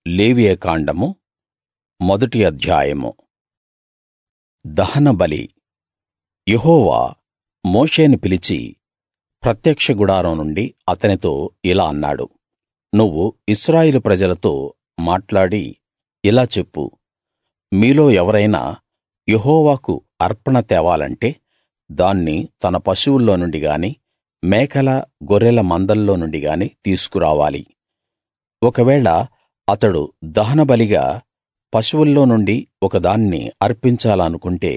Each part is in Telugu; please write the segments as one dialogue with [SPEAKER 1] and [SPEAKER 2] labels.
[SPEAKER 1] లేవియకాండము మొదటి అధ్యాయము దహనబలి యెహోవా మోషేని పిలిచి ప్రత్యక్ష గుడారం నుండి అతనితో ఇలా అన్నాడు నువ్వు ఇశ్రాయేలు ప్రజలతో మాట్లాడి ఇలా చెప్పు మీలో ఎవరైనా యెహోవాకు అర్పణ తేవాలంటే దాన్ని తన పశువుల్లో నుండి గాని మేకల గొర్రెల మందల్లో నుండి గాని తీసుకురావాలి ఒకవేళ అతడు దహనబలిగా పశువుల్లో నుండి ఒకదాన్ని అర్పించాలనుకుంటే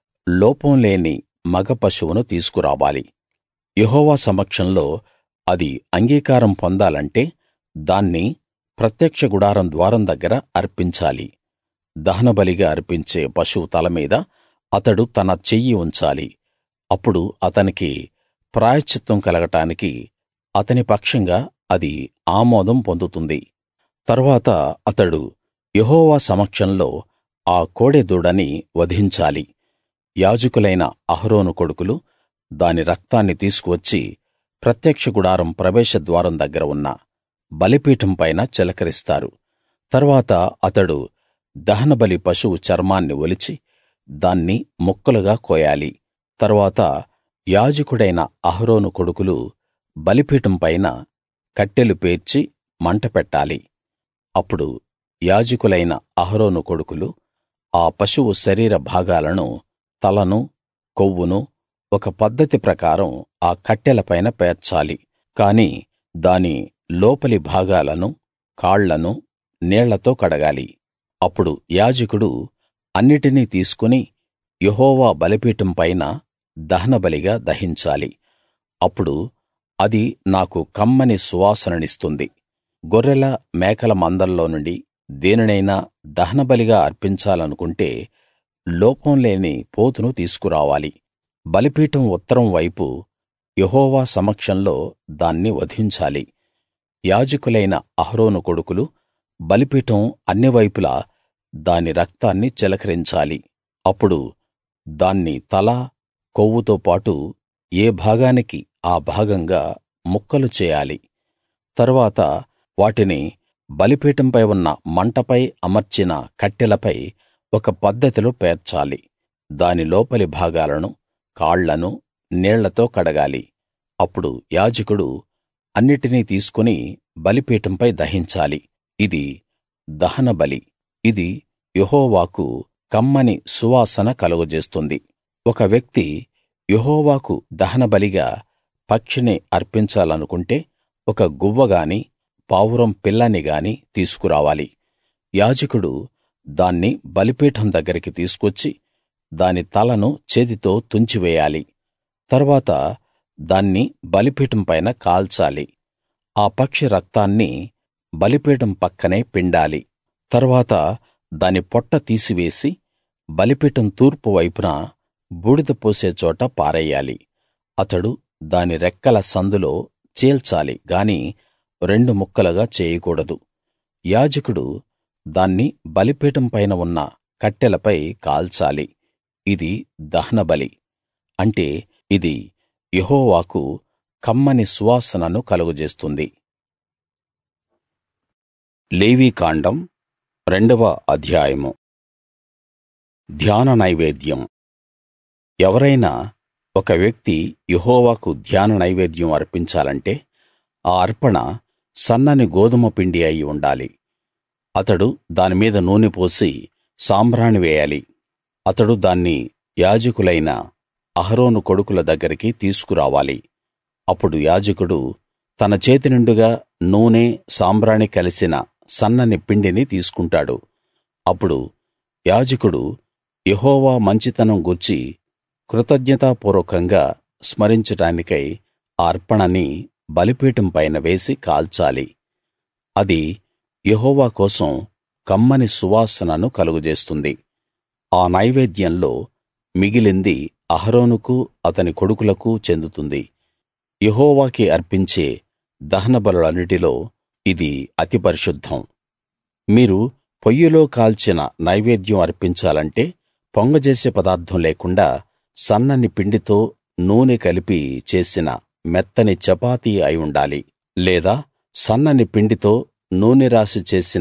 [SPEAKER 1] లోపం లేని మగ పశువును తీసుకురావాలి యెహోవా సమక్షంలో అది అంగీకారం పొందాలంటే దాన్ని ప్రత్యక్ష గుడారం ద్వారం దగ్గర అర్పించాలి దహనబలిగా అర్పించే పశువు తల మీద అతడు తన చెయ్యి ఉంచాలి అప్పుడు అతనికి ప్రాయశ్చిత్తం కలగడానికి అతని పక్షంగా అది ఆమోదం పొందుతుంది తరువాత అతడు యెహోవా సమక్షంలో ఆ కోడెదూడని వధించాలి యాజకులైన అహరోను కొడుకులు దాని రక్తాన్ని తీసుకువచ్చి ప్రత్యక్ష గుడారం ప్రవేశ ద్వారం దగ్గర ఉన్న బలిపీఠం పైన చిలకరిస్తారు తరువాత అతడు దహనబలి పశువు చర్మాన్ని ఒలిచి దాన్ని ముక్కలుగా కోయాలి తరువాత యాజకుడైన అహరోను కొడుకులు బలిపీఠం పైన కట్టెలు పేర్చి మంట పెట్టాలి అప్పుడు యాజకులైన అహరోను కొడుకులు ఆ పశువు శరీర భాగాలను తలను కొవ్వును ఒక పద్ధతి ప్రకారం ఆ కట్టెల పైన పేర్చాలి కాని దాని లోపలి భాగాలను కాళ్లను నీళ్లతో కడగాలి అప్పుడు యాజకుడు అన్నిటినీ తీసుకుని యెహోవా బలిపీఠం పైన దహనబలిగా దహించాలి అప్పుడు అది నాకు కమ్మని సువాసననిస్తుంది గొర్రెల మేకల మందల్లో నుండి దేనినైనా దహనబలిగా అర్పించాలనుకుంటే లోపం లేని పోతును తీసుకురావాలి బలిపీఠం ఉత్తరం వైపు యెహోవా సమక్షంలో దాన్ని వధించాలి యాజకులైన అహరోను కొడుకులు బలిపీఠం అన్ని వైపులా దాని రక్తాన్ని చిలకరించాలి అప్పుడు దాన్ని తల కొవ్వుతో పాటు ఏ భాగానికి ఆ భాగంగా ముక్కలు చేయాలి తరువాత వాటిని బలిపీఠంపై ఉన్న మంటపై అమర్చిన కట్టెలపై ఒక పద్ధతిలో పేర్చాలి దాని లోపలి భాగాలను కాళ్లను నీళ్లతో కడగాలి అప్పుడు యాజకుడు అన్నిటినీ తీసుకుని బలిపీఠంపై దహించాలి ఇది దహనబలి ఇది యెహోవాకు కమ్మని సువాసన కలుగజేస్తుంది ఒక వ్యక్తి యెహోవాకు దహనబలిగా పక్షిని అర్పించాలనుకుంటే ఒక గువ్వగాని పావురం పిల్లని గాని తీసుకురావాలి యాజకుడు దాన్ని బలిపీఠం దగ్గరికి తీసుకొచ్చి దాని తలను చేతితో తుంచివేయాలి తరువాత దాన్ని బలిపీఠం పైన కాల్చాలి ఆ పక్షి రక్తాన్ని బలిపీఠం పక్కనే పిండాలి తరువాత దాని పొట్ట తీసివేసి బలిపీఠం తూర్పు వైపున బూడిద పోసే చోట పారెయ్యాలి అతడు దాని రెక్కల సందులో చీల్చాలి గాని రెండు ముక్కలుగా చేయకూడదు యాజకుడు దాన్ని బలిపీఠం పైన ఉన్న కట్టెలపై కాల్చాలి ఇది దహనబలి అంటే ఇది యెహోవాకు కమ్మని సువాసనను కలుగజేస్తుంది లేవీకాండం రెండవ అధ్యాయము ధ్యాన నైవేద్యం ఎవరైనా ఒక వ్యక్తి యెహోవాకు ధ్యాన నైవేద్యం అర్పించాలంటే ఆ అర్పణ సన్నని గోదుమ పిండి అయి ఉండాలి అతడు దాని మీద నూనె పోసి సాంబ్రాణి వేయాలి అతడు దాన్ని యాజకులైన అహరోను కొడుకుల దగ్గరికి తీసుకురావాలి అప్పుడు యాజకుడు తన చేతి నిండుగా నూనె సాంబ్రాణి కలిసిన సన్నని పిండిని తీసుకుంటాడు అప్పుడు యాజకుడు యెహోవా మంచితనం గూర్చి కృతజ్ఞతాపూర్వకంగా స్మరించడానికై ఆ అర్పణని బలిపీఠం పైన వేసి కాల్చాలి అది యెహోవా కోసం కమ్మని సువాసనను కలుగజేస్తుంది ఆ నైవేద్యంలో మిగిలింది అహరోనుకు అతని కొడుకులకు చెందుతుంది యెహోవాకి అర్పించే దహనబలులన్నిటిలో ఇది అతి పరిశుద్ధం మీరు పొయ్యిలో కాల్చిన నైవేద్యం అర్పించాలంటే పొంగజేసే పదార్థం లేకుండా సన్నని పిండితో నూనె కలిపి చేసిన మెత్తని చపాతీ అయి ఉండాలి లేదా సన్నని పిండితో నూనె రాసి చేసిన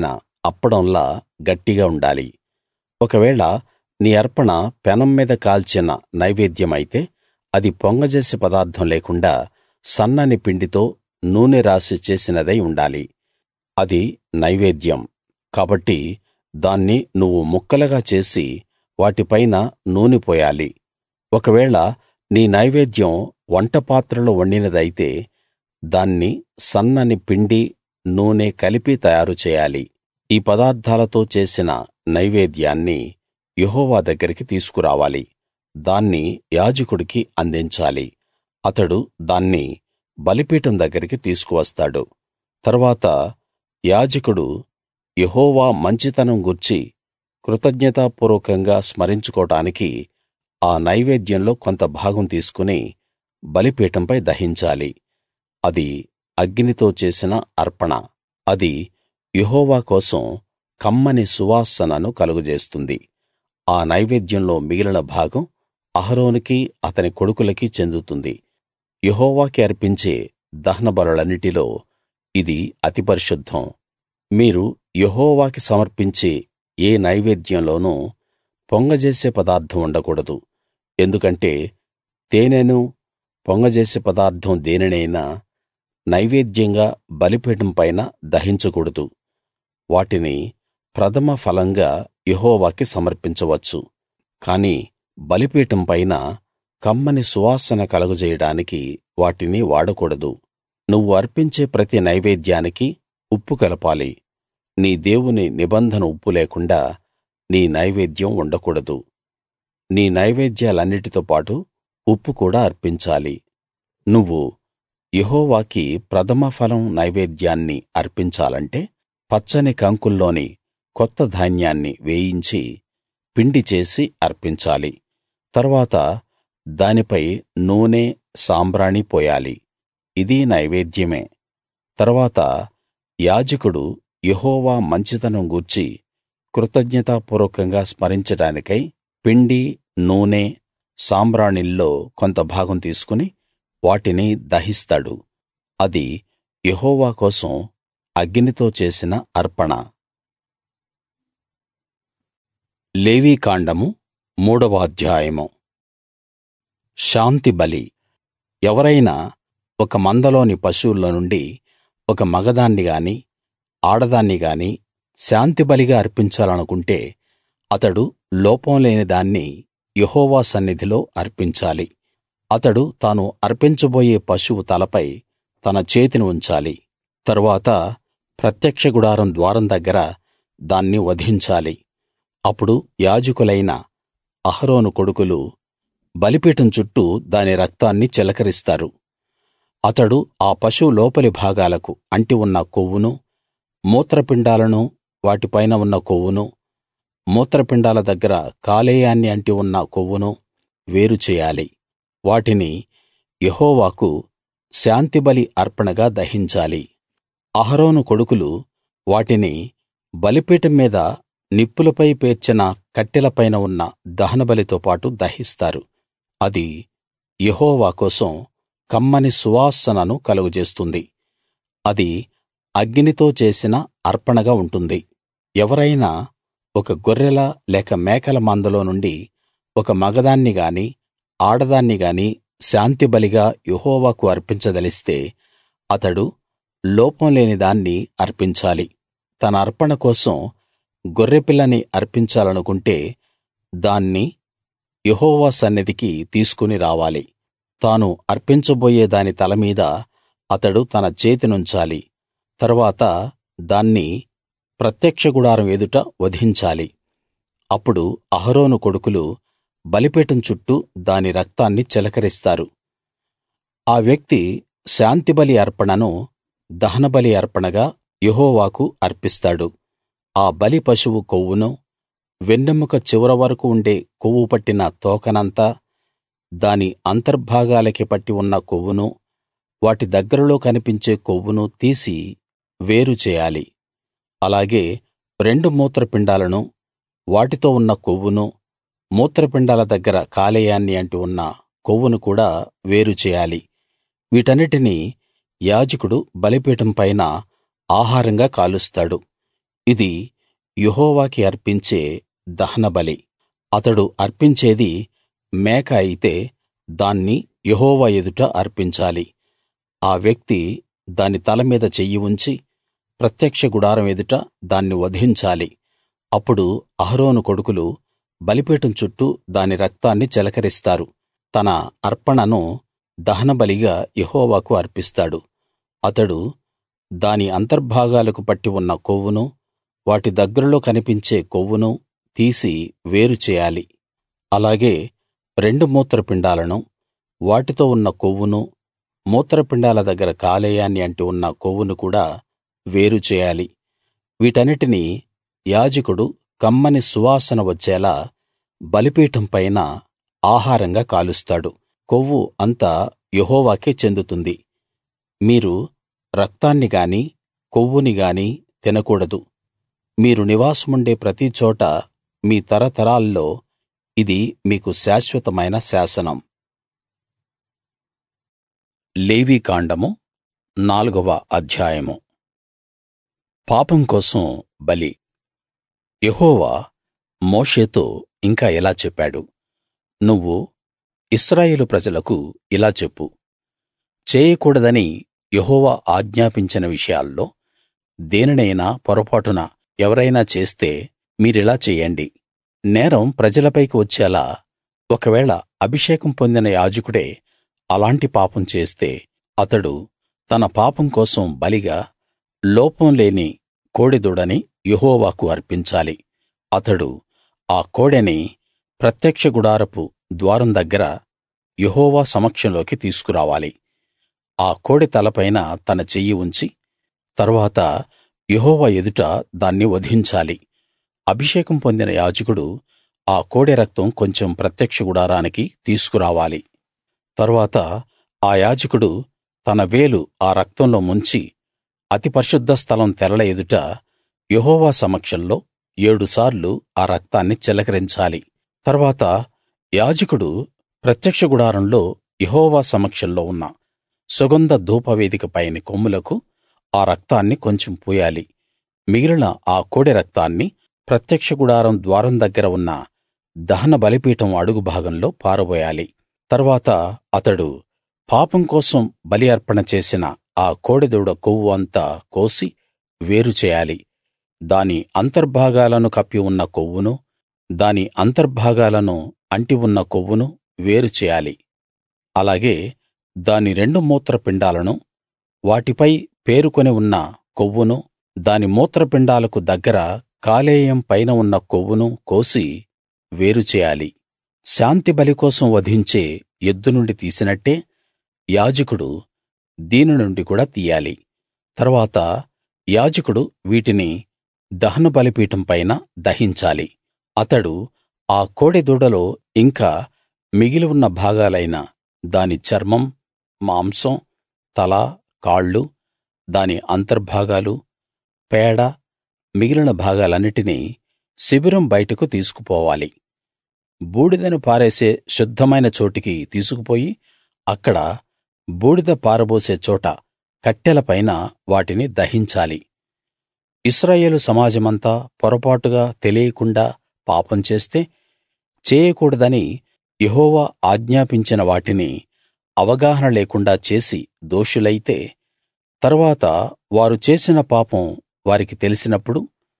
[SPEAKER 1] అప్పడంలా గట్టిగా ఉండాలి ఒకవేళ నీ అర్పణ పెనం మీద కాల్చిన నైవేద్యమైతే అది పొంగజేసే పదార్థం లేకుండా సన్నని పిండితో నూనె రాసి చేసినదై ఉండాలి అది నైవేద్యం కాబట్టి దాన్ని నువ్వు ముక్కలుగా చేసి వాటిపైన నూనె పోయాలి ఒకవేళ నీ నైవేద్యం వంటపాత్రలో వండినదైతే దాన్ని సన్నని పిండి నూనె కలిపి తయారు చేయాలి ఈ పదార్థాలతో చేసిన నైవేద్యాన్ని యెహోవా దగ్గరికి తీసుకురావాలి దాన్ని యాజకుడికి అందించాలి అతడు దాన్ని బలిపీఠం దగ్గరికి తీసుకువస్తాడు తరువాత యాజకుడు యెహోవా మంచితనం గూర్చి కృతజ్ఞతాపూర్వకంగా స్మరించుకోవడానికి ఆ నైవేద్యంలో కొంత భాగం తీసుకుని బలిపీఠంపై దహించాలి అది అగ్నితో చేసిన అర్పణ అది యెహోవా కోసం కమ్మని సువాసనను కలుగజేస్తుంది ఆ నైవేద్యంలో మిగిలిన భాగం అహరోనుకీ అతని కొడుకులకీ చెందుతుంది యెహోవాకి అర్పించే దహనబలులన్నిటిలో ఇది అతి పరిశుద్ధం మీరు యెహోవాకి సమర్పించే ఏ నైవేద్యంలోనూ పొంగజేసే పదార్థం ఉండకూడదు ఎందుకంటే తేనెను పొంగజేసే పదార్థం దేనినైనా నైవేద్యంగా బలిపీఠం పైన దహించకూడదు వాటిని ప్రథమ ఫలంగా యెహోవాకి సమర్పించవచ్చు కానీ బలిపీఠం పైన కమ్మని సువాసన కలుగజేయడానికి వాటిని వాడకూడదు నువ్వు అర్పించే ప్రతి నైవేద్యానికి ఉప్పు కలపాలి నీ దేవుని నిబంధన ఉప్పు లేకుండా నీ నైవేద్యం ఉండకూడదు నీ నైవేద్యాలన్నిటితో పాటు ఉప్పు కూడా అర్పించాలి నువ్వు యెహోవాకి ప్రథమ ఫలం నైవేద్యాన్ని అర్పించాలంటే పచ్చని కంకుల్లోని కొత్త ధాన్యాన్ని వేయించి పిండి చేసి అర్పించాలి తరువాత దానిపై నూనె సాంబ్రాణి పోయాలి ఇదీ నైవేద్యమే తరువాత యాజకుడు యెహోవా మంచితనం గూర్చి కృతజ్ఞతాపూర్వకంగా స్మరించడానికై పిండి నూనె సాంబ్రాణిల్లో కొంత భాగం తీసుకుని వాటిని దహిస్తాడు అది యెహోవా కోసం అగ్నితో చేసిన అర్పణ లేవీకాండము మూడవ అధ్యాయము శాంతి బలి ఎవరైనా ఒక మందలోని పశువుల్లో నుండి ఒక మగదాన్ని గాని ఆడదాన్ని గాని శాంతిబలిగా అర్పించాలనుకుంటే అతడు లోపం లేని దాన్ని యెహోవా సన్నిధిలో అర్పించాలి అతడు తాను అర్పించబోయే పశువు తలపై తన చేతిని ఉంచాలి తరువాత ప్రత్యక్ష గుడారం ద్వారం దగ్గర దాన్ని వధించాలి అప్పుడు యాజకులైన అహరోను కొడుకులు బలిపీఠం చుట్టూ దాని రక్తాన్ని చిలకరిస్తారు అతడు ఆ పశువు లోపలి భాగాలకు అంటి ఉన్న కొవ్వును మూత్రపిండాలను వాటిపైన ఉన్న కొవ్వును మూత్రపిండాల దగ్గర కాలేయాన్ని అంటి ఉన్న కొవ్వును వేరు చేయాలి వాటిని యెహోవాకు శాంతిబలి అర్పణగా దహించాలి అహరోను కొడుకులు వాటిని బలిపీఠం మీద నిప్పులపై పేర్చిన కట్టెల పైన ఉన్న దహనబలితో పాటు దహిస్తారు అది యెహోవా కోసం కమ్మని సువాసనను కలుగజేస్తుంది అది అగ్నితో చేసిన అర్పణగా ఉంటుంది ఎవరైనా ఒక గొర్రెల లేక మేకల మందలో నుండి ఒక మగదాన్ని గాని ఆడదాన్ని గాని శాంతిబలిగా యెహోవాకు అర్పించదలిస్తే అతడు లోపం లేని దాన్ని అర్పించాలి తన అర్పణ కోసం గొర్రెపిల్లని అర్పించాలనుకుంటే దాన్ని యెహోవా సన్నిధికి తీసుకుని రావాలి తాను అర్పించబోయే దాని తల మీద అతడు తన చేతినుంచాలి తరువాత దాన్ని ప్రత్యక్ష గుడారం ఎదుట వధించాలి అప్పుడు అహరోను కొడుకులు బలిపీఠం చుట్టూ దాని రక్తాన్ని చిలకరిస్తారు ఆ వ్యక్తి శాంతిబలి అర్పణను దహనబలి అర్పణగా యెహోవాకు అర్పిస్తాడు ఆ బలి పశువు కొవ్వును వెన్నెముక చివర వరకూ ఉండే కొవ్వు పట్టిన తోకనంతా దాని అంతర్భాగాలకి పట్టి ఉన్న కొవ్వును వాటి దగ్గరలో కనిపించే కొవ్వును తీసి వేరు చేయాలి అలాగే రెండు మూత్రపిండాలను వాటితో ఉన్న కొవ్వును మూత్రపిండాల దగ్గర కాలేయాన్ని అంటి ఉన్న కొవ్వును కూడా వేరు చేయాలి వీటన్నిటినీ యాజకుడు బలిపీఠం పైన ఆహారంగా కాలుస్తాడు ఇది యెహోవాకి అర్పించే దహనబలి అతడు అర్పించేది మేక అయితే దాన్ని యెహోవా ఎదుట అర్పించాలి ఆ వ్యక్తి దాని తల మీద చెయ్యి ఉంచి ప్రత్యక్ష గుడారం ఎదుట దాన్ని వధించాలి అప్పుడు అహరోను కొడుకులు బలిపీఠం చుట్టూ దాని రక్తాన్ని చిలకరిస్తారు తన అర్పణను దహనబలిగా యెహోవాకు అర్పిస్తాడు అతడు దాని అంతర్భాగాలకు పట్టి ఉన్న కొవ్వును వాటి దగ్గరలో కనిపించే కొవ్వును తీసి వేరు చేయాలి అలాగే రెండు మూత్రపిండాలను వాటితో ఉన్న కొవ్వును మూత్రపిండాల దగ్గర కాలేయాన్ని అంటి ఉన్న కొవ్వును కూడా వేరు చేయాలి వీటన్నిటినీ యాజకుడు కమ్మని సువాసన వచ్చేలా బలిపీఠం పైన ఆహారంగా కాలుస్తాడు కొవ్వు అంతా యెహోవాకే చెందుతుంది మీరు రక్తాన్ని గాని కొవ్వుని గాని తినకూడదు మీరు నివాసముండే ప్రతి చోటా మీ తరతరాల్లో ఇది మీకు శాశ్వతమైన శాసనం లేవీకాండము నాలుగవ అధ్యాయము పాపం కోసం బలి యెహోవా మోషేతో ఇంకా ఇలా చెప్పాడు నువ్వు ఇశ్రాయేలు ప్రజలకు ఇలా చెప్పు చేయకూడదని యెహోవా ఆజ్ఞాపించిన విషయాల్లో దేనినైనా పొరపాటున ఎవరైనా చేస్తే మీరిలా చెయ్యండి నేరం ప్రజలపైకి వచ్చేలా ఒకవేళ అభిషేకం పొందిన యాజకుడే అలాంటి పాపం చేస్తే అతడు తన పాపం కోసం బలిగా లోపం లేని కోడెదూడని యెహోవాకు అర్పించాలి అతడు ఆ కోడెని ప్రత్యక్ష గుడారపు ద్వారం దగ్గర యెహోవా సమక్షంలోకి తీసుకురావాలి ఆ కోడె తలపైన తన చెయ్యి ఉంచి తరువాత యెహోవా ఎదుట దాన్ని వధించాలి అభిషేకం పొందిన యాజకుడు ఆ కోడె రక్తం కొంచెం ప్రత్యక్ష గుడారానికి తీసుకురావాలి తరువాత ఆ యాజకుడు తన వేలు ఆ రక్తంలో ముంచి అతి పరిశుద్ధ స్థలం తెరల ఎదుట యెహోవా సమక్షంలో ఏడుసార్లు ఆ రక్తాన్ని చిలకరించాలి తర్వాత యాజకుడు ప్రత్యక్ష గుడారంలో యెహోవా సమక్షంలో ఉన్న సుగంధ ధూపవేదిక పైని కొమ్ములకు ఆ రక్తాన్ని కొంచెం పూయాలి మిగిలిన ఆ కోడె రక్తాన్ని ప్రత్యక్ష గుడారం ద్వారం దగ్గర ఉన్న దహన బలిపీఠం అడుగు భాగంలో పారబోయాలి తర్వాత అతడు పాపం కోసం బలి అర్పణ చేసిన ఆ కోడెదూడ కొవ్వు అంతా కోసి వేరు చేయాలి దాని అంతర్భాగాలను కప్పి ఉన్న కొవ్వును దాని అంతర్భాగాలను అంటి ఉన్న కొవ్వును వేరు చేయాలి అలాగే దాని రెండు మూత్రపిండాలను వాటిపై పేరుకొని ఉన్న కొవ్వును దాని మూత్రపిండాలకు దగ్గర కాలేయం పైన ఉన్న కొవ్వును కోసి వేరు చేయాలి శాంతిబలి కోసం వధించే ఎద్దు నుండి తీసినట్టే యాజకుడు దీని నుండి కూడా తీయాలి తరువాత యాజకుడు వీటిని దహన బలిపీఠం పైన దహించాలి అతడు ఆ కోడెదూడలో ఇంకా మిగిలి ఉన్న భాగాలైన దాని చర్మం మాంసం తల కాళ్ళు దాని అంతర్భాగాలు పేడ మిగిలిన భాగాలన్నిటినీ శిబిరం బయటకు తీసుకుపోవాలి బూడిదను పారేసే శుద్ధమైన చోటికి తీసుకుపోయి అక్కడ బూడిద పారబోసే చోట కట్టెల పైన వాటిని దహించాలి ఇశ్రాయేలు సమాజమంతా పొరపాటుగా తెలియకుండా పాపం చేస్తే చేయకూడదని యెహోవా ఆజ్ఞాపించిన వాటిని అవగాహన లేకుండా చేసి దోషులైతే తరువాత వారు చేసిన పాపం వారికి తెలిసినప్పుడు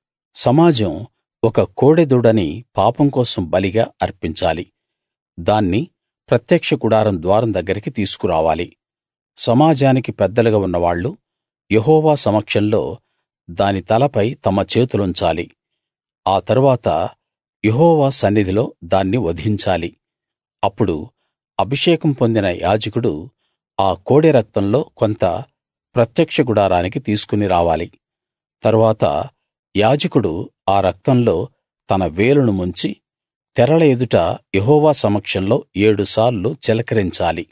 [SPEAKER 1] సమాజం ఒక కోడెదూడని పాపం కోసం బలిగా అర్పించాలి దాన్ని ప్రత్యక్ష గుడారం ద్వారం దగ్గరికి తీసుకురావాలి సమాజానికి పెద్దలుగా ఉన్నవాళ్ళు యెహోవా సమక్షంలో దాని తలపై తమ చేతులుంచాలి ఆ తరువాత యెహోవా సన్నిధిలో దాన్ని వధించాలి అప్పుడు అభిషేకం పొందిన యాజకుడు ఆ కోడె రక్తంలో కొంత ప్రత్యక్ష గుడారానికి తీసుకుని రావాలి తరువాత యాజకుడు ఆ రక్తంలో తన వేలును ముంచి తెరల ఎదుట యెహోవా సమక్షంలో ఏడుసార్లు చిలకరించాలి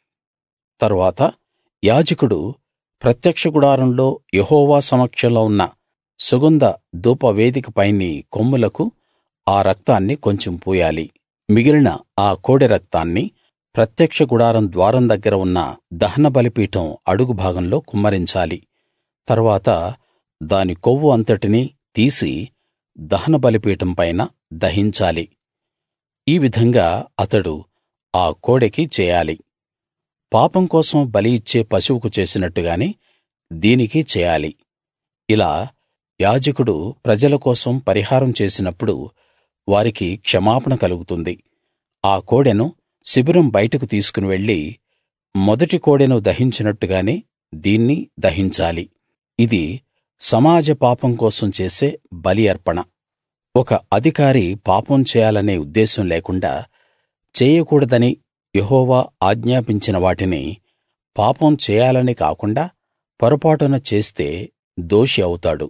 [SPEAKER 1] తరువాత యాజకుడు ప్రత్యక్ష గుడారంలో యెహోవా సమక్షంలో ఉన్న సుగంధ ధూపవేదిక పైని కొమ్ములకు ఆ రక్తాన్ని కొంచెం పూయాలి మిగిలిన ఆ కోడె రక్తాన్ని ప్రత్యక్ష గుడారం ద్వారం దగ్గర ఉన్న దహన బలిపీఠం అడుగు భాగంలో కుమ్మరించాలి తరువాత దాని కొవ్వు అంతటినీ తీసి దహన బలిపీఠం పైన దహించాలి ఈ విధంగా అతడు ఆ కోడెకి చేయాలి పాపం కోసం బలి ఇచ్చే పశువుకు చేసినట్టుగానే దీనికి చేయాలి ఇలా యాజకుడు ప్రజల కోసం పరిహారం చేసినప్పుడు వారికి క్షమాపణ కలుగుతుంది ఆ కోడెను శిబిరం బయటకు తీసుకుని వెళ్లి మొదటి కోడెను దహించినట్టుగానే దీన్ని దహించాలి ఇది సమాజ పాపం కోసం చేసే బలి అర్పణ ఒక అధికారి పాపం చేయాలనే ఉద్దేశం లేకుండా చేయకూడదని యెహోవా ఆజ్ఞాపించిన వాటిని పాపం చేయాలని కాకుండా పొరపాటున చేస్తే దోషి అవుతాడు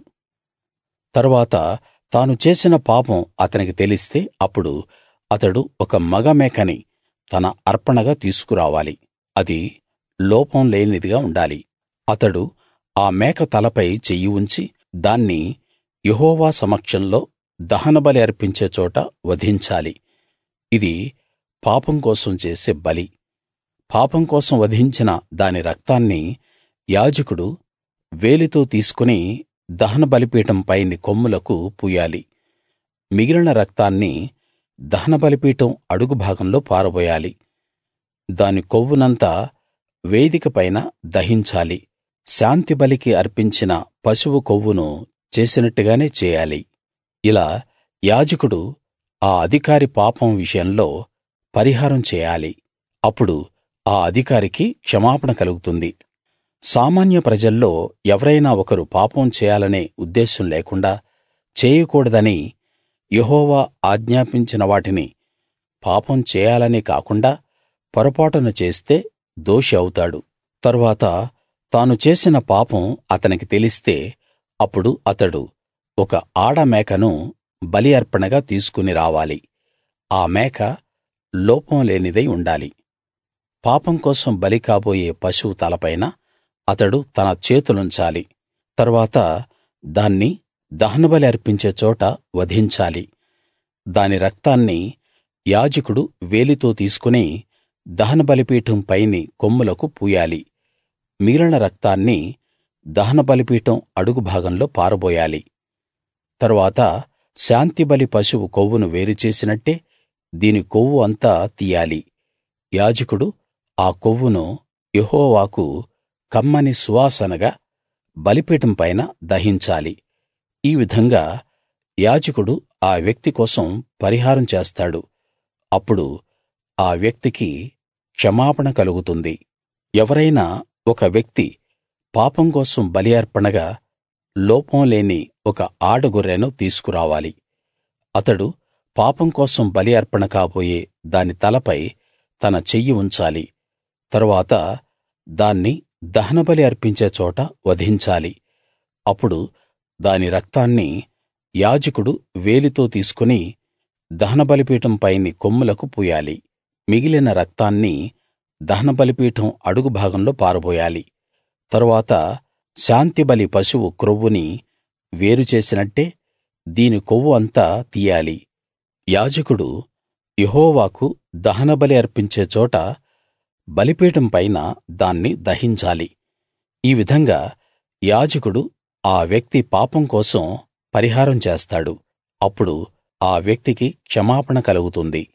[SPEAKER 1] తరువాత తాను చేసిన పాపం అతనికి తెలిస్తే అప్పుడు అతడు ఒక మగ మేకని తన అర్పణగా తీసుకురావాలి అది లోపం లేనిదిగా ఉండాలి అతడు ఆ మేక తలపై చెయ్యి ఉంచి దాన్ని యెహోవా సమక్షంలో దహనబలి అర్పించే చోట వధించాలి ఇది పాపం కోసం చేసే బలి పాపం కోసం వధించిన దాని రక్తాన్ని యాజకుడు వేలితో తీసుకుని దహన బలిపీఠం పైని కొమ్ములకు పూయాలి మిగిలిన రక్తాన్ని దహన బలిపీఠం అడుగు భాగంలో పారబోయాలి దాని కొవ్వునంతా వేదిక పైన దహించాలి శాంతి బలికి అర్పించిన పశువు కొవ్వును చేసినట్టుగానే చేయాలి ఇలా యాజకుడు ఆ అధికారి పాపం విషయంలో పరిహారం చేయాలి అప్పుడు ఆ అధికారికి క్షమాపణ కలుగుతుంది సామాన్య ప్రజల్లో ఎవరైనా ఒకరు పాపం చేయాలనే ఉద్దేశం లేకుండా చేయకూడదని యెహోవా ఆజ్ఞాపించిన వాటిని పాపం చేయాలని కాకుండా పొరపాటున చేస్తే దోషి అవుతాడు తరువాత తాను చేసిన పాపం అతనికి తెలిస్తే అప్పుడు అతడు ఒక ఆడ మేకను బలి అర్పణగా తీసుకుని రావాలి ఆ మేక లోపం లేనిదై ఉండాలి పాపం కోసం బలి కాబోయే పశువు తలపైన అతడు తన చేతులుంచాలి తరువాత దాన్ని దహనబలి అర్పించే చోట వధించాలి దాని రక్తాన్ని యాజకుడు వేలితో తీసుకుని దహన బలిపీఠం పైని కొమ్ములకు పూయాలి మిగిలిన రక్తాన్ని దహన బలిపీఠం అడుగు భాగంలో పారబోయాలి తరువాత శాంతిబలి పశువు కొవ్వును వేరు చేసినట్టే దీని కొవ్వు అంతా తీయాలి యాజకుడు ఆ కొవ్వును యెహోవాకు కమ్మని సువాసనగా బలిపీఠం పైన దహించాలి ఈ విధంగా యాజకుడు ఆ వ్యక్తి కోసం పరిహారం చేస్తాడు అప్పుడు ఆ వ్యక్తికి క్షమాపణ కలుగుతుంది ఎవరైనా ఒక వ్యక్తి పాపం కోసం బలి అర్పణగా లోపం లేని ఒక ఆడగొర్రెను తీసుకురావాలి అతడు పాపం కోసం బలి అర్పణ కాబోయే దాని తలపై తన చెయ్యి ఉంచాలి తరువాత దాన్ని దహనబలి అర్పించే చోట వధించాలి అప్పుడు దాని రక్తాన్ని యాజకుడు వేలితో తీసుకుని దహనబలిపీఠం పైని కొమ్ములకు పూయాలి మిగిలిన రక్తాన్ని దహనబలిపీఠం అడుగు భాగంలో పారబోయాలి తరువాత శాంతిబలి పశువు క్రొవ్వుని వేరు చేసినట్టే దీని కొవ్వు అంతా తీయాలి యాజకుడు యెహోవాకు దహనబలి అర్పించే చోట బలిపీఠం పైన దాన్ని దహించాలి ఈ విధంగా యాజకుడు ఆ వ్యక్తి పాపం కోసం పరిహారం చేస్తాడు అప్పుడు ఆ వ్యక్తికి క్షమాపణ కలుగుతుంది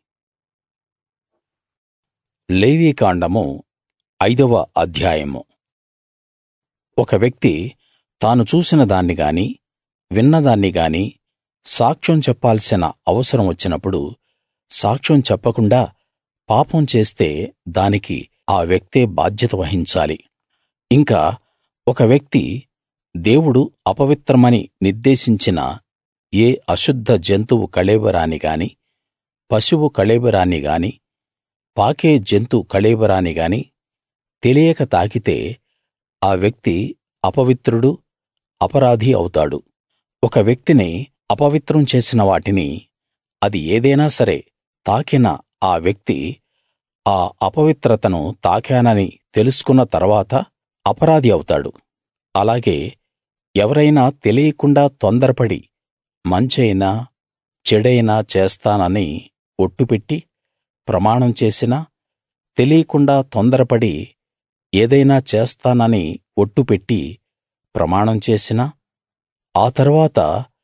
[SPEAKER 1] లేవీకాండము ఐదవ అధ్యాయము ఒక వ్యక్తి తాను చూసిన దాన్ని గాని విన్నదాన్ని గాని సాక్ష్యం చెప్పాల్సిన అవసరం వచ్చినప్పుడు సాక్ష్యం చెప్పకుండా పాపం చేస్తే దానికి ఆ వ్యక్తే బాధ్యత వహించాలి ఇంకా ఒక వ్యక్తి దేవుడు అపవిత్రమని నిర్దేశించిన ఏ అశుద్ధ జంతువు కళేబరాన్ని గాని పశువు కళేబరాన్ని గాని పాకే జంతు కళేబరాన్ని గాని తెలియక తాకితే ఆ వ్యక్తి అపవిత్రుడు అపరాధి అవుతాడు ఒక వ్యక్తిని అపవిత్రం చేసిన వాటిని అది ఏదైనా సరే తాకిన ఆ వ్యక్తి ఆ అపవిత్రతను తాకానని తెలుసుకున్న తర్వాత అపరాధి అవుతాడు అలాగే ఎవరైనా తెలియకుండా తొందరపడి మంచైనా చెడైనా చేస్తానని ఒట్టుపెట్టి ప్రమాణం చేసినా తెలియకుండా తొందరపడి ఏదైనా చేస్తానని ఒట్టు పెట్టి ప్రమాణం చేసినా ఆ తర్వాత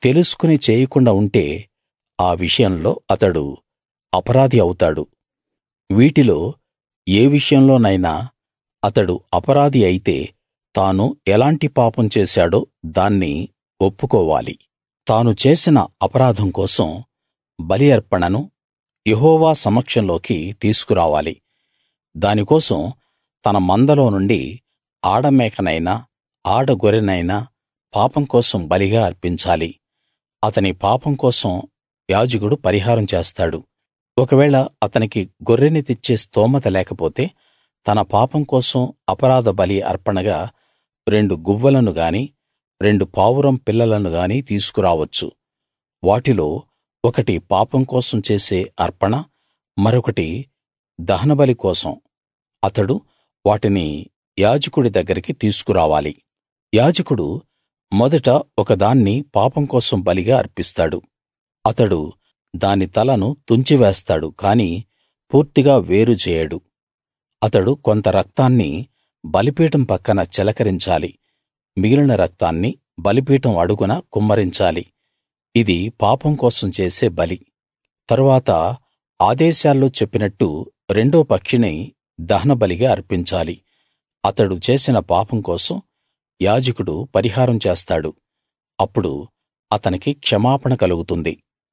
[SPEAKER 1] తెలుసుకుని చేయకుండా ఉంటే ఆ విషయంలో అతడు అపరాధి అవుతాడు వీటిలో ఏ విషయంలోనైనా అతడు అపరాధి అయితే తాను ఎలాంటి పాపం చేశాడో దాన్ని ఒప్పుకోవాలి తాను చేసిన అపరాధం కోసం బలి అర్పణను యెహోవా సమక్షంలోకి తీసుకురావాలి దానికోసం తన మందలో నుండి ఆడమేకనైనా ఆడగొర్రెనైనా పాపం కోసం బలిగా అర్పించాలి అతని పాపం కోసం యాజకుడు పరిహారం చేస్తాడు ఒకవేళ అతనికి గొర్రెని తెచ్చే స్తోమత లేకపోతే తన పాపం కోసం అపరాధ బలి అర్పణగా రెండు గువ్వలను గాని రెండు పావురం పిల్లలను గాని తీసుకురావచ్చు వాటిలో ఒకటి పాపం కోసం చేసే అర్పణ మరొకటి దహనబలి కోసం అతడు వాటిని యాజకుడి దగ్గరికి తీసుకురావాలి యాజకుడు మొదట ఒకదాన్ని పాపం కోసం బలిగా అర్పిస్తాడు అతడు దాని తలను తుంచివేస్తాడు కాని పూర్తిగా వేరు చేయడు అతడు కొంత రక్తాన్ని బలిపీఠం పక్కన చిలకరించాలి మిగిలిన రక్తాన్ని బలిపీఠం అడుగున కుమ్మరించాలి ఇది పాపం కోసం చేసే బలి తరువాత ఆదేశాల్లో చెప్పినట్టు రెండో పక్షిని దహనబలిగా అర్పించాలి అతడు చేసిన పాపం కోసం యాజకుడు పరిహారం చేస్తాడు అప్పుడు అతనికి క్షమాపణ కలుగుతుంది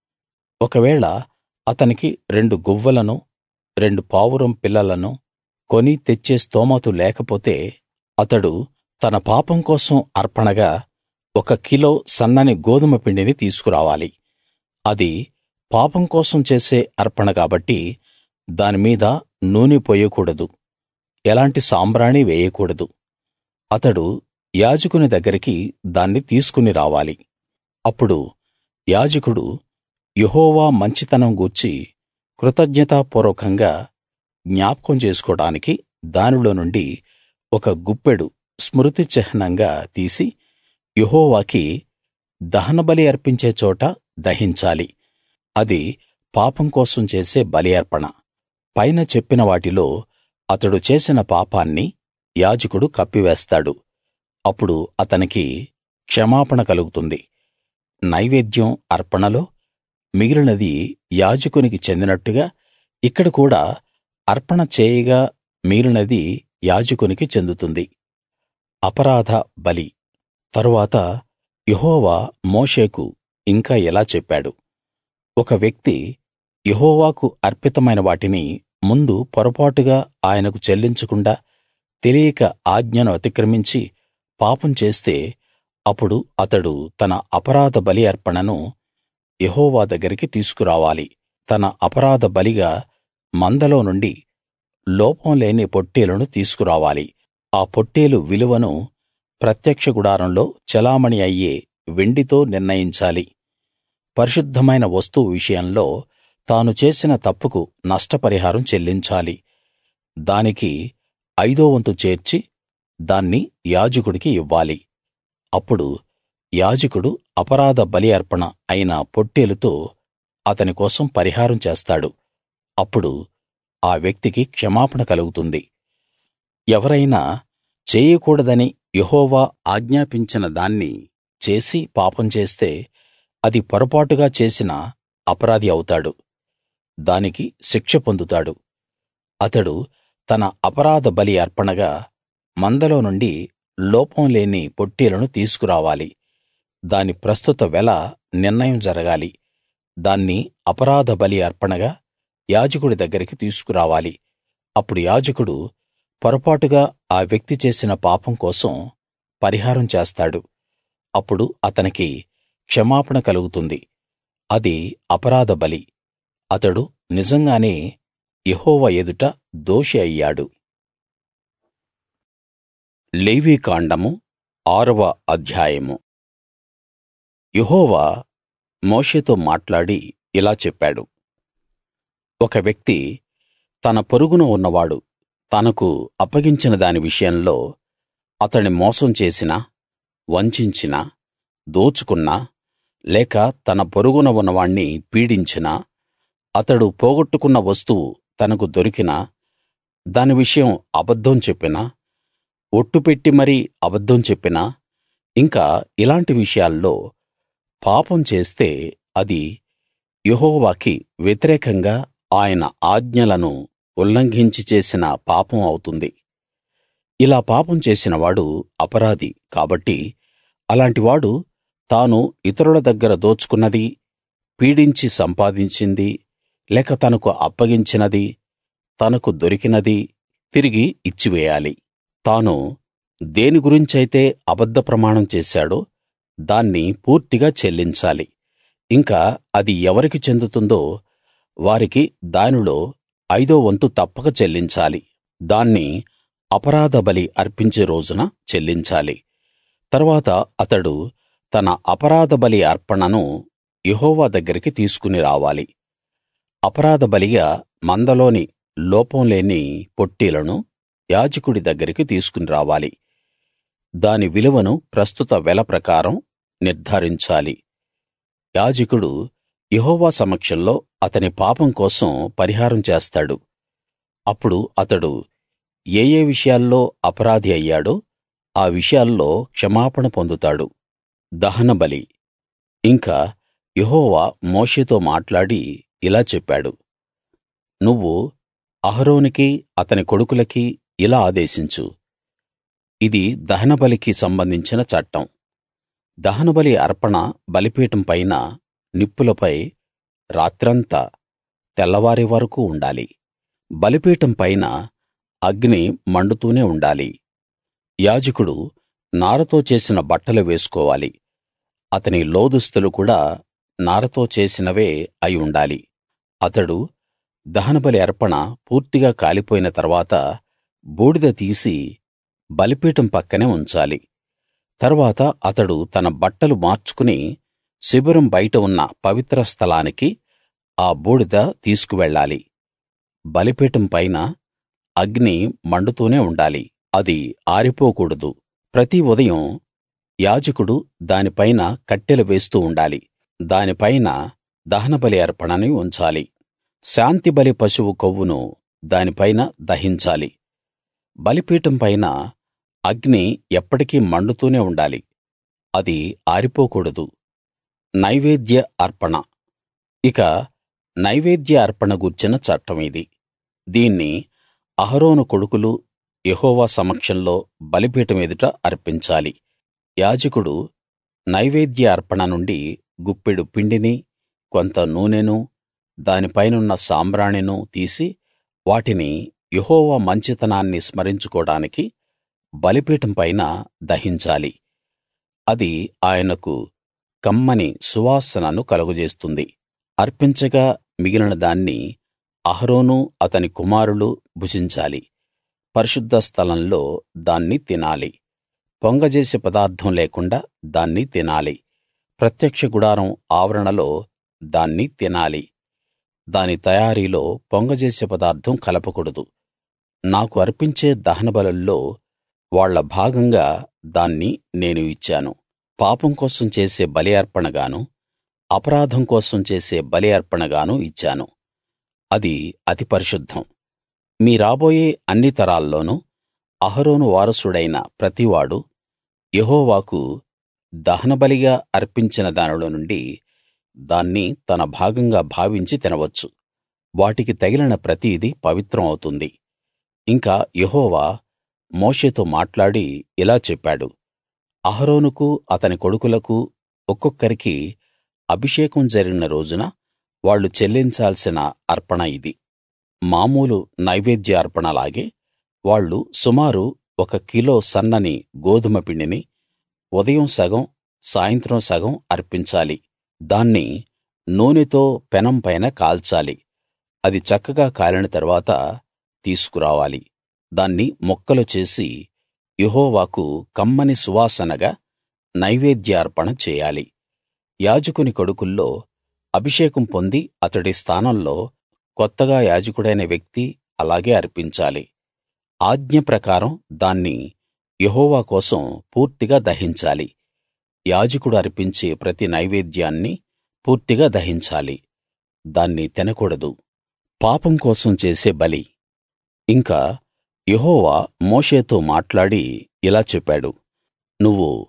[SPEAKER 1] ఒకవేళ అతనికి రెండు గువ్వలను రెండు పావురం పిల్లలను కొని తెచ్చే స్తోమతు లేకపోతే అతడు తన పాపం కోసం అర్పణగా ఒక కిలో సన్నని గోదుమ పిండిని తీసుకురావాలి అది పాపం కోసం చేసే అర్పణ కాబట్టి దాని మీద నూనె పొయ్యకూడదు ఎలాంటి సాంబ్రాణి వేయకూడదు అతడు యాజకుని దగ్గరికి దాన్ని తీసుకుని రావాలి అప్పుడు యాజకుడు యెహోవా మంచితనం గూర్చి కృతజ్ఞతాపూర్వకంగా జ్ఞాపకం చేసుకోడానికి దానిలో నుండి ఒక గుప్పెడు స్మృతి చిహ్నంగా తీసి యెహోవాకి దహనబలి అర్పించే చోట దహించాలి అది పాపం కోసం చేసే బలి అర్పణ పైన చెప్పిన వాటిలో అతడు చేసిన పాపాన్ని యాజకుడు కప్పివేస్తాడు అప్పుడు అతనికి క్షమాపణ కలుగుతుంది నైవేద్యం అర్పణలో మిగిలినది యాజకునికి చెందినట్టుగా ఇక్కడ కూడా అర్పణ చేయగా మిగిలినది యాజకునికి చెందుతుంది అపరాధ బలి తరువాత యెహోవా మోషేకు ఇంకా ఇలా చెప్పాడు ఒక వ్యక్తి యెహోవాకు అర్పితమైన వాటిని ముందు పొరపాటుగా ఆయనకు చెల్లించకుండా తెలియక ఆజ్ఞను అతిక్రమించి పాపం చేస్తే అప్పుడు అతడు తన అపరాధ బలి అర్పణను యెహోవా దగ్గరికి తీసుకురావాలి తన అపరాధ బలిగా మందలో నుండి లోపం లేని పొట్టేలును తీసుకురావాలి ఆ పొట్టేలు విలువను ప్రత్యక్ష గుడారంలో చెలామణీ అయ్యే వెండితో నిర్ణయించాలి పరిశుద్ధమైన వస్తువు విషయంలో తాను చేసిన తప్పుకు నష్టపరిహారం చెల్లించాలి దానికి ఐదో వంతు చేర్చి దాన్ని యాజకుడికి ఇవ్వాలి అప్పుడు యాజకుడు అపరాధ బలి అర్పణ అయిన పొట్టేలుతో అతని కోసం పరిహారం చేస్తాడు అప్పుడు ఆ వ్యక్తికి క్షమాపణ కలుగుతుంది ఎవరైనా చేయకూడదని యెహోవా ఆజ్ఞాపించిన దాన్ని చేసి పాపం చేస్తే అది పొరపాటుగా చేసిన అపరాధి అవుతాడు దానికి శిక్ష పొందుతాడు అతడు తన అపరాధ బలి అర్పణగా మందలో నుండి లోపం లేని పొట్టేలును తీసుకురావాలి దాని ప్రస్తుత వెల నిర్ణయం జరగాలి దాన్ని అపరాధ బలి అర్పణగా యాజకుడి దగ్గరికి తీసుకురావాలి అప్పుడు యాజకుడు పొరపాటుగా ఆ వ్యక్తి చేసిన పాపం కోసం పరిహారం చేస్తాడు అప్పుడు అతనికి క్షమాపణ కలుగుతుంది అది అపరాధ బలి అతడు నిజంగానే యెహోవా ఎదుట దోషి అయ్యాడు లేవీకాండము ఆరవ అధ్యాయము యెహోవా మోషేతో మాట్లాడి ఇలా చెప్పాడు ఒక వ్యక్తి తన పొరుగున ఉన్నవాడు తనకు అప్పగించిన దాని విషయంలో అతణ్ణి మోసం చేసినా వంచించినా దోచుకున్నా లేక తన పొరుగున ఉన్నవాణ్ణి పీడించినా అతడు పోగొట్టుకున్న వస్తువు తనకు దొరికినా దాని విషయం అబద్ధం చెప్పినా ఒట్టు పెట్టి మరీ అబద్ధం చెప్పినా ఇంకా ఇలాంటి విషయాల్లో పాపం చేస్తే అది యెహోవాకి వ్యతిరేకంగా ఆయన ఆజ్ఞలను ఉల్లంఘించి చేసిన పాపం అవుతుంది ఇలా పాపం చేసినవాడు అపరాధి కాబట్టి అలాంటివాడు తాను ఇతరుల దగ్గర దోచుకున్నది పీడించి సంపాదించింది లేక తనకు అప్పగించినది తనకు దొరికినది తిరిగి ఇచ్చివేయాలి తాను దేని గురించైతే అబద్ధ ప్రమాణం చేశాడో దాన్ని పూర్తిగా చెల్లించాలి ఇంకా అది ఎవరికి చెందుతుందో వారికి దానిలో ఐదో వంతు తప్పక చెల్లించాలి దాన్ని అపరాధ బలి అర్పించే రోజున చెల్లించాలి తరువాత అతడు తన అపరాధ బలి అర్పణను యెహోవా దగ్గరికి తీసుకుని రావాలి అపరాధ బలిగా మందలోని లోపం లేని పొట్టేలును యాజకుడి దగ్గరికి తీసుకుని రావాలి దాని విలువను ప్రస్తుత వెల ప్రకారం నిర్ధారించాలి యాజకుడు యెహోవా సమక్షంలో అతని పాపం కోసం పరిహారం చేస్తాడు అప్పుడు అతడు ఏ ఏ విషయాల్లో అపరాధి అయ్యాడో ఆ విషయాల్లో క్షమాపణ పొందుతాడు దహనబలి ఇంకా యెహోవా మోషేతో మాట్లాడి ఇలా చెప్పాడు నువ్వు అహరోనుకీ అతని కొడుకులకీ ఇలా ఆదేశించు ఇది దహనబలికి సంబంధించిన చట్టం దహనబలి అర్పణ బలిపీఠం పైన నిప్పులపై రాత్రంతా తెల్లవారే వరకూ ఉండాలి బలిపీఠం పైన అగ్ని మండుతూనే ఉండాలి యాజకుడు నారతో చేసిన బట్టలు వేసుకోవాలి అతని లోదుస్తులు కూడా నారతో చేసినవే అయి ఉండాలి అతడు దహనబలి అర్పణ పూర్తిగా కాలిపోయిన తర్వాత బూడిద తీసి బలిపీఠం పక్కనే ఉంచాలి తరువాత అతడు తన బట్టలు మార్చుకుని శిబిరం బయట ఉన్న పవిత్ర స్థలానికి ఆ బూడిద తీసుకువెళ్ళాలి బలిపీఠం పైన అగ్ని మండుతూనే ఉండాలి అది ఆరిపోకూడదు ప్రతి ఉదయం యాజకుడు దానిపైన కట్టెలు వేస్తూ ఉండాలి దానిపైన దహనబలి అర్పణని ఉంచాలి శాంతిబలి పశువు కొవ్వును దానిపైన దహించాలి బలిపీఠం పైన అగ్ని ఎప్పటికీ మండుతూనే ఉండాలి అది ఆరిపోకూడదు నైవేద్య అర్పణ ఇక నైవేద్య అర్పణ గూర్చిన చట్టం ఇది దీన్ని అహరోను కొడుకులు యెహోవా సమక్షంలో బలిపీఠం ఎదుట అర్పించాలి యాజకుడు నైవేద్య అర్పణ నుండి గుప్పెడు పిండిని కొంత నూనెను దానిపైనున్న సాంబ్రాణిను తీసి వాటిని యెహోవా మంచితనాన్ని స్మరించుకోడానికి బలిపీఠం పైన దహించాలి అది ఆయనకు కమ్మని సువాసనను కలుగజేస్తుంది అర్పించగా మిగిలిన దాన్ని అహరోను అతని కుమారులు భుజించాలి పరిశుద్ధ స్థలంలో దాన్ని తినాలి పొంగజేసే పదార్థం లేకుండా దాన్ని తినాలి ప్రత్యక్ష గుడారం ఆవరణలో దాన్ని తినాలి దాని తయారీలో పొంగజేసే పదార్థం కలపకూడదు నాకు అర్పించే దహనబలుల్లో వాళ్ళ భాగంగా దాన్ని నేను ఇచ్చాను పాపం కోసం చేసే బలి అర్పణగాను అపరాధం కోసం చేసే బలి అర్పణగాను ఇచ్చాను అది అతి పరిశుద్ధం మీ రాబోయే అన్ని తరాల్లోనూ అహరోను వారసుడైన ప్రతివాడు యెహోవాకు దహనబలిగా అర్పించిన దానిలో నుండి దాన్ని తన భాగంగా భావించి తినవచ్చు వాటికి తగిలిన ప్రతిదీ పవిత్రం అవుతుంది ఇంకా యెహోవా మోషేతో మాట్లాడి ఇలా చెప్పాడు అహరోనుకు అతని కొడుకులకు ఒక్కొక్కరికి అభిషేకం జరిగిన రోజున వాళ్ళు చెల్లించాల్సిన అర్పణ ఇది మామూలు నైవేద్య అర్పణలాగే వాళ్ళు సుమారు ఒక కిలో సన్నని గోదుమ పిండిని ఉదయం సగం సాయంత్రం సగం అర్పించాలి దాన్ని నూనెతో పెనం పైన కాల్చాలి అది చక్కగా కాలిన తరువాత తీసుకురావాలి దాన్ని ముక్కలు చేసి యెహోవాకు కమ్మని సువాసనగా నైవేద్య అర్పణ చేయాలి యాజకుని కొడుకుల్లో అభిషేకం పొంది అతడి స్థానంలో కొత్తగా యాజకుడైన వ్యక్తి అలాగే అర్పించాలి ఆజ్ఞ ప్రకారం దాన్ని యెహోవా కోసం పూర్తిగా దహించాలి యాజకుడు అర్పించే ప్రతి నైవేద్యాన్ని పూర్తిగా దహించాలి దాన్ని తినకూడదు పాపం కోసం చేసే బలి ఇంకా యెహోవా మోషేతో మాట్లాడి ఇలా చెప్పాడు నువ్వు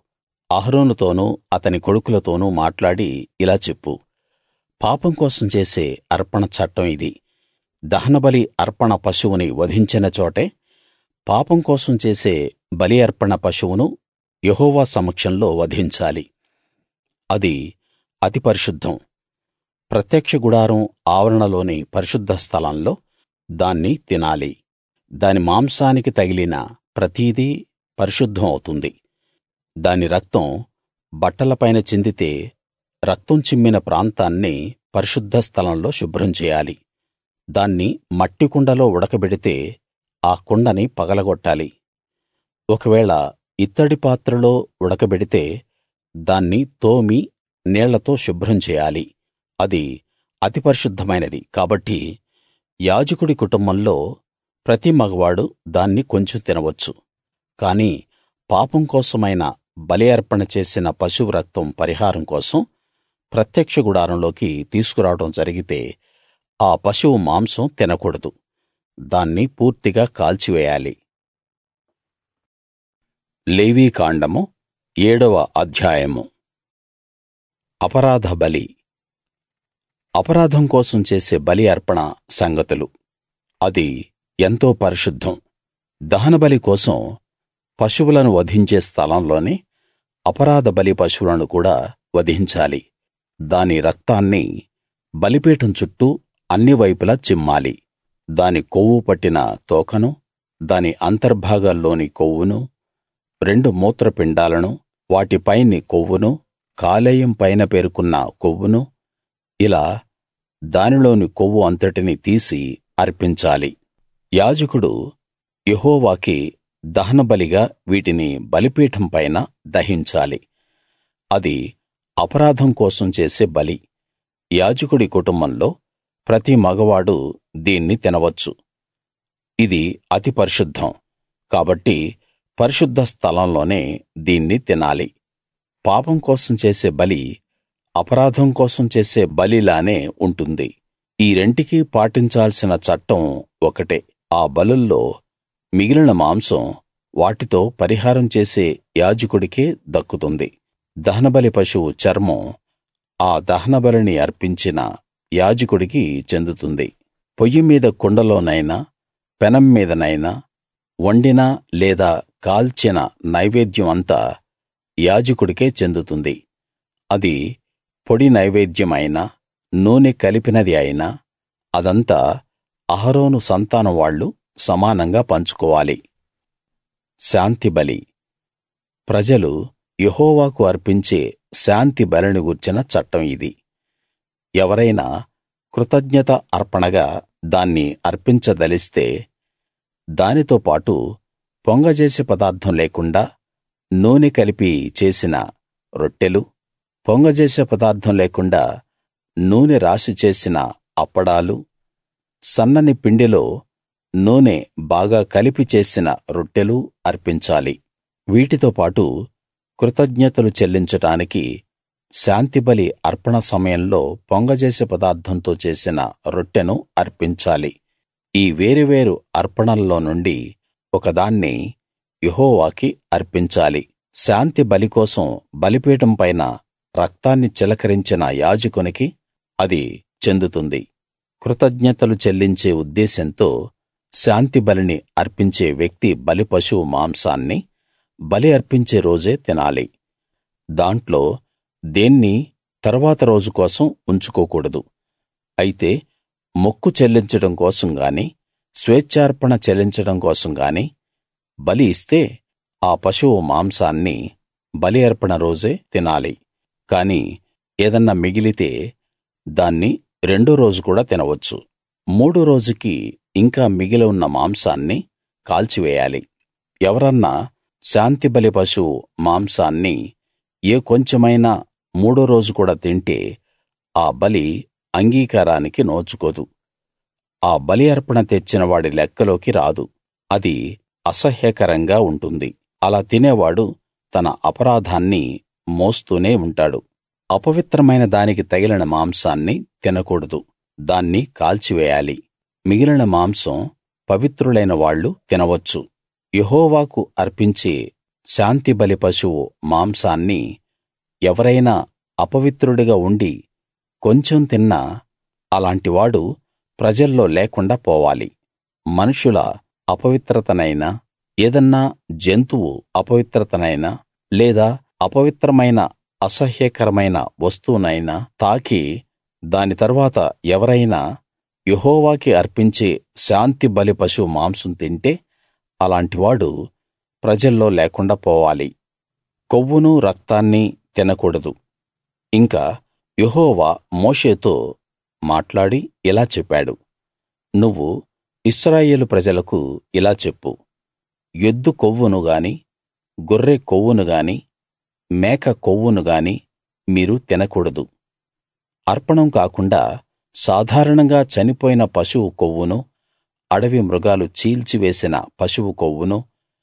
[SPEAKER 1] అహరోనుతోనూ అతని కొడుకులతోనూ మాట్లాడి ఇలా చెప్పు పాపం కోసం చేసే అర్పణ చట్టం ఇది దహనబలి అర్పణ పశువుని వధించిన చోటే పాపం కోసం చేసే బలి అర్పణ పశువును యెహోవా సమక్షంలో వధించాలి అది అతి పరిశుద్ధం ప్రత్యక్ష గుడారం ఆవరణలోని పరిశుద్ధ స్థలంలో దాన్ని తినాలి దాని మాంసానికి తగిలిన ప్రతిదీ పరిశుద్ధం అవుతుంది దాని రక్తం బట్టలపైన చిందితే రక్తం చిమ్మిన ప్రాంతాన్ని పరిశుద్ధ స్థలంలో శుభ్రం చేయాలి దాన్ని మట్టి కుండలో ఉడకబెడితే ఆ కుండని పగలగొట్టాలి ఒకవేళ ఇత్తడి పాత్రలో ఉడకబెడితే దాన్ని తోమి నీళ్లతో శుభ్రం చేయాలి అది అతి పరిశుద్ధమైనది కాబట్టి యాజకుడి కుటుంబంలో ప్రతి మగవాడు దాన్ని కొంచెం తినవచ్చు కాని పాపం కోసమైన బలి అర్పణ చేసిన పశువు రక్తం పరిహారం కోసం ప్రత్యక్ష గుడారంలోకి తీసుకురావడం జరిగితే ఆ పశువు మాంసం తినకూడదు దాన్ని పూర్తిగా కాల్చివేయాలి లేవీకాండము ఏడవ అధ్యాయము అపరాధ బలి అపరాధం కోసం చేసే బలి అర్పణ సంగతులు అది ఎంతో పరిశుద్ధం దహనబలి కోసం పశువులను వధించే స్థలంలోనే అపరాధ బలి పశువులను కూడా వధించాలి దాని రక్తాన్ని బలిపీఠం చుట్టూ అన్ని వైపులా చిమ్మాలి దాని కొవ్వు పట్టిన తోకను దాని అంతర్భాగాల్లోని కొవ్వును రెండు మూత్రపిండాలను వాటి పైని కొవ్వును కాలేయం పైన పేరుకున్న కొవ్వును ఇలా దానిలోని కొవ్వు అంతటినీ తీసి అర్పించాలి యాజకుడు యెహోవాకి దహనబలిగా వీటిని బలిపీఠం పైన దహించాలి అది అపరాధం కోసం చేసే బలి యాజకుడి కుటుంబంలో ప్రతి మగవాడు దీన్ని తినవచ్చు ఇది అతి పరిశుద్ధం కాబట్టి పరిశుద్ధ స్థలంలోనే దీన్ని తినాలి పాపం కోసం చేసే బలి అపరాధం కోసం చేసే బలిలానే ఉంటుంది ఈ రెంటికీ పాటించాల్సిన చట్టం ఒకటే ఆ బలుల్లో మిగిలిన మాంసం వాటితో పరిహారం చేసే యాజకుడికే దక్కుతుంది దహనబలి పశువు చర్మం ఆ దహనబలిని అర్పించిన యాజకుడికి చెందుతుంది పొయ్యి మీద కుండలోనైనా పెనం మీదనైనా వండిన లేదా కాల్చిన నైవేద్యం అంతా యాజకుడికే చెందుతుంది అది పొడి నైవేద్యం అయినా నూనె కలిపినది అయినా అదంతా అహరోను సంతానం వాళ్ళు సమానంగా పంచుకోవాలి శాంతి బలి ప్రజలు యెహోవాకు అర్పించే శాంతి బలిని గూర్చిన చట్టం ఇది ఎవరైనా కృతజ్ఞత అర్పణగా దాన్ని అర్పించదలిస్తే దానితో పాటు పొంగజేసే పదార్థం లేకుండా నూనె కలిపి చేసిన రొట్టెలు పొంగజేసే పదార్థం లేకుండా నూనె రాసి చేసిన అప్పడాలు సన్నని పిండిలో నూనె బాగా కలిపి చేసిన రొట్టెలు అర్పించాలి వీటితో పాటు కృతజ్ఞతలు చెల్లించడానికి శాంతిబలి అర్పణ సమయంలో పొంగజేసే పదార్థంతో చేసిన రొట్టెను అర్పించాలి ఈ వేరువేరు అర్పణల్లో నుండి ఒకదాన్ని యెహోవాకి అర్పించాలి శాంతి బలి కోసం బలిపీఠం పైన రక్తాన్ని చిలకరించిన యాజకునికి అది చెందుతుంది కృతజ్ఞతలు చెల్లించే ఉద్దేశంతో శాంతి బలిని అర్పించే వ్యక్తి బలి పశువు మాంసాన్ని బలి అర్పించే రోజే తినాలి దాంట్లో దేన్నీ తరువాత రోజు కోసం ఉంచుకోకూడదు అయితే మొక్కు చెల్లించడం కోసం గానీ స్వేచ్ఛార్పణ చెల్లించడం కోసం గానీ బలి ఇస్తే ఆ పశువు మాంసాన్ని బలి అర్పణ రోజే తినాలి కాని ఏదన్నా మిగిలితే దాన్ని రెండో రోజు కూడా తినవచ్చు మూడో రోజుకి ఇంకా మిగిలి ఉన్న మాంసాన్ని కాల్చివేయాలి ఎవరన్నా శాంతిబలి పశువు మాంసాన్ని ఏ కొంచెమైనా మూడో రోజు కూడా తింటే ఆ బలి అంగీకారానికి నోచుకోదు ఆ బలి అర్పణ తెచ్చిన వాడి లెక్కలోకి రాదు అది అసహ్యకరంగా ఉంటుంది అలా తినేవాడు తన అపరాధాన్ని మోస్తూనే ఉంటాడు అపవిత్రమైన దానికి తగిలిన మాంసాన్ని తినకూడదు దాన్ని కాల్చివేయాలి మిగిలిన మాంసం పవిత్రులైన వాళ్ళు తినవచ్చు యెహోవాకు అర్పించే శాంతిబలి పశువు మాంసాన్ని ఎవరైనా అపవిత్రుడిగా ఉండి కొంచెం తిన్నా అలాంటివాడు ప్రజల్లో లేకుండా పోవాలి మనుషుల అపవిత్రతనైనా ఏదన్నా జంతువు అపవిత్రతనైనా లేదా అపవిత్రమైన అసహ్యకరమైన వస్తువునైనా తాకి దాని తరువాత ఎవరైనా యెహోవాకి అర్పించే శాంతి బలి పశువు మాంసం తింటే అలాంటివాడు ప్రజల్లో లేకుండా పోవాలి కొవ్వును రక్తాన్ని తినకూడదు ఇంకా యెహోవా మోషేతో మాట్లాడి ఇలా చెప్పాడు నువ్వు ఇశ్రాయేలు ప్రజలకు ఇలా చెప్పు ఎద్దు కొవ్వును గాని గొర్రె కొవ్వును గాని మేక కొవ్వును గాని మీరు తినకూడదు అర్పణం కాకుండా సాధారణంగా చనిపోయిన పశువు కొవ్వును అడవి మృగాలు చీల్చివేసిన పశువు కొవ్వును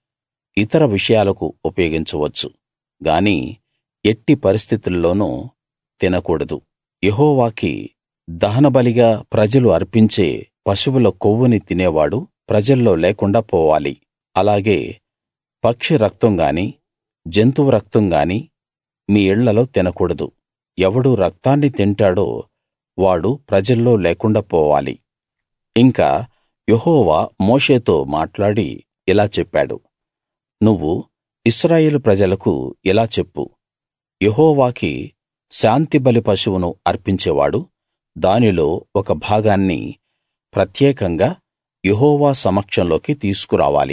[SPEAKER 1] ఇతర విషయాలకు ఉపయోగించవచ్చు గాని ఎట్టి పరిస్థితుల్లోనూ తినకూడదు యెహోవాకి దహనబలిగా ప్రజలు అర్పించే పశువుల కొవ్వుని తినేవాడు ప్రజల్లో లేకుండా పోవాలి అలాగే పక్షి రక్తం గాని జంతువు రక్తం గాని మీ ఇళ్ళలో తినకూడదు ఎవడు రక్తాన్ని తింటాడో వాడు ప్రజల్లో లేకుండా పోవాలి ఇంకా యెహోవా మోషేతో మాట్లాడి ఇలా చెప్పాడు నువ్వు ఇశ్రాయేలు ప్రజలకు ఇలా చెప్పు యెహోవాకి శాంతిబలి పశువును అర్పించేవాడు దానిలో ఒక భాగాన్ని ప్రత్యేకంగా యెహోవా సమక్షంలోకి తీసుకురావాలి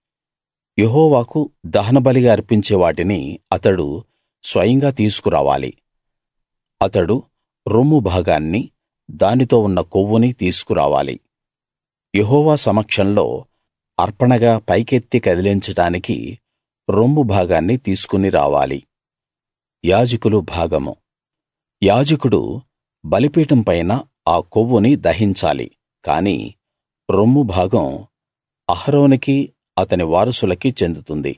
[SPEAKER 1] యెహోవాకు దహనబలిగా అర్పించే వాటిని అతడు స్వయంగా తీసుకురావాలి అతడు రొమ్ము భాగాన్ని దానితో ఉన్న కొవ్వుని తీసుకురావాలి యెహోవా సమక్షంలో అర్పణగా పైకెత్తి కదిలించడానికి రొమ్ము భాగాన్ని తీసుకుని రావాలి యాజకులు భాగము యాజకుడు బలిపీఠం పైన ఆ కొవ్వుని దహించాలి కాని రొమ్ము భాగం అహరోనుకి అతని వారసులకి చెందుతుంది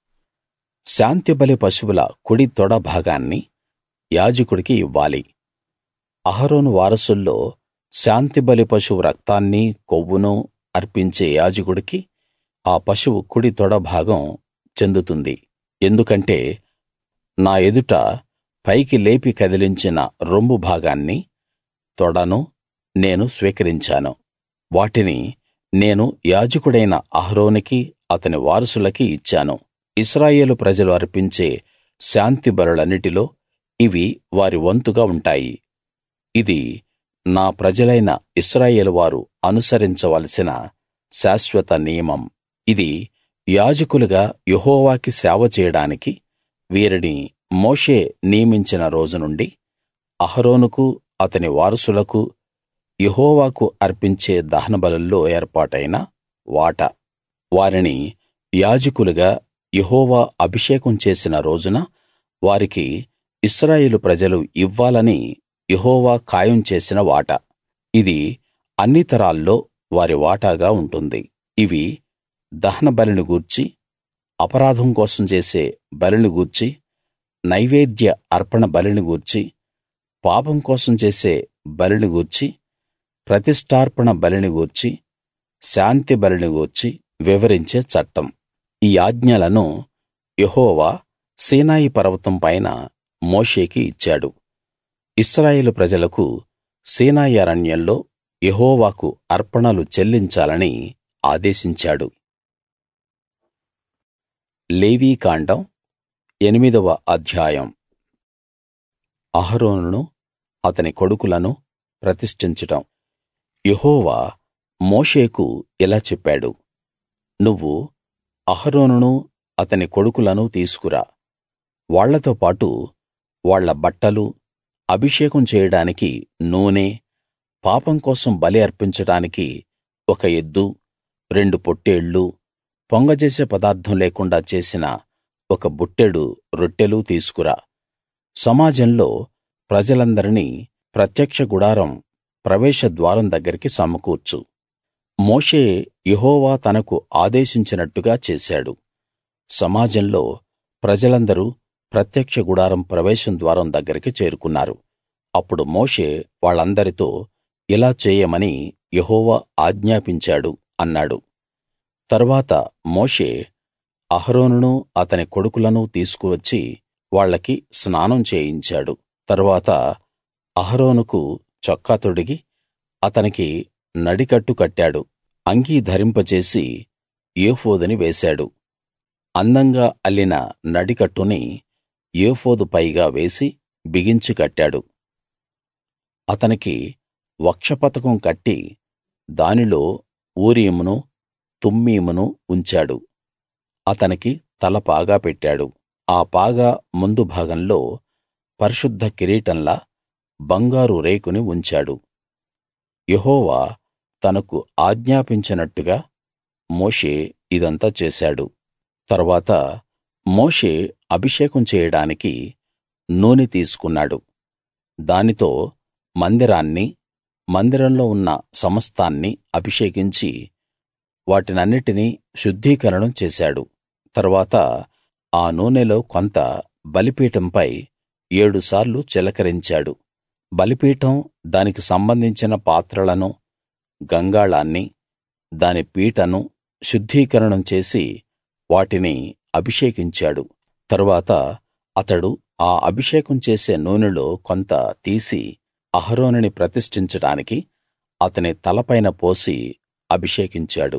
[SPEAKER 1] శాంతిబలి పశువుల కుడి తొడ భాగాన్ని యాజకుడికి ఇవ్వాలి అహరోను వారసుల్లో శాంతిబలి పశువు రక్తాన్ని కొవ్వును అర్పించే యాజకుడికి ఆ పశువు కుడి తొడ భాగం చెందుతుంది ఎందుకంటే నా ఎదుట పైకి లేపి కదిలించిన రొమ్ము భాగాన్ని తొడను నేను స్వీకరించాను వాటిని నేను యాజకుడైన అహరోనుకి అతని వారసులకి ఇచ్చాను ఇశ్రాయేలు ప్రజలు అర్పించే శాంతి బలులన్నిటిలో ఇవి వారి వంతుగా ఉంటాయి ఇది నా ప్రజలైన ఇశ్రాయేలు వారు అనుసరించవలసిన శాశ్వత నియమం ఇది యాజకులుగా యెహోవాకి సేవ చేయడానికి వీరిని మోషే నియమించిన రోజు నుండి అహరోనుకు అతని వారసులకు యెహోవాకు అర్పించే దహనబలుల్లో ఏర్పాటైన వాటా వారిని యాజకులుగా యెహోవా అభిషేకం చేసిన రోజున వారికి ఇశ్రాయేలు ప్రజలు ఇవ్వాలని యెహోవా ఖాయం చేసిన వాటా ఇది అన్ని తరాల్లో వారి వాటాగా ఉంటుంది ఇవి దహనబలిని గూర్చి అపరాధం కోసం చేసే బలిని గూర్చి నైవేద్య అర్పణ బలిని గూర్చి పాపం కోసం చేసే బలిని గూర్చి ప్రతిష్ఠార్పణ బలిని గూర్చి శాంతి బలిని గూర్చి వివరించే చట్టం ఈ ఆజ్ఞలను యెహోవా సీనాయి పర్వతం పైన మోషేకి ఇచ్చాడు ఇశ్రాయేలు ప్రజలకు సీనాయి అరణ్యంలో యెహోవాకు అర్పణలు చెల్లించాలని ఆదేశించాడు లేవీకాండం ఎనిమిదవ అధ్యాయం అహరోనును అతని కొడుకులను ప్రతిష్ఠించడం యెహోవా మోషేకు ఇలా చెప్పాడు నువ్వు అహరోనును అతని కొడుకులను తీసుకురా వాళ్ళతో పాటు వాళ్ళ బట్టలు అభిషేకం చేయడానికి నూనె పాపం కోసం బలి అర్పించడానికి ఒక ఎద్దు రెండు పొట్టేళ్లు పొంగజేసే పదార్థం లేకుండా చేసిన ఒక బుట్టెడు రొట్టెలు తీసుకురా సమాజంలో ప్రజలందరినీ ప్రత్యక్ష గుడారం ప్రవేశ ద్వారం దగ్గరికి సమకూర్చు మోషే యెహోవా తనకు ఆదేశించినట్టుగా చేశాడు సమాజంలో ప్రజలందరూ ప్రత్యక్ష గుడారం ప్రవేశం ద్వారం దగ్గరికి చేరుకున్నారు అప్పుడు మోషే వాళ్ళందరితో ఇలా చేయమని యెహోవా ఆజ్ఞాపించాడు అన్నాడు తరువాత మోషే అహరోనునూ అతని కొడుకులనూ తీసుకువచ్చి వాళ్ళకి స్నానం చేయించాడు తరువాత అహరోనుకు చొక్కా తొడిగి అతనికి నడికట్టు కట్టాడు అంగీ ధరింపజేసి ఏఫోదుని వేశాడు అందంగా అల్లిన నడికట్టుని ఏఫోదు పైగా వేసి బిగించి కట్టాడు అతనికి వక్షపతకం కట్టి దానిలో ఊరీమును తుమ్మీమును ఉంచాడు అతనికి తల పాగా పెట్టాడు ఆ పాగా ముందు భాగంలో పరిశుద్ధ కిరీటంలా బంగారు రేకుని ఉంచాడు యెహోవా తనకు ఆజ్ఞాపించినట్టుగా మోషే ఇదంతా చేశాడు తరువాత మోషే అభిషేకం చేయడానికి నూనె తీసుకున్నాడు దానితో మందిరాన్ని మందిరంలో ఉన్న సమస్తాన్ని అభిషేకించి వాటినన్నిటినీ శుద్ధీకరణం చేశాడు తరువాత ఆ నూనెలో కొంత బలిపీఠంపై ఏడుసార్లు చిలకరించాడు బలిపీఠం దానికి సంబంధించిన పాత్రలను గంగాళాన్ని దాని పీటను శుద్ధీకరణం చేసి వాటిని అభిషేకించాడు తరువాత అతడు ఆ అభిషేకం చేసే నూనెలో కొంత తీసి అహరోనుని ప్రతిష్ఠించడానికి అతని తలపైన పోసి అభిషేకించాడు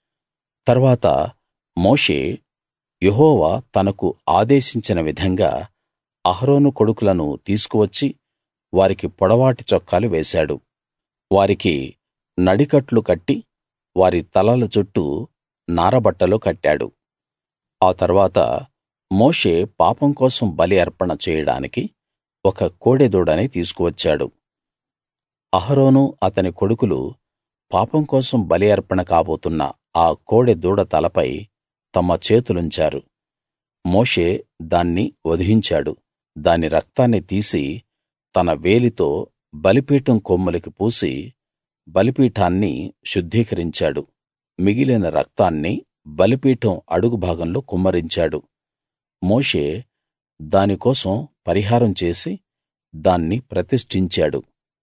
[SPEAKER 1] తర్వాత మోషే యెహోవా తనకు ఆదేశించిన విధంగా అహరోను కొడుకులను తీసుకువచ్చి వారికి పొడవాటి చొక్కాలు వేశాడు వారికి నడికట్లు కట్టి వారి తలల చుట్టూ నారబట్టలు కట్టాడు ఆ తర్వాత మోషే పాపం కోసం బలి అర్పణ చేయడానికి ఒక కోడెదూడని తీసుకువచ్చాడు అహరోను అతని కొడుకులు పాపం కోసం బలి అర్పణ కాబోతున్న ఆ కోడె దూడ తలపై తమ చేతులుంచారు మోషే దాన్ని వధించాడు దాని రక్తాన్ని తీసి తన వేలితో బలిపీఠం కొమ్ములకి పూసి బలిపీఠాన్ని శుద్ధీకరించాడు మిగిలిన రక్తాన్ని బలిపీఠం అడుగు భాగంలో కుమ్మరించాడు మోషే దాని కోసం పరిహారం చేసి దాన్ని ప్రతిష్ఠించాడు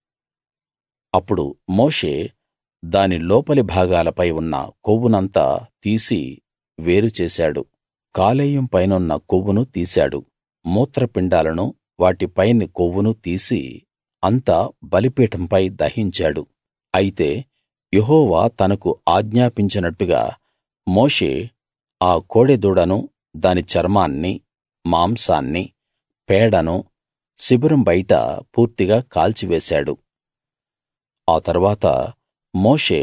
[SPEAKER 1] అప్పుడు మోషే దాని లోపలి భాగాలపై ఉన్న కొవ్వునంతా తీసి వేరు చేశాడు కాలేయం పైనున్న కొవ్వును తీశాడు మూత్రపిండాలను వాటి పైని కొవ్వును తీసి అంతా బలిపీఠంపై దహించాడు అయితే యెహోవా తనకు ఆజ్ఞాపించినట్టుగా మోషే ఆ కోడెదూడను దాని చర్మాన్ని మాంసాన్ని పేడను శిబిరం బయట పూర్తిగా కాల్చివేశాడు ఆ తర్వాత మోషే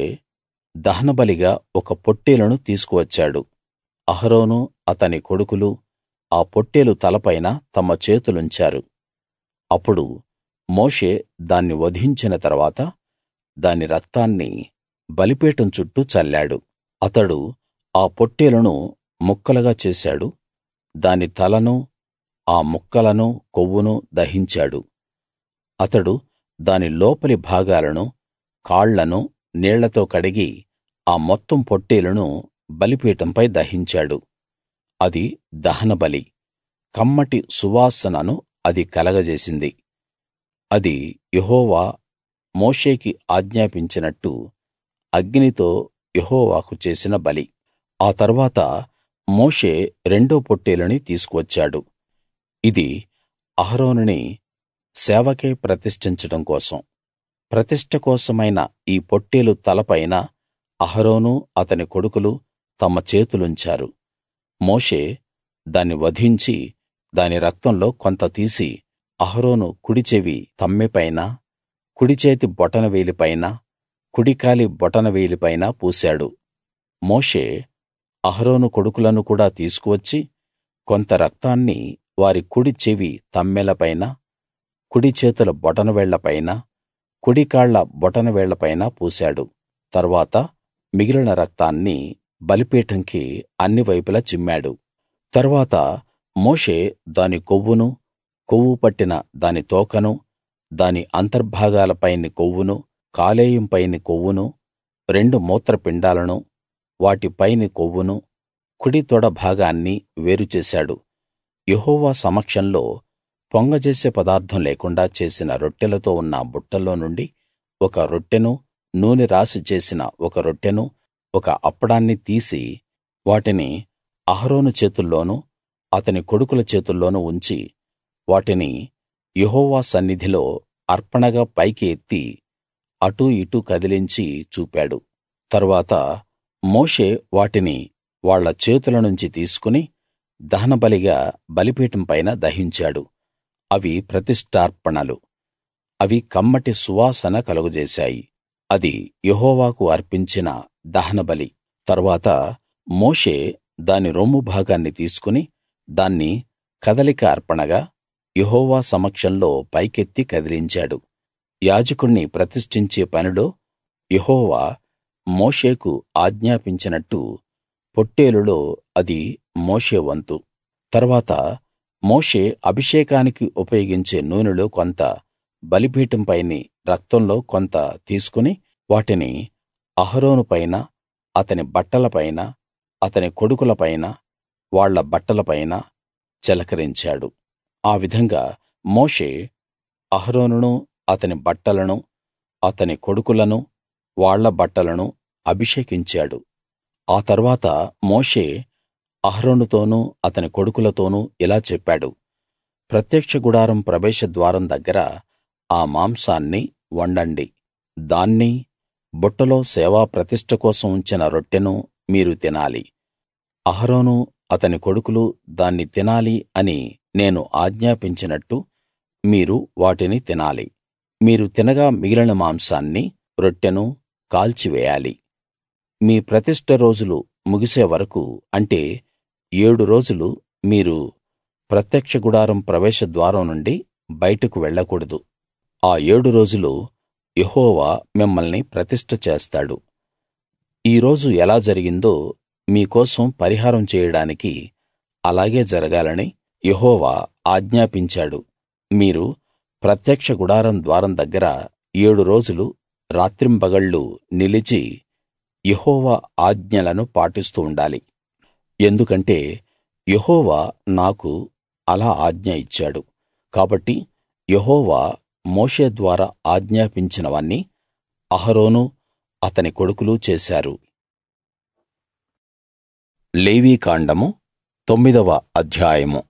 [SPEAKER 1] దహనబలిగా ఒక పొట్టేలును తీసుకువచ్చాడు అహరోను అతని కొడుకులు ఆ పొట్టేలు తలపైన తమ చేతులుంచారు అప్పుడు మోషే దాన్ని వధించిన తరువాత దాని రక్తాన్ని బలిపీఠం చుట్టూ చల్లాడు అతడు ఆ పొట్టేలును ముక్కలుగా చేశాడు దాని తలను ఆ ముక్కలను కొవ్వును దహించాడు అతడు దాని లోపలి భాగాలను కాళ్లను నీళ్లతో కడిగి ఆ మొత్తం పొట్టేలును బలిపీఠంపై దహించాడు అది దహనబలి కమ్మటి సువాసనను అది కలగజేసింది అది యెహోవా మోషేకి ఆజ్ఞాపించినట్టు అగ్నితో యెహోవాకు చేసిన బలి ఆ తర్వాత మోషే రెండో పొట్టేలుని తీసుకువచ్చాడు ఇది అహరోనుని సేవకై ప్రతిష్ఠించడం కోసం ప్రతిష్ఠ కోసమైన ఈ పొట్టేలు తలపైన అహరోను అతని కొడుకులు తమ చేతులుంచారు మోషే దాన్ని వధించి దాని రక్తంలో కొంత తీసి అహరోను కుడి చెవి తమ్మెపైన కుడి చేతి బొటనవేలి పైన కుడికాలి బొటనవేలి పైన పూశాడు మోషే అహరోను కొడుకులను కూడా తీసుకువచ్చి కొంత రక్తాన్ని వారి కుడి చెవి తమ్మెల పైన కుడి చేతుల బొటనవేళ్ల పైన కుడి కాళ్ల బొటనవేళ్ల పైన పూశాడు తర్వాత మిగిలిన రక్తాన్ని బలిపీఠంకి అన్ని వైపులా చిమ్మాడు తరువాత మోషే దాని కొవ్వును కొవ్వు పట్టిన దాని తోకను దాని అంతర్భాగాల పైని కొవ్వును కాలేయం పైని కొవ్వును రెండు మూత్రపిండాలను వాటి పైని కొవ్వును కుడి తొడ భాగాన్ని వేరు చేశాడు యెహోవా సమక్షంలో పొంగజేసే పదార్థం లేకుండా చేసిన రొట్టెలతో ఉన్న బుట్టలో నుండి ఒక రొట్టెను నూనె రాసి చేసిన ఒక రొట్టెను ఒక అప్పడాన్ని తీసి వాటిని అహరోను చేతుల్లోనూ అతని కొడుకుల చేతుల్లోనూ ఉంచి వాటిని యెహోవా సన్నిధిలో అర్పణగా పైకి ఎత్తి అటూ ఇటూ కదిలించి చూపాడు తరువాత మోషే వాటిని వాళ్ళ చేతుల నుంచి తీసుకుని దహనబలిగా బలిపీఠం పైన దహించాడు అవి ప్రతిష్ఠార్పణలు అవి కమ్మటి సువాసన కలుగజేశాయి అది యెహోవాకు అర్పించిన దహనబలి తరువాత మోషే దాని రొమ్ము భాగాన్ని తీసుకుని దాన్ని కదలిక అర్పణగా యెహోవా సమక్షంలో పైకెత్తి కదిలించాడు యాజకుణ్ణి ప్రతిష్ఠించే పనిలో యెహోవా మోషేకు ఆజ్ఞాపించినట్టు పొట్టేలులో అది మోషే వంతు తరువాత మోషే అభిషేకానికి ఉపయోగించే నూనెలో కొంత బలిపీఠం పైని రక్తంలో కొంత తీసుకుని వాటిని అహరోను పైన అతని బట్టల పైన అతని కొడుకుల పైన వాళ్ళ బట్టల పైన చిలకరించాడు ఆ విధంగా మోషే అహరోనును అతని బట్టలను అతని కొడుకులను వాళ్ళ బట్టలను అభిషేకించాడు ఆ తర్వాత మోషే అహరోనుతోనూ అతని కొడుకులతోనూ ఇలా చెప్పాడు ప్రత్యక్ష గుడారం ప్రవేశ ద్వారం దగ్గర ఆ మాంసాన్ని వండండి దాన్నీ బుట్టలో సేవా ప్రతిష్ఠ కోసం ఉంచిన రొట్టెను మీరు తినాలి అహరోను అతని కొడుకులు దాన్ని తినాలి అని నేను ఆజ్ఞాపించినట్టు మీరు వాటిని తినాలి మీరు తినగా మిగిలిన మాంసాన్ని రొట్టెను కాల్చివేయాలి మీ ప్రతిష్ఠ రోజులు ముగిసే వరకూ అంటే ఏడు రోజులు మీరు ప్రత్యక్ష గుడారం ప్రవేశ ద్వారం నుండి బయటకు వెళ్ళకూడదు ఆ ఏడు రోజులు యెహోవా మిమ్మల్ని ప్రతిష్ఠ చేస్తాడు ఈ రోజు ఎలా జరిగిందో మీ కోసం పరిహారం చేయడానికి అలాగే జరగాలని యెహోవా ఆజ్ఞాపించాడు మీరు ప్రత్యక్ష గుడారం ద్వారం దగ్గర ఏడు రోజులు రాత్రింబగళ్ళు నిలిచి యెహోవా ఆజ్ఞలను పాటిస్తూ ఉండాలి ఎందుకంటే యెహోవా నాకు అలా ఆజ్ఞ ఇచ్చాడు కాబట్టి యెహోవా మోషే ద్వారా ఆజ్ఞాపించినవన్నీ అహరోను అతని కొడుకులు చేశారు లేవీకాండము తొమ్మిదవ అధ్యాయము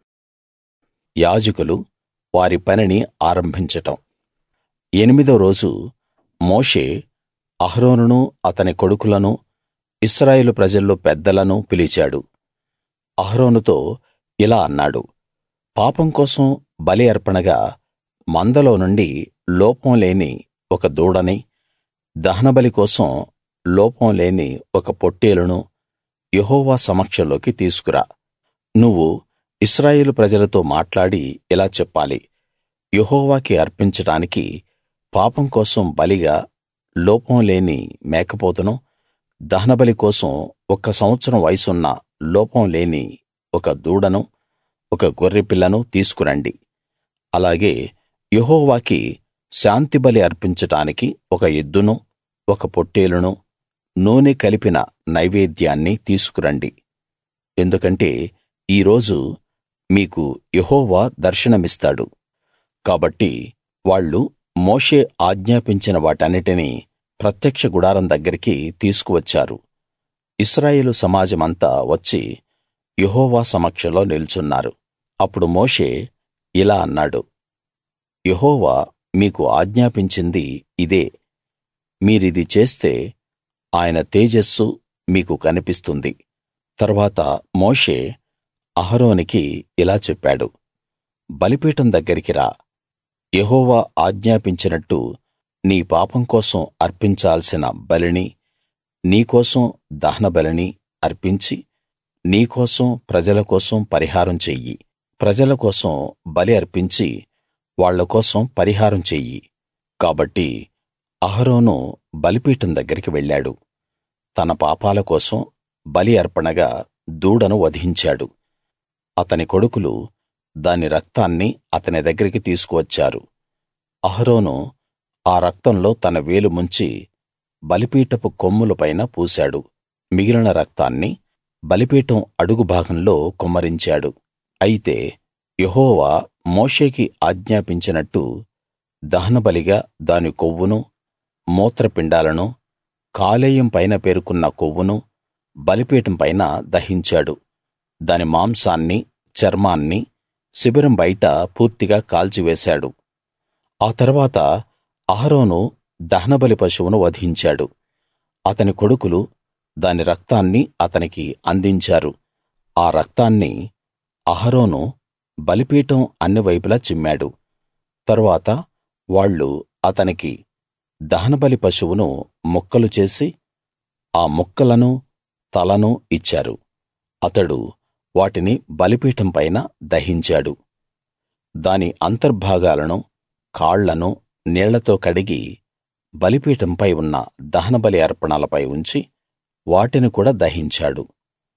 [SPEAKER 1] యాజకులు వారి పనిని ఆరంభించటం ఎనిమిదో రోజు మోషే అహరోనును అతని కొడుకులను ఇశ్రాయేలు ప్రజల్లో పెద్దలను పిలిచాడు అహరోనుతో ఇలా అన్నాడు పాపం కోసం బలి అర్పణగా మందలో నుండి లోపం లేని ఒక దూడని దహనబలి కోసం లోపం లేని ఒక పొట్టేలును యెహోవా సమక్షంలోకి తీసుకురా నువ్వు ఇశ్రాయేలు ప్రజలతో మాట్లాడి ఇలా చెప్పాలి యెహోవాకి అర్పించడానికి పాపం కోసం బలిగా లోపం లేని మేకపోతును దహనబలి కోసం ఒక్క సంవత్సరం వయసున్న లోపం లేని ఒక దూడను ఒక గొర్రెపిల్లను తీసుకురండి అలాగే యెహోవాకి శాంతిబలి అర్పించటానికి ఒక ఎద్దును ఒక పొట్టేలును నూనె కలిపిన నైవేద్యాన్ని తీసుకురండి ఎందుకంటే ఈ రోజు మీకు యెహోవా దర్శనమిస్తాడు కాబట్టి వాళ్ళు మోషే ఆజ్ఞాపించిన వాటన్నిటినీ ప్రత్యక్ష గుడారం దగ్గరికి తీసుకువచ్చారు ఇశ్రాయేలు సమాజమంతా వచ్చి యెహోవా సమక్షంలో నిల్చున్నారు అప్పుడు మోషే ఇలా అన్నాడు యెహోవా మీకు ఆజ్ఞాపించింది ఇదే మీరిది చేస్తే ఆయన తేజస్సు మీకు కనిపిస్తుంది తరువాత మోషే అహరోనుకి ఇలా చెప్పాడు బలిపీఠం దగ్గరికి రా యెహోవా ఆజ్ఞాపించినట్టు నీ పాపం కోసం అర్పించాల్సిన బలిని నీ కోసం దహనబలిని అర్పించి నీ కోసం ప్రజల కోసం పరిహారం చెయ్యి ప్రజల కోసం బలి అర్పించి వాళ్ళ కోసం పరిహారం చెయ్యి కాబట్టి అహరోను బలిపీఠం దగ్గరికి వెళ్ళాడు తన పాపాల కోసం బలి అర్పణగా దూడను వధించాడు అతని కొడుకులు దాని రక్తాన్ని అతని దగ్గరికి తీసుకువచ్చారు అహరోను ఆ రక్తంలో తన వేలు ముంచి బలిపీఠపు కొమ్ముల పైన పూశాడు మిగిలిన రక్తాన్ని బలిపీఠం అడుగు భాగంలో కుమ్మరించాడు అయితే యెహోవా మోషేకి ఆజ్ఞాపించినట్టు దహనబలిగా దాని కొవ్వును మూత్రపిండాలను కాలేయం పైన పేరుకున్న కొవ్వును బలిపీఠం పైన దహించాడు దాని మాంసాన్ని చర్మాన్ని శిబిరం బయట పూర్తిగా కాల్చివేశాడు ఆ తర్వాత అహరోను దహనబలి పశువును వధించాడు అతని కొడుకులు దాని రక్తాన్ని అతనికి అందించారు ఆ రక్తాన్ని అహరోను బలిపీఠం అన్ని వైపులా చిమ్మాడు తరువాత వాళ్ళు అతనికి దహనబలి పశువును ముక్కలు చేసి ఆ ముక్కలను తలను ఇచ్చారు అతడు వాటిని బలిపీఠం పైన దహించాడు దాని అంతర్భాగాలను కాళ్లను నీళ్లతో కడిగి బలిపీఠంపై ఉన్న దహనబలి అర్పణలపై ఉంచి వాటిని కూడా దహించాడు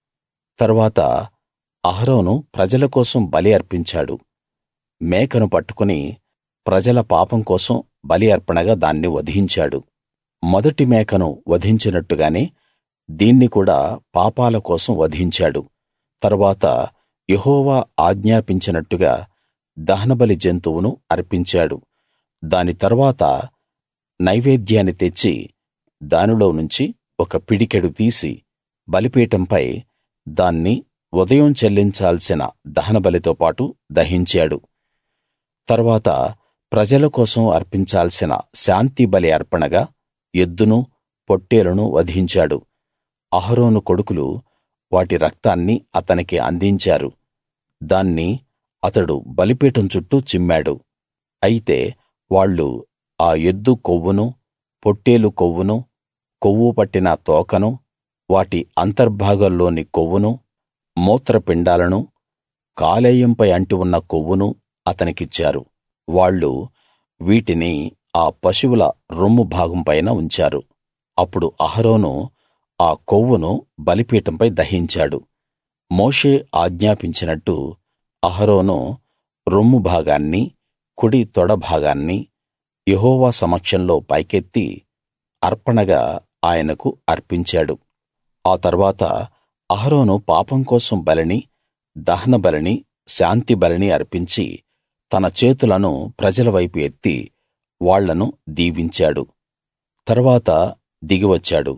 [SPEAKER 1] తరువాత అహరోను ప్రజల కోసం బలి అర్పించాడు మేకను పట్టుకుని ప్రజల పాపం కోసం బలి అర్పణగా దాన్ని వధించాడు మొదటి మేకను వధించినట్టుగానే దీన్ని కూడా పాపాల కోసం వధించాడు తరువాత యెహోవా ఆజ్ఞాపించినట్టుగా దహనబలి జంతువును అర్పించాడు దాని తరువాత నైవేద్యాన్ని తెచ్చి దానిలో నుంచి ఒక పిడికెడు తీసి బలిపీఠంపై దాన్ని ఉదయం చెల్లించాల్సిన దహనబలితో పాటు దహించాడు తరువాత ప్రజల కోసం అర్పించాల్సిన శాంతి బలి అర్పణగా ఎద్దును పొట్టేలును వధించాడు అహరోను కొడుకులు వాటి రక్తాన్ని అతనికి అందించారు దాన్ని అతడు బలిపీఠం చుట్టూ చిమ్మాడు అయితే వాళ్ళు ఆ ఎద్దు కొవ్వును పొట్టేలు కొవ్వును కొవ్వు పట్టిన తోకను వాటి అంతర్భాగాల్లోని కొవ్వును మూత్రపిండాలను కాలేయంపై అంటి ఉన్న కొవ్వును అతనికిచ్చారు వాళ్ళు వీటిని ఆ పశువుల రొమ్ము భాగం పైన ఉంచారు అప్పుడు అహరోను ఆ కొవ్వును బలిపీఠంపై దహించాడు మోషే ఆజ్ఞాపించినట్టు అహరోను రొమ్ము భాగాన్ని కుడి తొడ భాగాన్ని యెహోవా సమక్షంలో పైకెత్తి అర్పణగా ఆయనకు అర్పించాడు ఆ తర్వాత అహరోను పాపం కోసం బలిని దహన బలిని శాంతి బలిని అర్పించి తన చేతులను ప్రజల వైపు ఎత్తి వాళ్ళను దీవించాడు తరువాత దిగి వచ్చాడు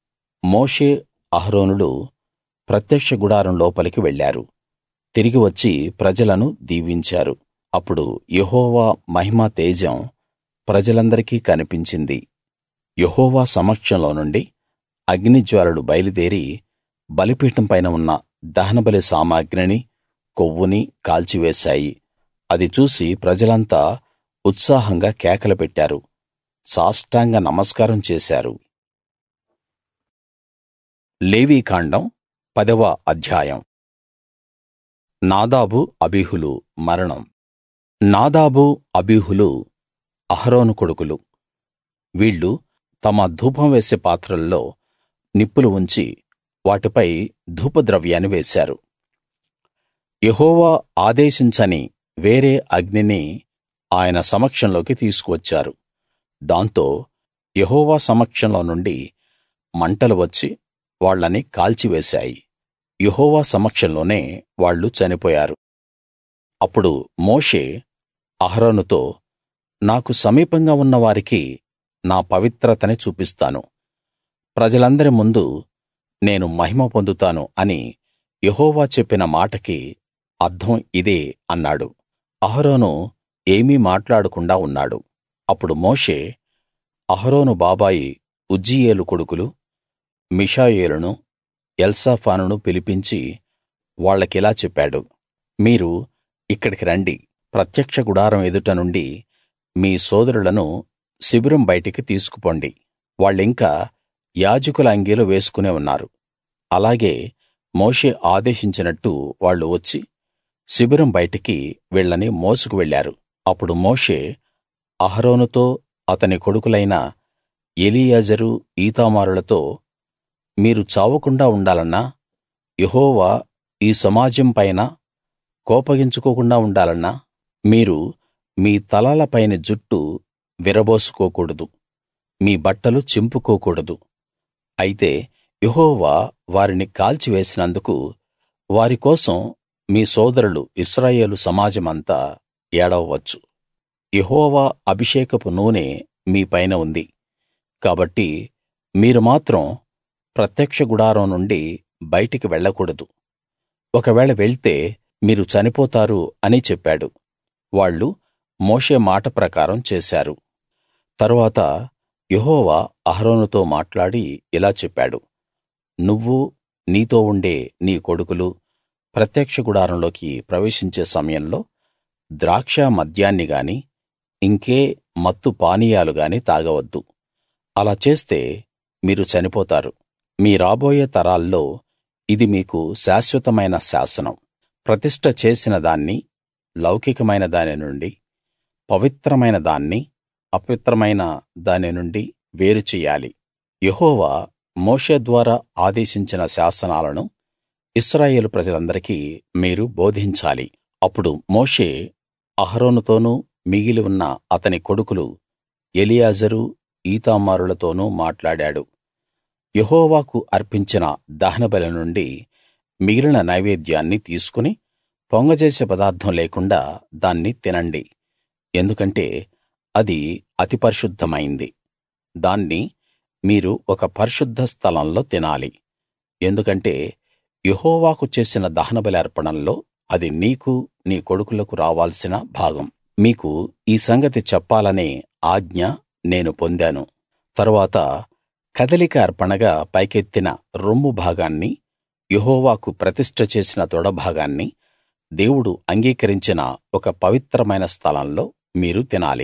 [SPEAKER 1] మోషే అహరోనులు ప్రత్యక్ష గుడారం లోపలికి వెళ్ళారు తిరిగి వచ్చి ప్రజలను దీవించారు అప్పుడు యెహోవా మహిమా తేజం ప్రజలందరికీ కనిపించింది యెహోవా సమక్షంలో నుండి అగ్నిజ్వాలలు బయలుదేరి బలిపీఠం పైన ఉన్న దహనబలి సామగ్రిని కొవ్వుని కాల్చివేశాయి అది చూసి ప్రజలంతా ఉత్సాహంగా కేకలు పెట్టారు సాష్టాంగ నమస్కారం చేశారు లేవీకాండం పదవ అధ్యాయం నాదాబు అబీహులు మరణం నాదాబు అబీహులు అహరోను కొడుకులు వీళ్ళు తమ ధూపం వేసే పాత్రల్లో నిప్పులు ఉంచి వాటిపై ధూపద్రవ్యాన్ని వేశారు యెహోవా ఆదేశించని వేరే అగ్నిని ఆయన సమక్షంలోకి తీసుకువచ్చారు దాంతో యెహోవా సమక్షంలో నుండి మంటలు వచ్చి వాళ్ళని కాల్చివేశాయి యెహోవా సమక్షంలోనే వాళ్ళు చనిపోయారు అప్పుడు మోషే అహరోనుతో నాకు సమీపంగా ఉన్న వారికి నా పవిత్రతని చూపిస్తాను ప్రజలందరి ముందు నేను మహిమ పొందుతాను అని యెహోవా చెప్పిన మాటకి అర్థం ఇదే అన్నాడు అహరోను ఏమీ మాట్లాడకుండా ఉన్నాడు అప్పుడు మోషే అహరోను బాబాయి ఉజ్జీయేలు కొడుకులు మిషాయేలును ఎల్సాఫానును పిలిపించి వాళ్ళకిలా చెప్పాడు మీరు ఇక్కడికి రండి ప్రత్యక్ష గుడారం ఎదుట నుండి మీ సోదరులను శిబిరం బయటికి తీసుకుపొండి వాళ్ళింకా యాజకుల అంగీలు వేసుకునే ఉన్నారు అలాగే మోషే ఆదేశించినట్టు వాళ్ళు వచ్చి శిబిరం బయటికి వీళ్ళని మోసుకు వెళ్ళారు అప్పుడు మోషే అహరోనుతో అతని కొడుకులైన ఎలీయాజరు ఈతామారులతో మీరు చావకుండా ఉండాలన్నా యెహోవా ఈ సమాజం పైన కోపగించుకోకుండా ఉండాలన్నా మీరు మీ తలల పైని జుట్టు విరబోసుకోకూడదు మీ బట్టలు చింపుకోకూడదు అయితే యెహోవా వారిని కాల్చివేసినందుకు వారి కోసం మీ సోదరులు ఇశ్రాయేలు సమాజమంతా ఏడవవచ్చు యెహోవా అభిషేకపు నూనె మీ పైన ఉంది కాబట్టి మీరు మాత్రం ప్రత్యక్ష గుడారం నుండి బయటికి వెళ్ళకూడదు ఒకవేళ వెళ్తే మీరు చనిపోతారు అని చెప్పాడు వాళ్ళు మోషే మాట ప్రకారం చేశారు తరువాత యెహోవా అహరోనుతో మాట్లాడి ఇలా చెప్పాడు నువ్వూ నీతో ఉండే నీ కొడుకులు ప్రత్యక్ష గుడారంలోకి ప్రవేశించే సమయంలో ద్రాక్ష మద్యాన్ని గాని ఇంకే మత్తు పానీయాలు గాని తాగవద్దు అలా చేస్తే మీరు చనిపోతారు మీ రాబోయే తరాల్లో ఇది మీకు శాశ్వతమైన శాసనం ప్రతిష్ఠ చేసిన దాన్ని లౌకికమైన దాని నుండి పవిత్రమైన దాన్ని అపవిత్రమైన దాని నుండి వేరు చెయ్యాలి యెహోవా మోషే ద్వారా ఆదేశించిన శాసనాలను ఇశ్రాయేలు ప్రజలందరికీ మీరు బోధించాలి అప్పుడు మోషే అహరోనుతోనూ మిగిలి ఉన్న అతని కొడుకులు ఎలియాజరు ఈతామారులతోనూ మాట్లాడాడు యెహోవాకు అర్పించిన దహనబలి నుండి మిగిలిన నైవేద్యాన్ని తీసుకుని పొంగజేసే పదార్థం లేకుండా దాన్ని తినండి ఎందుకంటే అది అతి పరిశుద్ధమైంది దాన్ని మీరు ఒక పరిశుద్ధ స్థలంలో తినాలి ఎందుకంటే యెహోవాకు చేసిన దహనబలి అర్పణల్లో అది నీకు నీ కొడుకులకు రావాల్సిన భాగం మీకు ఈ సంగతి చెప్పాలనే ఆజ్ఞ నేను పొందాను తరువాత కదలిక అర్పణగా పైకెత్తిన రొమ్ము భాగాన్ని యెహోవాకు ప్రతిష్ఠ చేసిన తొడ భాగాన్ని దేవుడు అంగీకరించిన ఒక పవిత్రమైన స్థలంలో మీరు తినాలి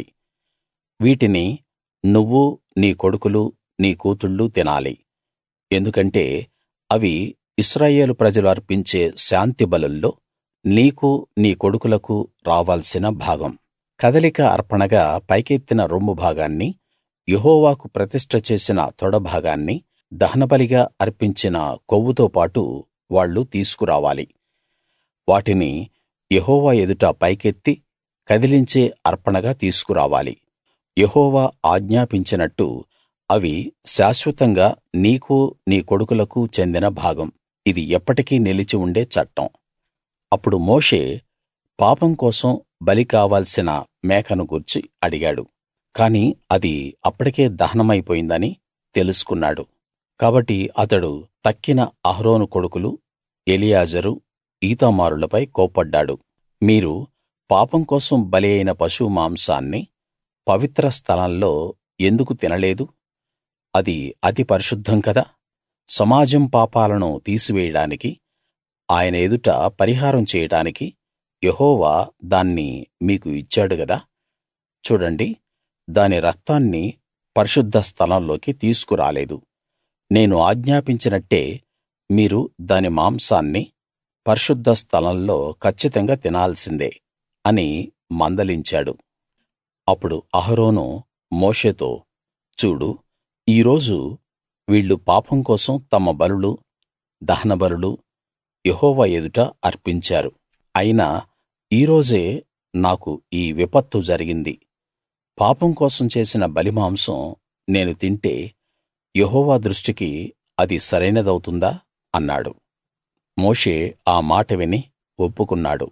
[SPEAKER 1] వీటిని నువ్వు నీ కొడుకులు నీ కూతుళ్ళు తినాలి ఎందుకంటే అవి ఇశ్రాయేలు ప్రజలు అర్పించే శాంతి బలుల్లో నీకు నీ కొడుకులకు రావాల్సిన భాగం కదలిక అర్పణగా పైకెత్తిన రొమ్ము భాగాన్ని యెహోవాకు ప్రతిష్ఠ చేసిన తొడ భాగాన్ని దహనబలిగా అర్పించిన కొవ్వుతో పాటు వాళ్ళు తీసుకురావాలి వాటిని యెహోవా ఎదుట పైకెత్తి కదిలించే అర్పణగా తీసుకురావాలి యెహోవా ఆజ్ఞాపించినట్టు అవి శాశ్వతంగా నీకు నీ కొడుకులకు చెందిన భాగం ఇది ఎప్పటికీ నిలిచి ఉండే చట్టం అప్పుడు మోషే పాపం కోసం బలి కావాల్సిన మేకను గూర్చి అడిగాడు కాని అది అప్పటికే దహనమైపోయిందని తెలుసుకున్నాడు కాబట్టి అతడు తక్కిన అహరోను కొడుకులు ఎలియాజరు ఈతామారులపై కోప్పడ్డాడు మీరు పాపం కోసం బలి అయిన పశువు మాంసాన్ని పవిత్ర స్థలంలో ఎందుకు తినలేదు అది అతి పరిశుద్ధం కదా సమాజం పాపాలను తీసివేయడానికి ఆయన ఎదుట పరిహారం చేయడానికి యెహోవా దాన్ని మీకు ఇచ్చాడు గదా చూడండి దాని రక్తాన్ని పరిశుద్ధ స్థలంలోకి తీసుకురాలేదు నేను ఆజ్ఞాపించినట్టే మీరు దాని మాంసాన్ని పరిశుద్ధ స్థలంలో కచ్చితంగా తినాల్సిందే అని మందలించాడు అప్పుడు అహరోను మోషేతో చూడు ఈ రోజు వీళ్ళు పాపం కోసం తమ బలులు దహనబలులు యెహోవా ఎదుట అర్పించారు అయినా ఈ రోజే నాకు ఈ విపత్తు జరిగింది పాపం కోసం చేసిన బలిమాంసం నేను తింటే యెహోవా దృష్టికి అది సరైనదవుతుందా అన్నాడు మోషే ఆ మాట విని ఒప్పుకున్నాడు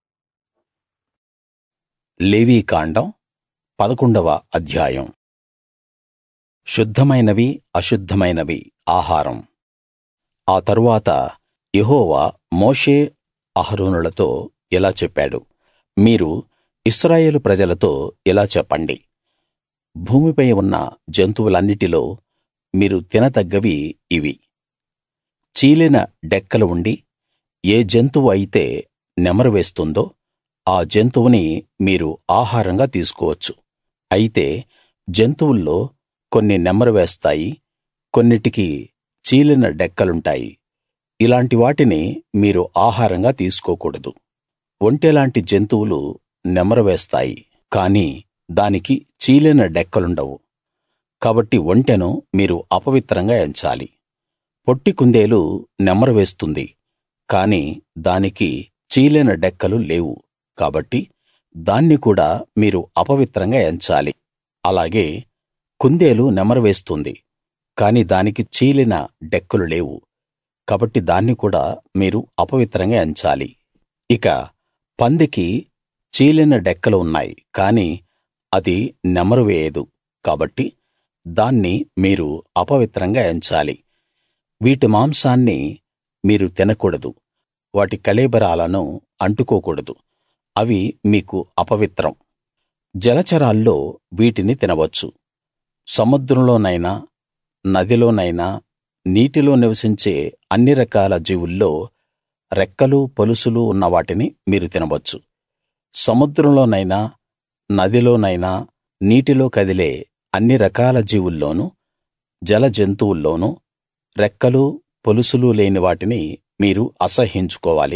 [SPEAKER 1] లేవీకాండం పదకొండవ అధ్యాయం శుద్ధమైనవి అశుద్ధమైనవి ఆహారం ఆ తరువాత యెహోవా మోషే అహరోనులతో ఇలా చెప్పాడు మీరు ఇశ్రాయేలు ప్రజలతో ఇలా చెప్పండి భూమిపై ఉన్న జంతువులన్నిటిలో మీరు తినదగ్గవి ఇవి చీలిన డెక్కలు ఉండి ఏ జంతువు అయితే నెమరు వేస్తుందో ఆ జంతువుని మీరు ఆహారంగా తీసుకోవచ్చు అయితే జంతువుల్లో కొన్ని నెమరు వేస్తాయి కొన్నిటికి చీలిన డెక్కలుంటాయి ఇలాంటి వాటిని మీరు ఆహారంగా తీసుకోకూడదు ఒంటెలాంటి జంతువులు నెమరు వేస్తాయి కానీ దానికి చీలిన డెక్కలుండవు కాబట్టి ఒంటెను మీరు అపవిత్రంగా ఎంచాలి పొట్టి కుందేలు నెమరు వేస్తుంది కాని దానికి చీలిన డెక్కలు లేవు కాబట్టి దాన్ని కూడా మీరు అపవిత్రంగా ఎంచాలి అలాగే కుందేలు నెమరు వేస్తుంది కాని దానికి చీలిన డెక్కలు లేవు కాబట్టి దాన్ని కూడా మీరు అపవిత్రంగా ఎంచాలి ఇక పందికి చీలిన డెక్కలు ఉన్నాయి కానీ అది నెమరు వేయదు కాబట్టి దాన్ని మీరు అపవిత్రంగా ఎంచాలి వీటి మాంసాన్ని మీరు తినకూడదు వాటి కళేబరాలను అంటుకోకూడదు అవి మీకు అపవిత్రం జలచరాల్లో వీటిని తినవచ్చు సముద్రంలోనైనా నదిలోనైనా నీటిలో నివసించే అన్ని రకాల జీవుల్లో రెక్కలు పొలుసులు ఉన్న వాటిని మీరు తినవచ్చు సముద్రంలోనైనా నదిలోనైనా నీటిలో కదిలే అన్ని రకాల జీవుల్లోనూ జల జంతువుల్లోనూ రెక్కలు పొలుసులు లేని వాటిని మీరు అసహ్యించుకోవాలి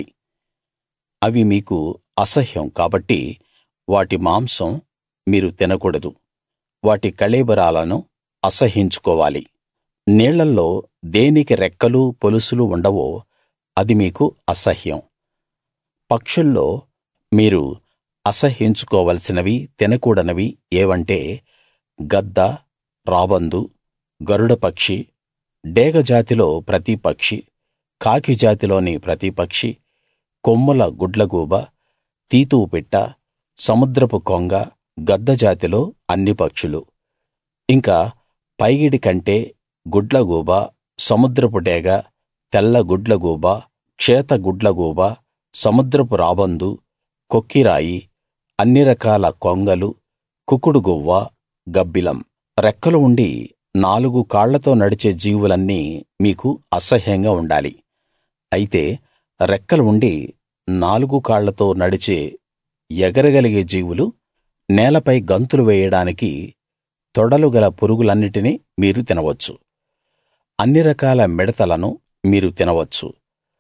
[SPEAKER 1] అవి మీకు అసహ్యం కాబట్టి వాటి మాంసం మీరు తినకూడదు వాటి కళేబరాలను అసహ్యించుకోవాలి నీళ్ళల్లో దేనికి రెక్కలు పొలుసులు ఉండవో అది మీకు అసహ్యం పక్షుల్లో మీరు అసహ్యించుకోవలసినవి తినకూడనివి ఏవంటే గద్ద రాబందు గరుడ పక్షి డేగ జాతిలో ప్రతి పక్షి కాకి జాతిలోని ప్రతి పక్షి కొమ్ముల గుడ్లగూబ తీతువు పిట్ట సముద్రపు కొంగ గద్ద జాతిలో అన్ని పక్షులు ఇంకా పైగిడి కంటె గుడ్లగూబ సముద్రపు డేగ తెల్ల గుడ్లగూబ క్షేత గుడ్లగూబ సముద్రపు రాబందు కొక్కిరాయి అన్ని రకాల కొంగలు కుకుడుగువ్వ గబ్బిలం రెక్కలు ఉండి నాలుగు కాళ్లతో నడిచే జీవులన్నీ మీకు అసహ్యంగా ఉండాలి అయితే రెక్కలు ఉండి నాలుగు కాళ్లతో నడిచే ఎగరగలిగే జీవులు నేలపై గంతులు వేయడానికి తొడలు గల పురుగులన్నిటినీ మీరు తినవచ్చు అన్ని రకాల మిడతలను మీరు తినవచ్చు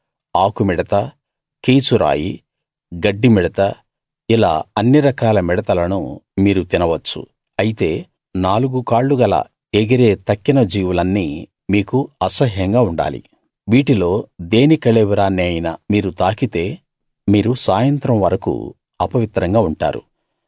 [SPEAKER 1] ఆకుమిడత కీచురాయి గడ్డి మిడత ఇలా అన్ని రకాల మిడతలను మీరు తినవచ్చు అయితే నాలుగు కాళ్లు గల ఎగిరే తక్కిన జీవులన్నీ మీకు అసహ్యంగా ఉండాలి వీటిలో దేని కళేబరాన్ని అయినా మీరు తాకితే మీరు సాయంత్రం వరకు అపవిత్రంగా ఉంటారు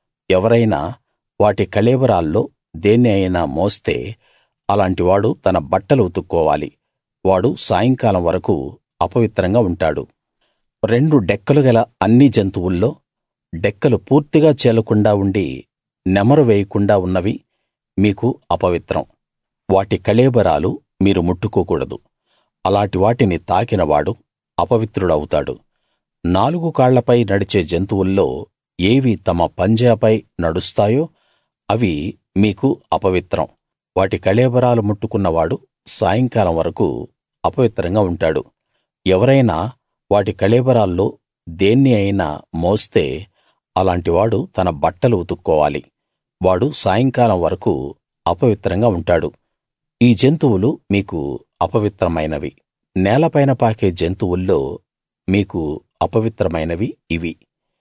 [SPEAKER 1] ఎవరైనా వాటి కళేబరాల్లో దేన్ని అయినా మోస్తే అలాంటి వాడు తన బట్టలు ఉతుక్కోవాలి వాడు సాయంకాలం వరకు అపవిత్రంగా ఉంటాడు రెండు డెక్కలు గల అన్ని జంతువుల్లో డెక్కలు పూర్తిగా చీలకుండా ఉండి నెమరు వేయకుండా ఉన్నవి మీకు అపవిత్రం వాటి కళేబరాలు మీరు ముట్టుకోకూడదు అలాటి వాటిని తాకినవాడు అపవిత్రుడవుతాడు నాలుగు కాళ్లపై నడిచే జంతువుల్లో ఏవి తమ పంజాపై నడుస్తాయో అవి మీకు అపవిత్రం వాటి కళేబరాలు ముట్టుకున్నవాడు సాయంకాలం వరకు అపవిత్రంగా ఉంటాడు ఎవరైనా వాటి కళేబరాల్లో దేన్ని అయినా మోస్తే అలాంటి వాడు తన బట్టలు ఉతుక్కోవాలి వాడు సాయంకాలం వరకు అపవిత్రంగా ఉంటాడు ఈ జంతువులు మీకు అపవిత్రమైనవి నేలపైన పాకే జంతువుల్లో మీకు అపవిత్రమైనవి ఇవి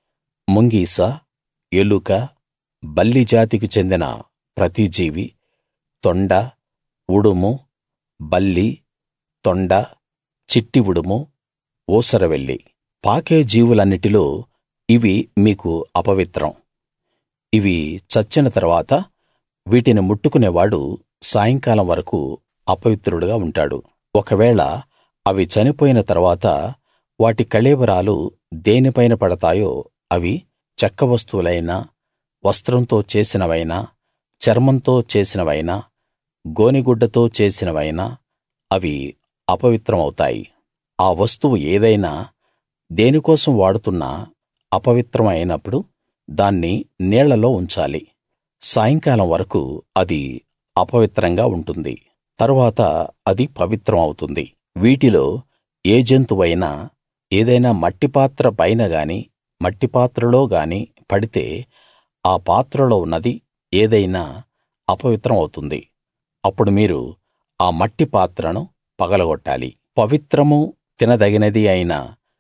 [SPEAKER 1] ముంగీస ఎలుక బల్లి జాతికి చెందిన ప్రతి జీవి తొండ ఉడుము బల్లి తొండ చిట్టి ఉడుము ఊసరవెల్లి పాకే జీవులన్నిటిలో ఇవి మీకు అపవిత్రం ఇవి చచ్చిన తరువాత వీటిని ముట్టుకునేవాడు సాయంకాలం వరకు అపవిత్రుడుగా ఉంటాడు ఒకవేళ అవి చనిపోయిన తరువాత వాటి కళేబరాలు దేనిపైన పడతాయో అవి చెక్క వస్తువులైనా వస్త్రంతో చేసినవైనా చర్మంతో చేసినవైనా గోనెగుడ్డతో చేసినవైనా అవి అపవిత్రమవుతాయి ఆ వస్తువు ఏదైనా దేనికోసం వాడుతున్నా అపవిత్రం అయినప్పుడు దాన్ని నీళ్లలో ఉంచాలి సాయంకాలం వరకు అది అపవిత్రంగా ఉంటుంది తరువాత అది పవిత్రం అవుతుంది వీటిలో ఏ జంతువైనా ఏదైనా మట్టి పాత్ర పైన గాని మట్టి పాత్రలో గాని పడితే ఆ పాత్రలో ఉన్నది ఏదైనా అపవిత్రం అవుతుంది అప్పుడు మీరు ఆ మట్టి పాత్రను పగలగొట్టాలి పవిత్రమూ తినదగినది అయిన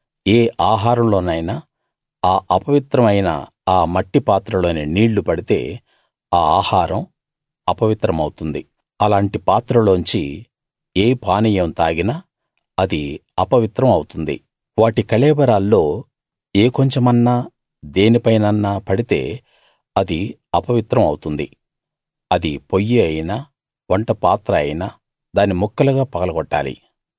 [SPEAKER 1] ఏ ఆహారంలోనైనా ఆ అపవిత్రమైన ఆ మట్టి పాత్రలోని నీళ్లు పడితే ఆ ఆహారం అపవిత్రమవుతుంది అలాంటి పాత్రలోంచి ఏ పానీయం తాగినా అది అపవిత్రం అవుతుంది వాటి కళేబరాల్లో ఏ కొంచెమన్నా దేనిపైనన్నా పడితే అది అపవిత్రం అవుతుంది అది పొయ్యి అయినా వంట పాత్ర అయినా దాన్ని ముక్కలుగా పగలగొట్టాలి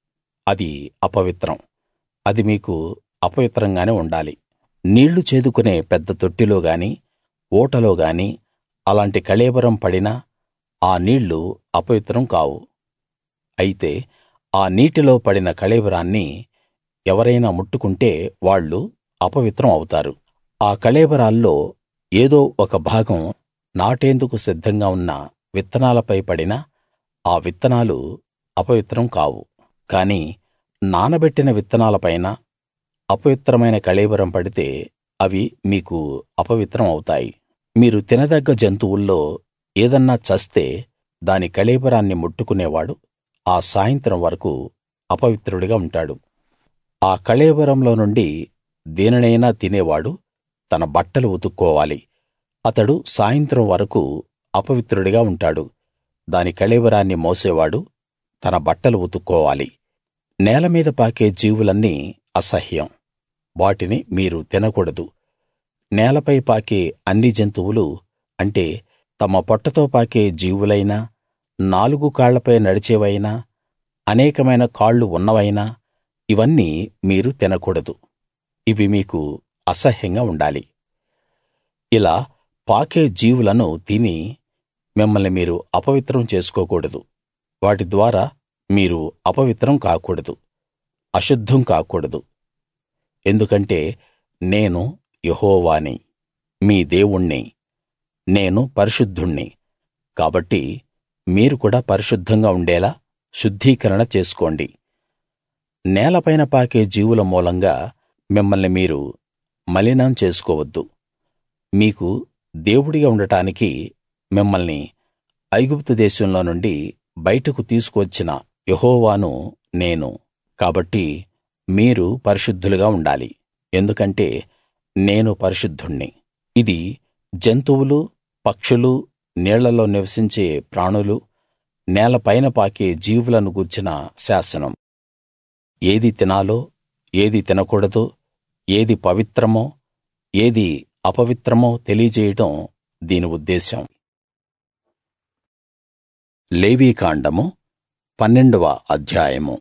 [SPEAKER 1] అది అపవిత్రం అది మీకు అపవిత్రంగానే ఉండాలి నీళ్లు చేదుకునే పెద్ద తొట్టిలో గాని ఊటలో గాని అలాంటి కళేబరం పడినా ఆ నీళ్లు అపవిత్రం కావు అయితే ఆ నీటిలో పడిన కళేబరాన్ని ఎవరైనా ముట్టుకుంటే వాళ్ళు అపవిత్రం అవుతారు ఆ కళేబరాల్లో ఏదో ఒక భాగం నాటేందుకు సిద్ధంగా ఉన్న విత్తనాలపై పడినా ఆ విత్తనాలు అపవిత్రం కావు కానీ నానబెట్టిన విత్తనాలపైన అపవిత్రమైన కళేబరం పడితే అవి మీకు అపవిత్రం అవుతాయి మీరు తినదగ్గ జంతువుల్లో ఏదన్నా చస్తే దాని కళేబరాన్ని ముట్టుకునేవాడు ఆ సాయంత్రం వరకు అపవిత్రుడిగా ఉంటాడు ఆ కళేబరంలో నుండి దేనినైనా తినేవాడు తన బట్టలు ఉతుక్కోవాలి అతడు సాయంత్రం వరకు అపవిత్రుడిగా ఉంటాడు దాని కళేబరాన్ని మోసేవాడు తన బట్టలు ఉతుక్కోవాలి నేల మీద పాకే జీవులన్నీ అసహ్యం వాటిని మీరు తినకూడదు నేలపై పాకే అన్ని జంతువులు అంటే తమ పొట్టతో పాకే జీవులైనా నాలుగు కాళ్లపై నడిచేవైనా అనేకమైన కాళ్ళు ఉన్నవైనా ఇవన్నీ మీరు తినకూడదు ఇవి మీకు అసహ్యంగా ఉండాలి ఇలా పాకే జీవులను తిని మిమ్మల్ని మీరు అపవిత్రం చేసుకోకూడదు వాటి ద్వారా మీరు అపవిత్రం కాకూడదు అశుద్ధం కాకూడదు ఎందుకంటే నేను యెహోవాని మీ దేవుణ్ణి నేను పరిశుద్ధుణ్ణి కాబట్టి మీరు కూడా పరిశుద్ధంగా ఉండేలా శుద్ధీకరణ చేసుకోండి నేలపైన పాకే జీవుల మూలంగా మిమ్మల్ని మీరు మలినం చేసుకోవద్దు మీకు దేవుడిగా ఉండటానికి మిమ్మల్ని ఐగుప్తు దేశంలో నుండి బయటకు తీసుకువచ్చిన యెహోవాను నేను కాబట్టి మీరు పరిశుద్ధులుగా ఉండాలి ఎందుకంటే నేను పరిశుద్ధుణ్ణి ఇది జంతువులు పక్షులు నీళ్లలో నివసించే ప్రాణులు నేలపైన పాకే జీవులను గూర్చిన శాసనం ఏది తినాలో ఏది తినకూడదో ఏది పవిత్రమో ఏది అపవిత్రమో తెలియజేయడం దీని ఉద్దేశం లేవీకాండము పన్నెండవ అధ్యాయము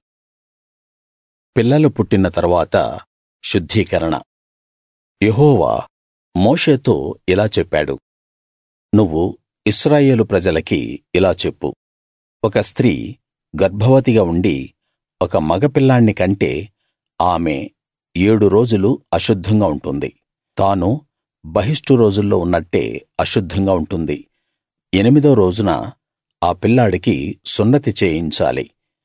[SPEAKER 1] పిల్లలు పుట్టిన తరువాత శుద్ధీకరణ యెహోవా మోషేతో ఇలా చెప్పాడు నువ్వు ఇశ్రాయేలు ప్రజలకి ఇలా చెప్పు ఒక స్త్రీ గర్భవతిగా ఉండి ఒక మగ పిల్లాణ్ణి కంటే ఆమె ఏడు రోజులు అశుద్ధంగా ఉంటుంది తాను బహిష్టు రోజుల్లో ఉన్నట్టే అశుద్ధంగా ఉంటుంది ఎనిమిదో రోజున ఆ పిల్లాడికి సున్నతి చేయించాలి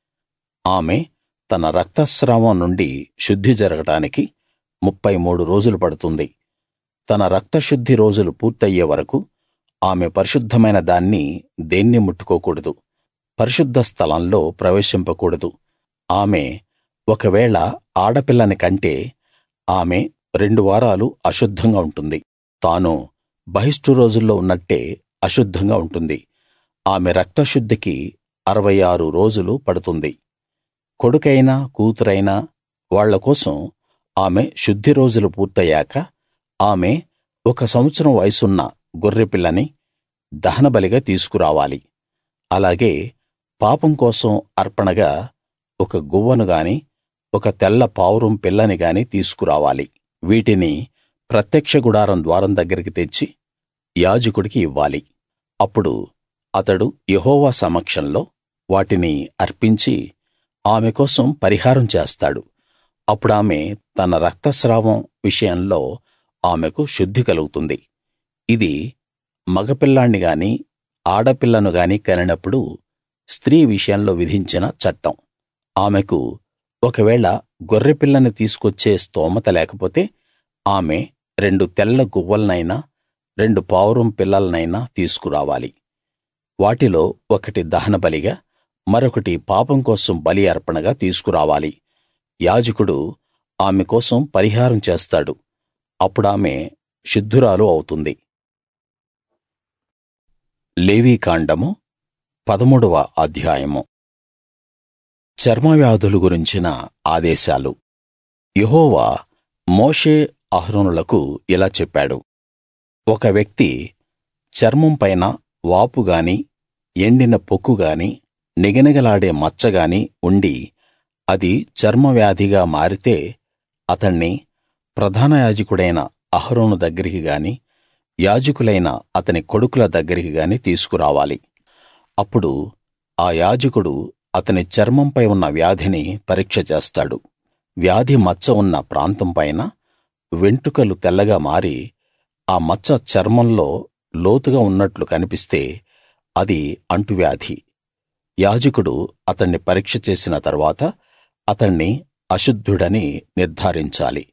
[SPEAKER 1] ఆమె తన రక్తస్రావం నుండి శుద్ధి జరగడానికి ముప్ఫై మూడు రోజులు పడుతుంది తన రక్తశుద్ధి రోజులు పూర్తయ్యే వరకు ఆమె పరిశుద్ధమైన దాన్ని దేన్నీ ముట్టుకోకూడదు పరిశుద్ధ స్థలంలో ప్రవేశింపకూడదు ఆమె ఒకవేళ ఆడపిల్లని కంటే ఆమె రెండు వారాలు అశుద్ధంగా ఉంటుంది తాను బహిష్టు రోజుల్లో ఉన్నట్టే అశుద్ధంగా ఉంటుంది ఆమె రక్తశుద్ధికి అరవై ఆరు రోజులు పడుతుంది కొడుకైనా కూతురైనా వాళ్ళ కోసం ఆమె శుద్ధి రోజులు పూర్తయ్యాక ఆమె ఒక సంవత్సరం వయసున్న గొర్రెపిల్లని దహనబలిగా తీసుకురావాలి అలాగే పాపం కోసం అర్పణగా ఒక గువ్వను గాని ఒక తెల్ల పావురం పిల్లని గాని తీసుకురావాలి వీటిని ప్రత్యక్ష గుడారం ద్వారం దగ్గరికి తెచ్చి యాజకుడికి ఇవ్వాలి అప్పుడు అతడు యెహోవా సమక్షంలో వాటిని అర్పించి ఆమె కోసం పరిహారం చేస్తాడు అప్పుడామె తన రక్తస్రావం విషయంలో ఆమెకు శుద్ధి కలుగుతుంది ఇది మగపిల్లాణ్ణి గాని ఆడపిల్లను గాని కనినప్పుడు స్త్రీ విషయంలో విధించిన చట్టం ఆమెకు ఒకవేళ గొర్రెపిల్లని తీసుకొచ్చే స్తోమత లేకపోతే ఆమె రెండు తెల్ల గువ్వలనైనా రెండు పావురం పిల్లలనైనా తీసుకురావాలి వాటిలో ఒకటి దహనబలిగా మరొకటి పాపం కోసం బలి అర్పణగా తీసుకురావాలి యాజకుడు ఆమె కోసం పరిహారం చేస్తాడు అప్పుడామె శుద్ధురాలు అవుతుంది లేవీకాండము పదమూడవ అధ్యాయము చర్మవ్యాధులు గురించిన ఆదేశాలు యెహోవా మోషే అహరోనులకు ఇలా చెప్పాడు ఒక వ్యక్తి చర్మం పైన వాపు గాని ఎండిన పొక్కు గాని నిగనిగలాడే మచ్చ గాని ఉండి అది చర్మవ్యాధిగా మారితే అతణ్ణి ప్రధాన యాజకుడైన అహరోను దగ్గరికి గాని యాజకులైన అతని కొడుకుల దగ్గరికి గాని తీసుకురావాలి అప్పుడు ఆ యాజకుడు అతని చర్మంపై ఉన్న వ్యాధిని పరీక్ష చేస్తాడు వ్యాధి మచ్చ ఉన్న ప్రాంతం పైన వెంట్రుకలు తెల్లగా మారి ఆ మచ్చ చర్మంలో లోతుగా ఉన్నట్లు కనిపిస్తే అది అంటువ్యాధి యాజకుడు అతణ్ణి పరీక్ష చేసిన తరువాత అతణ్ణి అశుద్ధుడని నిర్ధారించాలి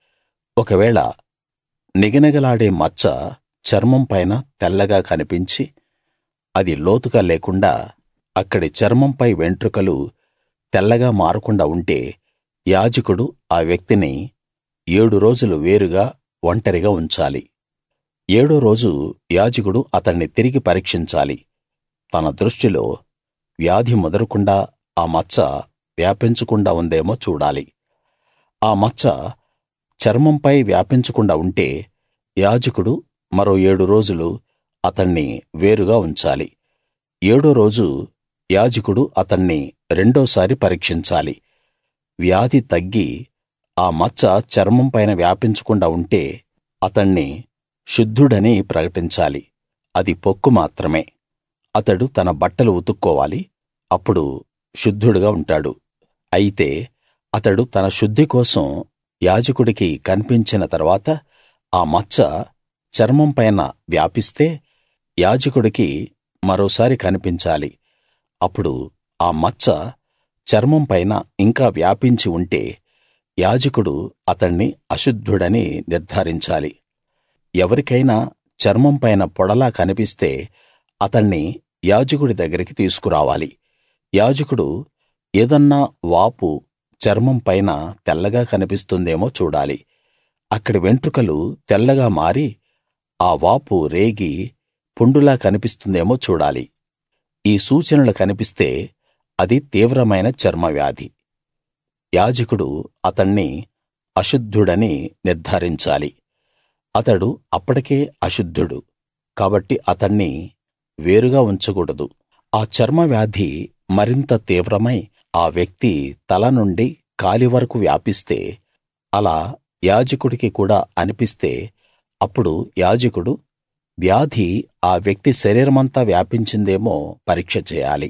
[SPEAKER 1] ఒకవేళ నిగనిగలాడే మచ్చ చర్మం పైన తెల్లగా కనిపించి అది లోతుగా లేకుండా అక్కడి చర్మంపై వెంట్రుకలు తెల్లగా మారకుండా ఉంటే యాజకుడు ఆ వ్యక్తిని ఏడు రోజులు వేరుగా ఒంటరిగా ఉంచాలి ఏడో రోజు యాజకుడు అతణ్ణి తిరిగి పరీక్షించాలి తన దృష్టిలో వ్యాధి ముదరకుండా ఆ మచ్చ వ్యాపించకుండా ఉందేమో చూడాలి ఆ మచ్చ చర్మంపై వ్యాపించకుండా ఉంటే యాజకుడు మరో ఏడు రోజులు అతణ్ణి వేరుగా ఉంచాలి ఏడో రోజు యాజకుడు అతణ్ణి రెండోసారి పరీక్షించాలి వ్యాధి తగ్గి ఆ మచ్చ చర్మం పైన వ్యాపించకుండా ఉంటే అతణ్ణి శుద్ధుడని ప్రకటించాలి అది పొక్కు మాత్రమే అతడు తన బట్టలు ఉతుక్కోవాలి అప్పుడు శుద్ధుడుగా ఉంటాడు అయితే అతడు తన శుద్ధి కోసం యాజకుడికి కన్పించిన తరువాత ఆ మచ్చ చర్మం పైన వ్యాపిస్తే యాజకుడికి మరోసారి కనిపించాలి అప్పుడు ఆ మచ్చ చర్మం పైన ఇంకా వ్యాపించి ఉంటే యాజకుడు అతణ్ణి అశుద్ధుడని నిర్ధారించాలి ఎవరికైనా చర్మం పైన పొడలా కనిపిస్తే అతణ్ణి యాజకుడి దగ్గరికి తీసుకురావాలి యాజకుడు ఏదన్నా వాపు చర్మం పైన తెల్లగా కనిపిస్తుందేమో చూడాలి అక్కడి వెంట్రుకలు తెల్లగా మారి ఆ వాపు రేగి పుండులా కనిపిస్తుందేమో చూడాలి ఈ సూచనలు కనిపిస్తే అది తీవ్రమైన చర్మవ్యాధి యాజకుడు అతణ్ణి అశుద్ధుడని నిర్ధారించాలి అతడు అప్పటికే అశుద్ధుడు కాబట్టి అతణ్ణి వేరుగా ఉంచకూడదు ఆ చర్మవ్యాధి మరింత తీవ్రమై ఆ వ్యక్తి తల నుండి కాలి వరకు వ్యాపిస్తే అలా యాజకుడికి కూడా అనిపిస్తే అప్పుడు యాజకుడు వ్యాధి ఆ వ్యక్తి శరీరమంతా వ్యాపించిందేమో పరీక్ష చేయాలి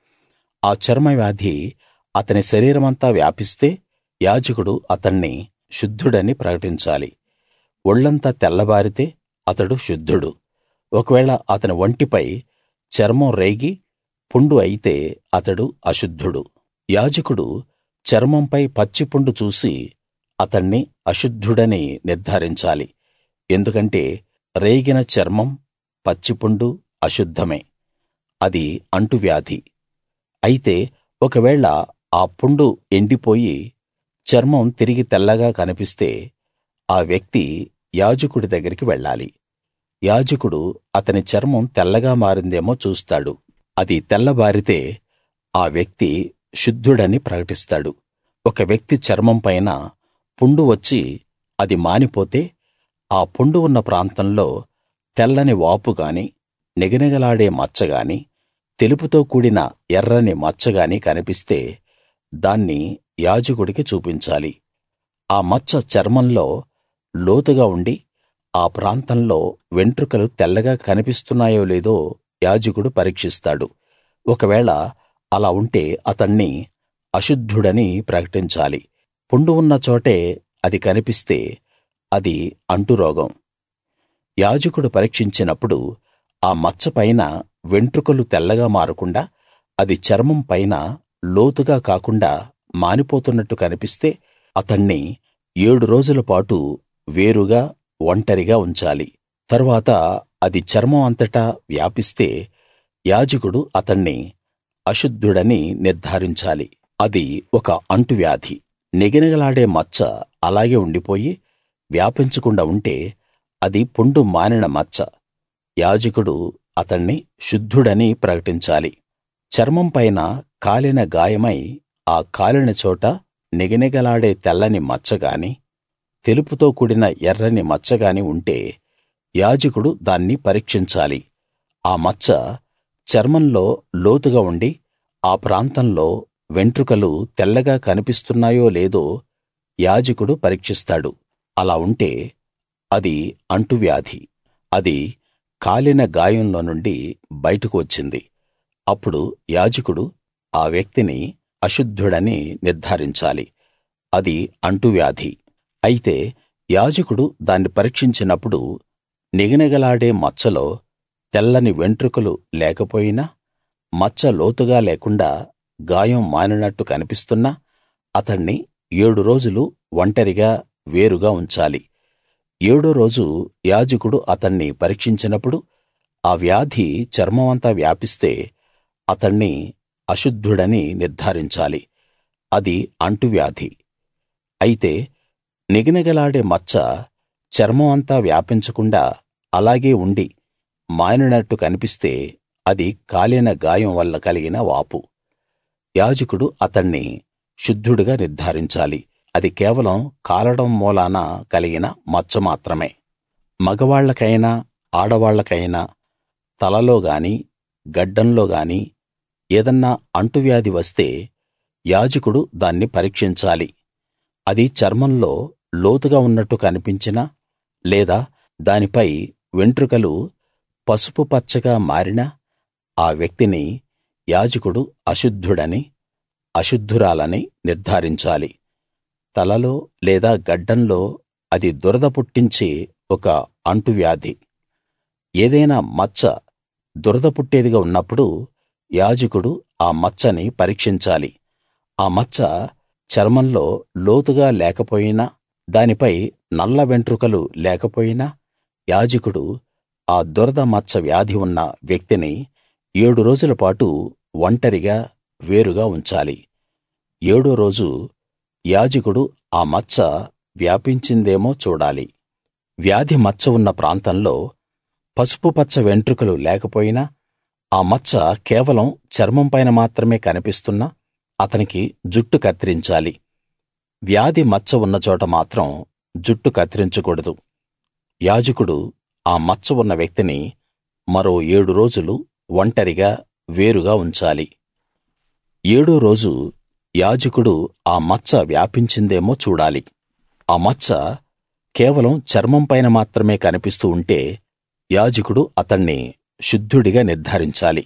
[SPEAKER 1] ఆ చర్మవ్యాధి అతని శరీరమంతా వ్యాపిస్తే యాజకుడు అతణ్ణి శుద్ధుడని ప్రకటించాలి ఒళ్లంతా తెల్లబారితే అతడు శుద్ధుడు ఒకవేళ అతని ఒంటిపై చర్మం రేగి పుండు అయితే అతడు అశుద్ధుడు యాజకుడు చర్మంపై పచ్చిపుండు చూసి అతణ్ణి అశుద్ధుడని నిర్ధారించాలి ఎందుకంటే రేగిన చర్మం పచ్చిపుండు అశుద్ధమే అది అంటువ్యాధి అయితే ఒకవేళ ఆ పుండు ఎండిపోయి చర్మం తిరిగి తెల్లగా కనిపిస్తే ఆ వ్యక్తి యాజకుడి దగ్గరికి వెళ్ళాలి యాజకుడు అతని చర్మం తెల్లగా మారిందేమో చూస్తాడు అది తెల్లబారితే ఆ వ్యక్తి శుద్ధుడని ప్రకటిస్తాడు ఒక వ్యక్తి చర్మం పైన పుండు వచ్చి అది మానిపోతే ఆ పుండు ఉన్న ప్రాంతంలో తెల్లని వాపు గాని నిగనిగలాడే మచ్చ గాని తెలుపుతో కూడిన ఎర్రని మచ్చ గాని కనిపిస్తే దాన్ని యాజకుడికి చూపించాలి ఆ మచ్చ చర్మంలో లోతుగా ఉండి ఆ ప్రాంతంలో వెంట్రుకలు తెల్లగా కనిపిస్తున్నాయో లేదో యాజకుడు పరీక్షిస్తాడు ఒకవేళ అలా ఉంటే అతణ్ణి అశుద్ధుడని ప్రకటించాలి పుండు ఉన్న చోటే అది కనిపిస్తే అది అంటురోగం యాజకుడు పరీక్షించినప్పుడు ఆ మచ్చ పైన వెంట్రుకలు తెల్లగా మారకుండా అది చర్మం పైన లోతుగా కాకుండా మానిపోతున్నట్టు కనిపిస్తే అతణ్ణి ఏడు రోజుల పాటు వేరుగా ఒంటరిగా ఉంచాలి తరువాత అది చర్మం అంతటా వ్యాపిస్తే యాజకుడు అతణ్ణి అశుద్ధుడని నిర్ధారించాలి అది ఒక అంటువ్యాధి నిగనిగలాడే మచ్చ అలాగే ఉండిపోయి వ్యాపించకుండా ఉంటే అది పుండు మానిన మచ్చ యాజకుడు అతణ్ణి శుద్ధుడని ప్రకటించాలి చర్మం పైన కాలిన గాయమై ఆ కాలిన చోట నిగనిగలాడే తెల్లని మచ్చ గాని తెలుపుతో కూడిన ఎర్రని మచ్చ గాని ఉంటే యాజకుడు దాన్ని పరీక్షించాలి ఆ మచ్చ చర్మంలో లోతుగా ఉండి ఆ ప్రాంతంలో వెంట్రుకలు తెల్లగా కనిపిస్తున్నాయో లేదో యాజకుడు పరీక్షిస్తాడు అలా ఉంటే అది అంటువ్యాధి అది కాలిన గాయంలో నుండి బయటకు వచ్చింది అప్పుడు యాజకుడు ఆ వ్యక్తిని అశుద్ధుడని నిర్ధారించాలి అది అంటువ్యాధి అయితే యాజకుడు దాన్ని పరీక్షించినప్పుడు నిగనిగలాడే మచ్చలో తెల్లని వెంట్రుకలు లేకపోయినా మచ్చ లోతుగా లేకుండా గాయం మానినట్టు కనిపిస్తున్నా అతణ్ణి ఏడు రోజులు ఒంటరిగా వేరుగా ఉంచాలి ఏడో రోజు యాజకుడు అతణ్ణి పరీక్షించినప్పుడు ఆ వ్యాధి చర్మమంతా వ్యాపిస్తే అతణ్ణి అశుద్ధుడని నిర్ధారించాలి అది అంటువ్యాధి అయితే నిగనిగలాడే మచ్చ చర్మం అంతా వ్యాపించకుండా అలాగే ఉండి మానినట్టు కనిపిస్తే అది కాలిన గాయం వల్ల కలిగిన వాపు యాజకుడు అతణ్ణి శుద్ధుడుగా నిర్ధారించాలి అది కేవలం కాలడం మూలాన కలిగిన మచ్చ మాత్రమే మగవాళ్లకైనా ఆడవాళ్లకైనా తలలో గాని గడ్డంలో గాని ఏదన్నా అంటువ్యాధి వస్తే యాజకుడు దాన్ని పరీక్షించాలి అది చర్మంలో లోతుగా ఉన్నట్టు కనిపించినా లేదా దానిపై వెంట్రుకలు పసుపు పచ్చగా మారినా ఆ వ్యక్తిని యాజకుడు అశుద్ధుడని అశుద్ధురాలని నిర్ధారించాలి తలలో లేదా గడ్డంలో అది దురద పుట్టించే ఒక అంటువ్యాధి ఏదైనా మచ్చ దురద పుట్టేదిగా ఉన్నప్పుడు యాజకుడు ఆ మచ్చని పరీక్షించాలి ఆ మచ్చ చర్మంలో లోతుగా లేకపోయినా దానిపై నల్ల వెంట్రుకలు లేకపోయినా యాజకుడు ఆ దురద మచ్చ వ్యాధి ఉన్న వ్యక్తిని ఏడు రోజుల పాటు ఒంటరిగా వేరుగా ఉంచాలి ఏడో రోజు యాజకుడు ఆ మచ్చ వ్యాపించిందేమో చూడాలి వ్యాధి మచ్చ ఉన్న ప్రాంతంలో పసుపు పచ్చ వెంట్రుకలు లేకపోయినా ఆ మచ్చ కేవలం చర్మం పైన మాత్రమే కనిపిస్తున్నా అతనికి జుట్టు కత్తిరించాలి వ్యాధి మచ్చ ఉన్న చోట మాత్రం జుట్టు కత్తిరించకూడదు యాజకుడు ఆ మచ్చ ఉన్న వ్యక్తిని మరో ఏడు రోజులు ఒంటరిగా వేరుగా ఉంచాలి ఏడో రోజు యాజకుడు ఆ మచ్చ వ్యాపించిందేమో చూడాలి ఆ మచ్చ కేవలం చర్మం పైన మాత్రమే కనిపిస్తూ ఉంటే యాజకుడు అతణ్ణి శుద్ధుడిగా నిర్ధారించాలి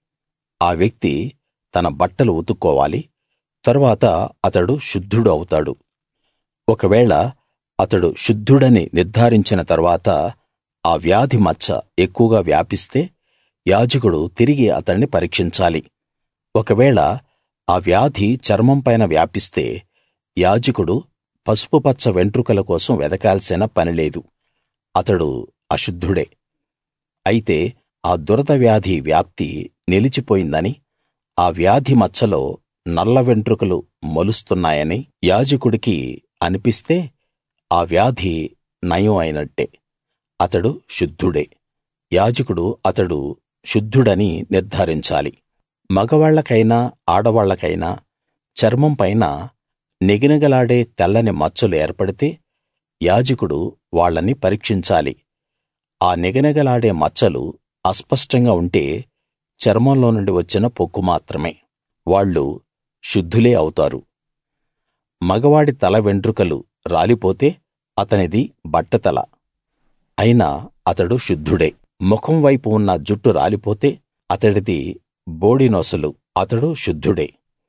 [SPEAKER 1] ఆ వ్యక్తి తన బట్టలు ఉతుక్కోవాలి తరువాత అతడు శుద్ధుడు అవుతాడు ఒకవేళ అతడు శుద్ధుడని నిర్ధారించిన తరువాత ఆ వ్యాధి మచ్చ ఎక్కువగా వ్యాపిస్తే యాజకుడు తిరిగి అతణ్ణి పరీక్షించాలి ఒకవేళ ఆ వ్యాధి చర్మం పైన వ్యాపిస్తే యాజకుడు పసుపు పచ్చ వెంట్రుకల కోసం వెదకాల్సిన పనిలేదు అతడు అశుద్ధుడే అయితే ఆ దురద వ్యాధి వ్యాప్తి నిలిచిపోయిందని ఆ వ్యాధి మచ్చలో నల్ల వెంట్రుకలు మొలుస్తున్నాయని యాజకుడికి అనిపిస్తే ఆ వ్యాధి నయం అయినట్టే అతడు శుద్ధుడే యాజకుడు అతడు శుద్ధుడని నిర్ధారించాలి మగవాళ్లకైనా ఆడవాళ్లకైనా చర్మం పైన నిగనిగలాడే తెల్లని మచ్చలు ఏర్పడితే యాజకుడు వాళ్ళని పరీక్షించాలి ఆ నిగనిగలాడే మచ్చలు అస్పష్టంగా ఉంటే చర్మంలో నుండి వచ్చిన పొక్కు మాత్రమే వాళ్ళు శుద్ధులే అవుతారు మగవాడి తల వెంట్రుకలు రాలిపోతే అతనిది బట్టతల అయినా అతడు శుద్ధుడే ముఖం వైపు ఉన్న జుట్టు రాలిపోతే అతడిది బోడినొసలు అతడు శుద్ధుడే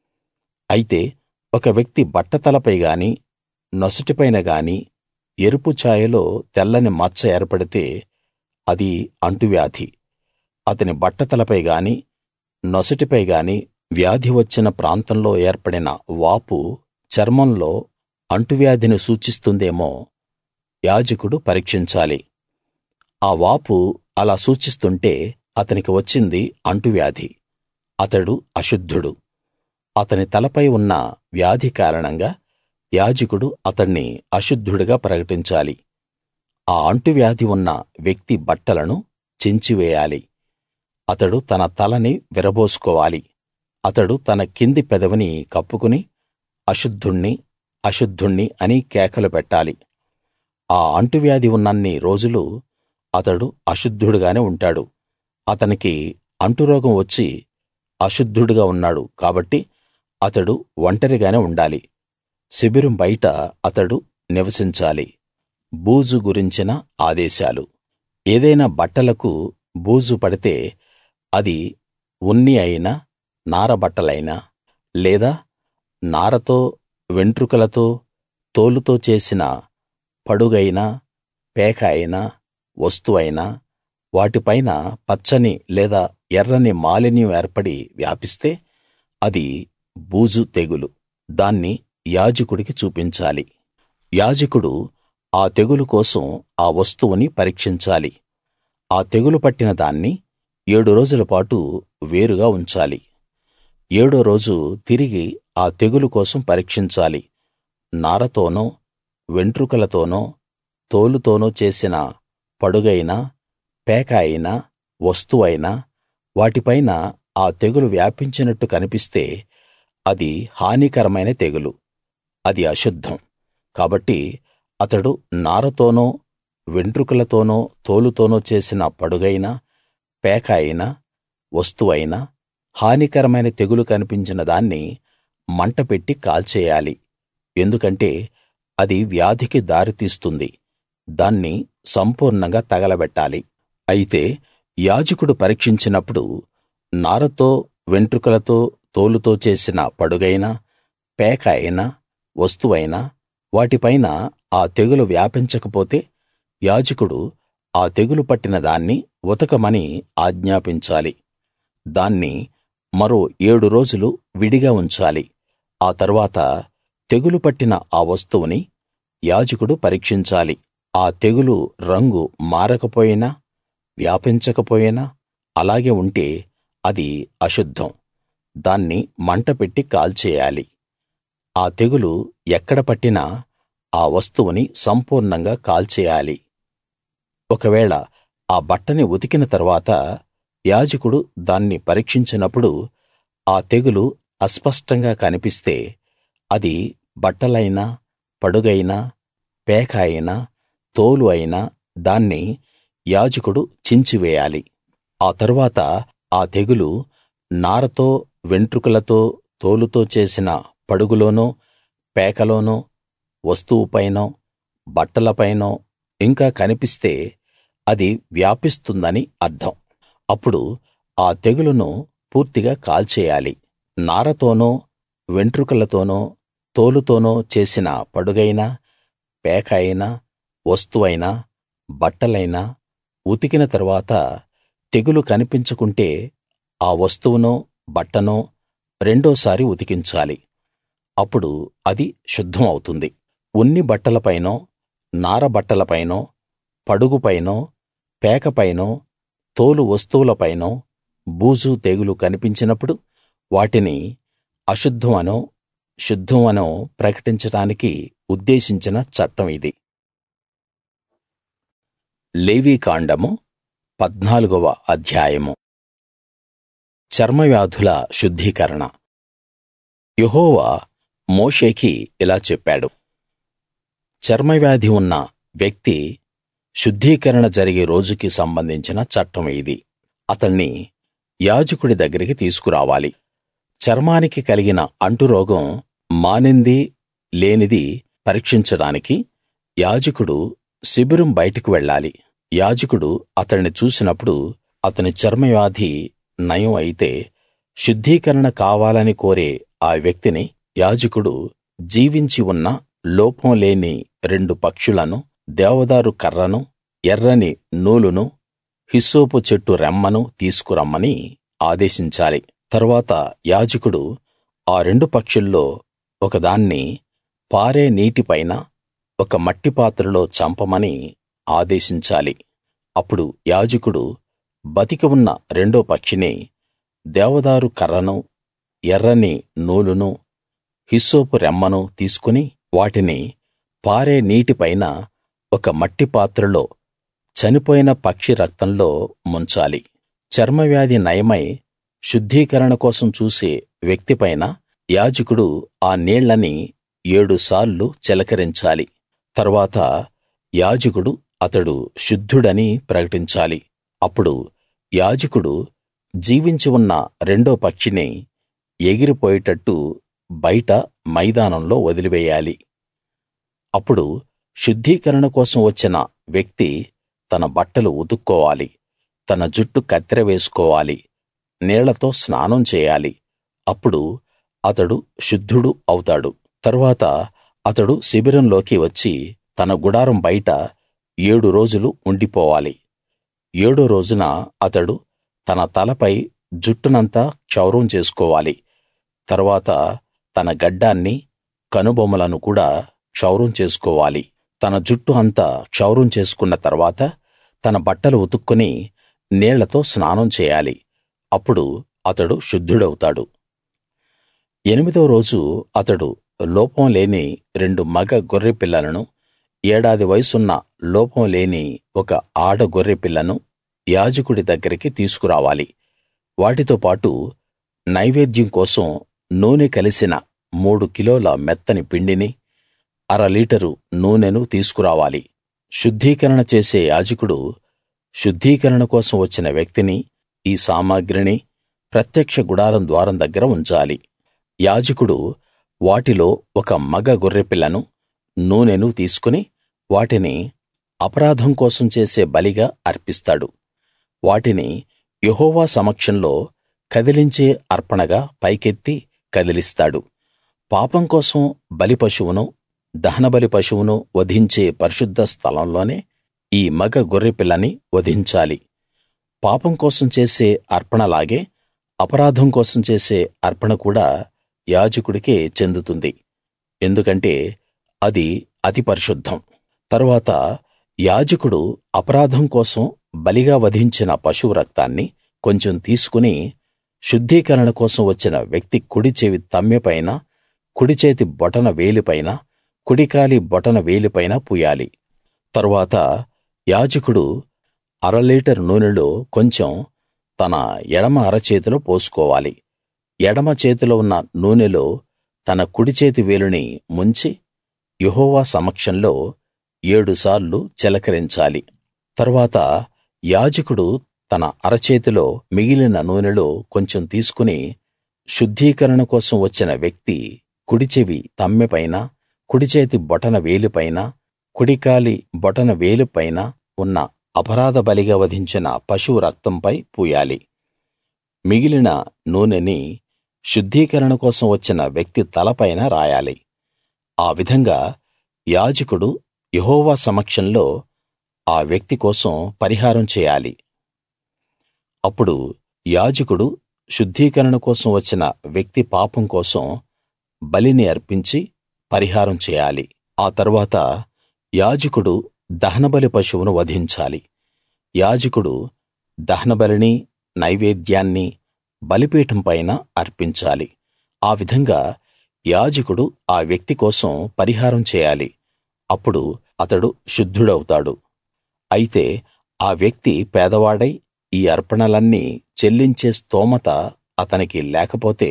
[SPEAKER 1] అయితే ఒక వ్యక్తి బట్టతలపై గాని నొసటిపైన గాని ఎరుపు ఛాయలో తెల్లని మచ్చ ఏర్పడితే అది అంటువ్యాధి అతని బట్టతలపై గాని నొసటిపై గాని వ్యాధి వచ్చిన ప్రాంతంలో ఏర్పడిన వాపు చర్మంలో అంటువ్యాధిని సూచిస్తుందేమో యాజకుడు పరీక్షించాలి ఆ వాపు అలా సూచిస్తుంటే అతనికి వచ్చింది అంటువ్యాధి అతడు అశుద్ధుడు అతని తలపై ఉన్న వ్యాధి కారణంగా యాజకుడు అతణ్ణి అశుద్ధుడిగా ప్రకటించాలి ఆ అంటువ్యాధి ఉన్న వ్యక్తి బట్టలను చించివేయాలి అతడు తన తలని విరబోసుకోవాలి అతడు తన కింది పెదవిని కప్పుకుని అశుద్ధుణ్ణి అశుద్ధుణ్ణి అని కేకలు పెట్టాలి ఆ అంటువ్యాధి ఉన్నన్ని రోజులు అతడు అశుద్ధుడుగానే ఉంటాడు అతనికి అంటురోగం వచ్చి అశుద్ధుడుగా ఉన్నాడు కాబట్టి అతడు ఒంటరిగానే ఉండాలి శిబిరం బయట అతడు నివసించాలి బూజు గురించిన ఆదేశాలు ఏదైనా బట్టలకు బూజు పడితే అది ఉన్ని అయినా నార బట్టలైనా లేదా నారతో వెంట్రుకలతో తోలుతో చేసిన పడుగైనా పేక అయినా వస్తువైనా వాటిపైన పచ్చని లేదా ఎర్రని మాలిన్యం ఏర్పడి వ్యాపిస్తే అది బూజు తెగులు దాన్ని యాజకుడికి చూపించాలి యాజకుడు ఆ తెగులు కోసం ఆ వస్తువుని పరీక్షించాలి ఆ తెగులు పట్టిన దాన్ని ఏడు రోజుల పాటు వేరుగా ఉంచాలి ఏడో రోజు తిరిగి ఆ తెగులు కోసం పరీక్షించాలి నారతోనో వెంట్రుకలతోనో తోలుతోనో చేసిన పడుగైనా పేక అయినా వస్తువైనా వాటిపైన ఆ తెగులు వ్యాపించినట్టు కనిపిస్తే అది హానికరమైన తెగులు అది అశుద్ధం కాబట్టి అతడు నారతోనో వెంట్రుకలతోనో తోలుతోనో చేసిన పడుగైనా పేక అయినా వస్తువైనా హానికరమైన తెగులు కనిపించిన దాన్ని మంట పెట్టి కాల్చేయాలి ఎందుకంటే అది వ్యాధికి దారితీస్తుంది దాన్ని సంపూర్ణంగా తగలబెట్టాలి అయితే యాజకుడు పరీక్షించినప్పుడు నారతో వెంట్రుకలతో తోలుతో చేసిన పడుగైనా పేక అయినా వస్తువైనా వాటిపైన ఆ తెగులు వ్యాపించకపోతే యాజకుడు ఆ తెగులు పట్టిన దాన్ని ఉతకమని ఆజ్ఞాపించాలి దాన్ని మరో ఏడు రోజులు విడిగా ఉంచాలి ఆ తరువాత తెగులు పట్టిన ఆ వస్తువుని యాజకుడు పరీక్షించాలి ఆ తెగులు రంగు మారకపోయినా వ్యాపించకపోయినా అలాగే ఉంటే అది అశుద్ధం దాన్ని మంట పెట్టి కాల్చేయాలి ఆ తెగులు ఎక్కడ పట్టినా ఆ వస్తువుని సంపూర్ణంగా కాల్చేయాలి ఒకవేళ ఆ బట్టని ఉతికిన తరువాత యాజకుడు దాన్ని పరీక్షించినప్పుడు ఆ తెగులు అస్పష్టంగా కనిపిస్తే అది బట్టలైనా పడుగైనా పేక అయినా తోలు అయినా దాన్ని యాజకుడు చించివేయాలి ఆ తరువాత ఆ తెగులు నారతో వెంట్రుకలతో తోలుతో చేసిన పడుగులోనో పేకలోనో వస్తువుపైనో బట్టలపైనో ఇంకా కనిపిస్తే అది వ్యాపిస్తుందని అర్థం అప్పుడు ఆ తెగులును పూర్తిగా కాల్చేయాలి నారతోనో వెంట్రుకలతోనో తోలుతోనో చేసిన పడుగైనా పేక అయినా వస్తువైనా బట్టలైనా ఉతికిన తరువాత తెగులు కనిపించకుంటే ఆ వస్తువునో బట్టనో రెండోసారి ఉతికించాలి అప్పుడు అది శుద్ధం అవుతుంది ఉన్ని బట్టలపైనో నార బట్టలపైనో పడుగుపైనో పేకపైనో తోలు వస్తువులపైనో బూజు తెగులు కనిపించినప్పుడు వాటిని అశుద్ధం అనో శుద్ధం అనో ప్రకటించడానికి ఉద్దేశించిన చట్టం ఇది లేవీకాండము పద్నాలుగవ అధ్యాయము చర్మవ్యాధుల శుద్ధీకరణ యెహోవా మోషేకి ఇలా చెప్పాడు చర్మవ్యాధి ఉన్న వ్యక్తి శుద్ధీకరణ జరిగే రోజుకి సంబంధించిన చట్టం ఇది అతణ్ణి యాజకుడి దగ్గరికి తీసుకురావాలి చర్మానికి కలిగిన అంటురోగం మానింది లేనిది పరీక్షించడానికి యాజకుడు శిబిరం బయటికి వెళ్ళాలి యాజకుడు అతణ్ణి చూసినప్పుడు అతని చర్మవ్యాధి నయం అయితే శుద్ధీకరణ కావాలని కోరే ఆ వ్యక్తిని యాజకుడు జీవించి ఉన్న లోపం లేని రెండు పక్షులను దేవదారు కర్రను ఎర్రని నూలును హిస్సోపు చెట్టు రెమ్మను తీసుకురమ్మని ఆదేశించాలి తరువాత యాజకుడు ఆ రెండు పక్షుల్లో ఒకదాన్ని పారే నీటిపైన ఒక మట్టి పాత్రలో చంపమని ఆదేశించాలి అప్పుడు యాజకుడు బతికి ఉన్న రెండో పక్షిని దేవదారు కర్రను ఎర్రని నూలును హిస్సోపు రెమ్మను తీసుకుని వాటిని పారే నీటిపైన ఒక మట్టి పాత్రలో చనిపోయిన పక్షి రక్తంలో ముంచాలి చర్మవ్యాధి నయమై శుద్ధీకరణ కోసం చూసే వ్యక్తిపైన యాజకుడు ఆ నీళ్ళని ఏడుసార్లు చిలకరించాలి తరువాత యాజకుడు అతడు శుద్ధుడని ప్రకటించాలి అప్పుడు యాజకుడు జీవించి ఉన్న రెండో పక్షిని ఎగిరిపోయేటట్టు బయట మైదానంలో వదిలివేయాలి అప్పుడు శుద్ధీకరణ కోసం వచ్చిన వ్యక్తి తన బట్టలు ఉతుక్కోవాలి తన జుట్టు కత్తెర వేసుకోవాలి నీళ్లతో స్నానం చేయాలి అప్పుడు అతడు శుద్ధుడు అవుతాడు తరువాత అతడు శిబిరంలోకి వచ్చి తన గుడారం బయట ఏడు రోజులు ఉండిపోవాలి ఏడో రోజున అతడు తన తలపై జుట్టునంతా క్షౌరం చేసుకోవాలి తరువాత తన గడ్డాన్ని కనుబొమలను కూడా క్షౌరం చేసుకోవాలి తన జుట్టు అంతా క్షౌరం చేసుకున్న తర్వాత తన బట్టలు ఉతుక్కుని నీళ్లతో స్నానం చేయాలి అప్పుడు అతడు శుద్ధుడవుతాడు ఎనిమిదో రోజు అతడు లోపం లేని రెండు మగ గొర్రె పిల్లలను ఏడాది వయసున్న లోపం లేని ఒక ఆడ గొర్రె పిల్లను యాజకుడి దగ్గరికి తీసుకురావాలి వాటితో పాటు నైవేద్యం కోసం నూనె కలిసిన మూడు కిలోల మెత్తని పిండిని అర లీటరు నూనెను తీసుకురావాలి శుద్ధీకరణ చేసే యాజకుడు శుద్ధీకరణ కోసం వచ్చిన వ్యక్తిని ఈ సామగ్రిని ప్రత్యక్ష గుడారం ద్వారం దగ్గర ఉంచాలి యాజకుడు వాటిలో ఒక మగ గొర్రెపిల్లను నూనెను తీసుకుని వాటిని అపరాధం కోసం చేసే బలిగా అర్పిస్తాడు వాటిని యెహోవా సమక్షంలో కదిలించే అర్పణగా పైకెత్తి కదిలిస్తాడు పాపం కోసం బలి పశువును దహనబలి పశువును వధించే పరిశుద్ధ స్థలంలోనే ఈ మగ గొర్రెపిల్లని వధించాలి పాపం కోసం చేసే అర్పణలాగే అపరాధం కోసం చేసే అర్పణ కూడా యాజకుడికే చెందుతుంది ఎందుకంటే అది అతి పరిశుద్ధం తరువాత యాజకుడు అపరాధం కోసం బలిగా వధించిన పశువు రక్తాన్ని కొంచెం తీసుకుని శుద్ధీకరణ కోసం వచ్చిన వ్యక్తి కుడి చెవి తమ్మెపైన కుడి చేతి బొటన వేలిపైన కుడికాలి బొటన వేలిపైన పూయాలి తరువాత యాజకుడు అర లీటర్ నూనెలో కొంచెం తన ఎడమ అరచేతిలో పోసుకోవాలి ఎడమ చేతిలో ఉన్న నూనెలో తన కుడి చేతి వేలుని ముంచి యెహోవా సమక్షంలో ఏడుసార్లు చిలకరించాలి తరువాత యాజకుడు తన అరచేతిలో మిగిలిన నూనెలో కొంచెం తీసుకుని శుద్ధీకరణ కోసం వచ్చిన వ్యక్తి కుడి చెవి తమ్మెపైన కుడి చేతి బొటన వేలిపైన కుడికాలి బొటన వేలిపైన ఉన్న అపరాధ బలిగా వధించిన పశువు రక్తంపై పూయాలి మిగిలిన నూనెని శుద్ధీకరణ కోసం వచ్చిన వ్యక్తి తలపైన రాయాలి ఆ విధంగా యాజకుడు యెహోవా సమక్షంలో ఆ వ్యక్తి కోసం పరిహారం చేయాలి అప్పుడు యాజకుడు శుద్ధీకరణ కోసం వచ్చిన వ్యక్తి పాపం కోసం బలిని అర్పించి పరిహారం చేయాలి ఆ తరువాత యాజకుడు దహనబలి పశువును వధించాలి యాజకుడు దహనబలిని నైవేద్యాన్ని బలిపీఠం పైన అర్పించాలి ఆ విధంగా యాజకుడు ఆ వ్యక్తి కోసం పరిహారం చేయాలి అప్పుడు అతడు శుద్ధుడవుతాడు అయితే ఆ వ్యక్తి పేదవాడై ఈ అర్పణలన్నీ చెల్లించే స్తోమత అతనికి లేకపోతే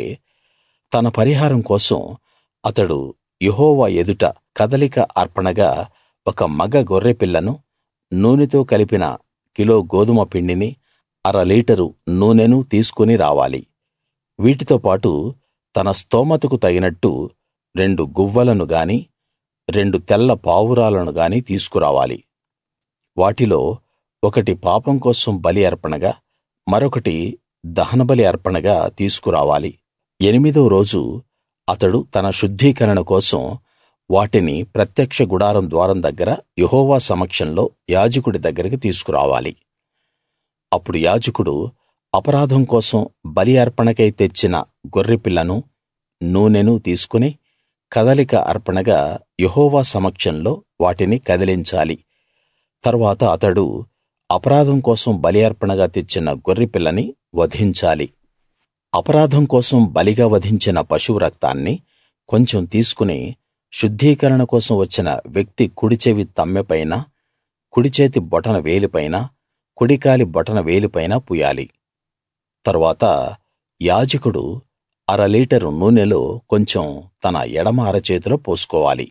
[SPEAKER 1] తన పరిహారం కోసం అతడు యెహోవా ఎదుట కదలిక అర్పణగా ఒక మగ గొర్రెపిల్లను నూనెతో కలిపిన కిలో గోదుమ పిండిని అర లీటరు నూనెను తీసుకుని రావాలి వీటితో పాటు తన స్తోమతకు తగినట్టు రెండు గువ్వలను గాని రెండు తెల్ల పావురాలను గాని తీసుకురావాలి వాటిలో ఒకటి పాపం కోసం బలి అర్పణగా మరొకటి దహనబలి అర్పణగా తీసుకురావాలి ఎనిమిదో రోజు అతడు తన శుద్ధీకరణ కోసం వాటిని ప్రత్యక్ష గుడారం ద్వారం దగ్గర యెహోవా సమక్షంలో యాజకుడి దగ్గరికి తీసుకురావాలి అప్పుడు యాజకుడు అపరాధం కోసం బలి అర్పణకై తెచ్చిన గొర్రెపిల్లను నూనెను తీసుకుని కదలిక అర్పణగా యెహోవా సమక్షంలో వాటిని కదిలించాలి తరువాత అతడు అపరాధం కోసం బలి అర్పణగా తెచ్చిన గొర్రెపిల్లని వధించాలి అపరాధం కోసం బలిగా వధించిన పశువు రక్తాన్ని కొంచెం తీసుకుని శుద్ధీకరణ కోసం వచ్చిన వ్యక్తి కుడి చెవి తమ్మెపైన కుడి చేతి బొటన వేలిపైన కుడికాలి బొటన వేలిపైన పూయాలి తరువాత యాజకుడు అర లీటరు నూనెలో కొంచెం తన ఎడమ అరచేతిలో పోసుకోవాలి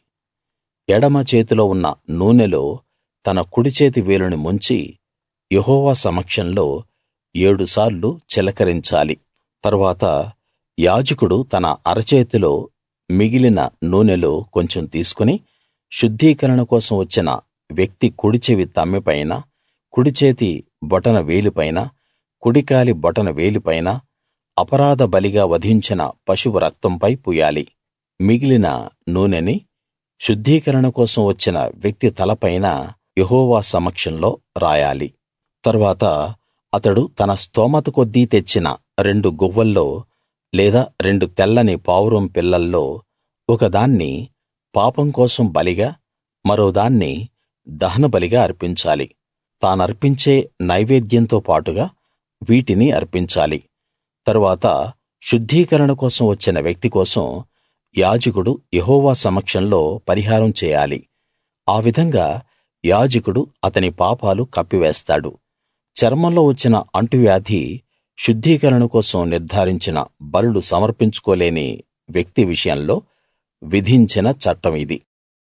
[SPEAKER 1] ఎడమ చేతిలో ఉన్న నూనెలో తన కుడి చేతి వేలుని ముంచి యెహోవా సమక్షంలో ఏడుసార్లు చిలకరించాలి తరువాత యాజకుడు తన అరచేతిలో మిగిలిన నూనెలో కొంచెం తీసుకుని శుద్ధీకరణ కోసం వచ్చిన వ్యక్తి కుడి చెవి తమ్మెపైన కుడి చేతి బొటన వేలిపైన కుడికాలి బొటన వేలిపైన అపరాధ బలిగా వధించిన పశువు రక్తంపై పూయాలి మిగిలిన నూనెని శుద్ధీకరణ కోసం వచ్చిన వ్యక్తి తలపైన యెహోవా సమక్షంలో రాయాలి తరువాత అతడు తన స్తోమత కొద్దీ తెచ్చిన రెండు గువ్వల్లో లేదా రెండు తెల్లని పావురం పిల్లల్లో ఒకదాన్ని పాపం కోసం బలిగా మరో దాన్ని దహనబలిగా అర్పించాలి తానర్పించే నైవేద్యంతో పాటుగా వీటిని అర్పించాలి తరువాత శుద్ధీకరణ కోసం వచ్చిన వ్యక్తి కోసం యాజకుడు యెహోవా సమక్షంలో పరిహారం చేయాలి ఆ విధంగా యాజకుడు అతని పాపాలు కప్పివేస్తాడు చర్మంలో వచ్చిన అంటువ్యాధి శుద్ధీకరణ కోసం నిర్ధారించిన బలులు సమర్పించుకోలేని వ్యక్తి విషయంలో విధించిన చట్టం ఇది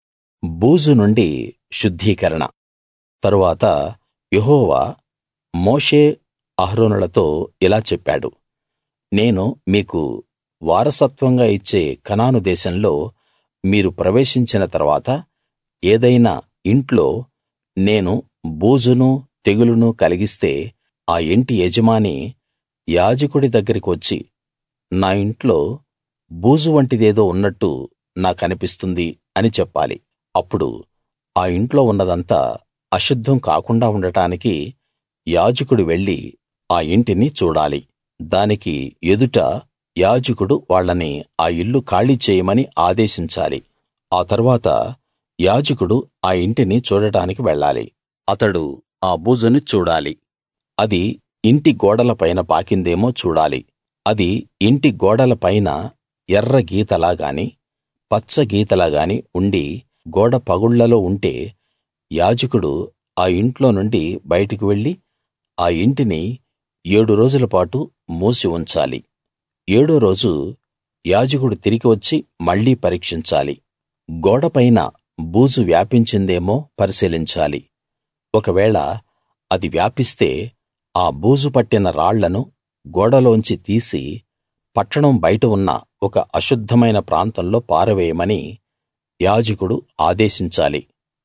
[SPEAKER 1] బూజు నుండి శుద్ధీకరణ తరువాత యెహోవా మోషే అహరోనులతో ఇలా చెప్పాడు నేను మీకు వారసత్వంగా ఇచ్చే కనాను దేశంలో మీరు ప్రవేశించిన తర్వాత ఏదైనా ఇంట్లో నేను బూజును తెగులును కలిగిస్తే ఆ ఇంటి యజమాని యాజకుడి దగ్గరికి వచ్చి నా ఇంట్లో బూజు వంటిదేదో ఉన్నట్టు నాకనిపిస్తుంది అని చెప్పాలి అప్పుడు ఆ ఇంట్లో ఉన్నదంతా అశుద్ధం కాకుండా ఉండటానికి యాజకుడు వెళ్లి ఆ ఇంటిని చూడాలి దానికి ఎదుట యాజకుడు వాళ్ళని ఆ ఇల్లు ఖాళీ చేయమని ఆదేశించాలి ఆ తర్వాత యాజకుడు ఆ ఇంటిని చూడటానికి వెళ్ళాలి అతడు ఆ బూజుని చూడాలి అది ఇంటి గోడల పైన పాకిందేమో చూడాలి అది ఇంటి గోడల పైన ఎర్ర గీతలా గాని పచ్చ గీతలా గాని ఉండి గోడ పగుళ్లలో ఉంటే యాజకుడు ఆ ఇంట్లో నుండి బయటికి వెళ్లి ఆ ఇంటిని ఏడు రోజుల పాటు మూసి ఉంచాలి ఏడో రోజు యాజకుడు తిరిగి వచ్చి మళ్ళీ పరీక్షించాలి గోడపైన బూజు వ్యాపించిందేమో పరిశీలించాలి ఒకవేళ అది వ్యాపిస్తే ఆ బూజు పట్టిన రాళ్లను గోడలోంచి తీసి పట్టణం బయట ఉన్న ఒక అశుద్ధమైన ప్రాంతంలో పారవేయమని యాజకుడు ఆదేశించాలి